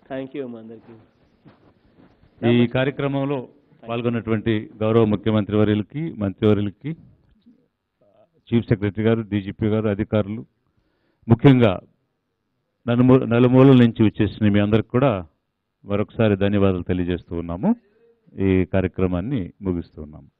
థ్యాంక్ యూ అమ్మా అందరికీ ఈ కార్యక్రమంలో పాల్గొన్నటువంటి గౌరవ ముఖ్యమంత్రి వర్యులకి మంత్రివర్యులకి చీఫ్ సెక్రటరీ గారు డీజీపీ గారు అధికారులు ముఖ్యంగా నలుమూ నలుమూలల నుంచి వచ్చేసిన మీ అందరికి కూడా మరొకసారి ధన్యవాదాలు తెలియజేస్తూ ఉన్నాము ఈ కార్యక్రమాన్ని ముగిస్తూ ఉన్నాము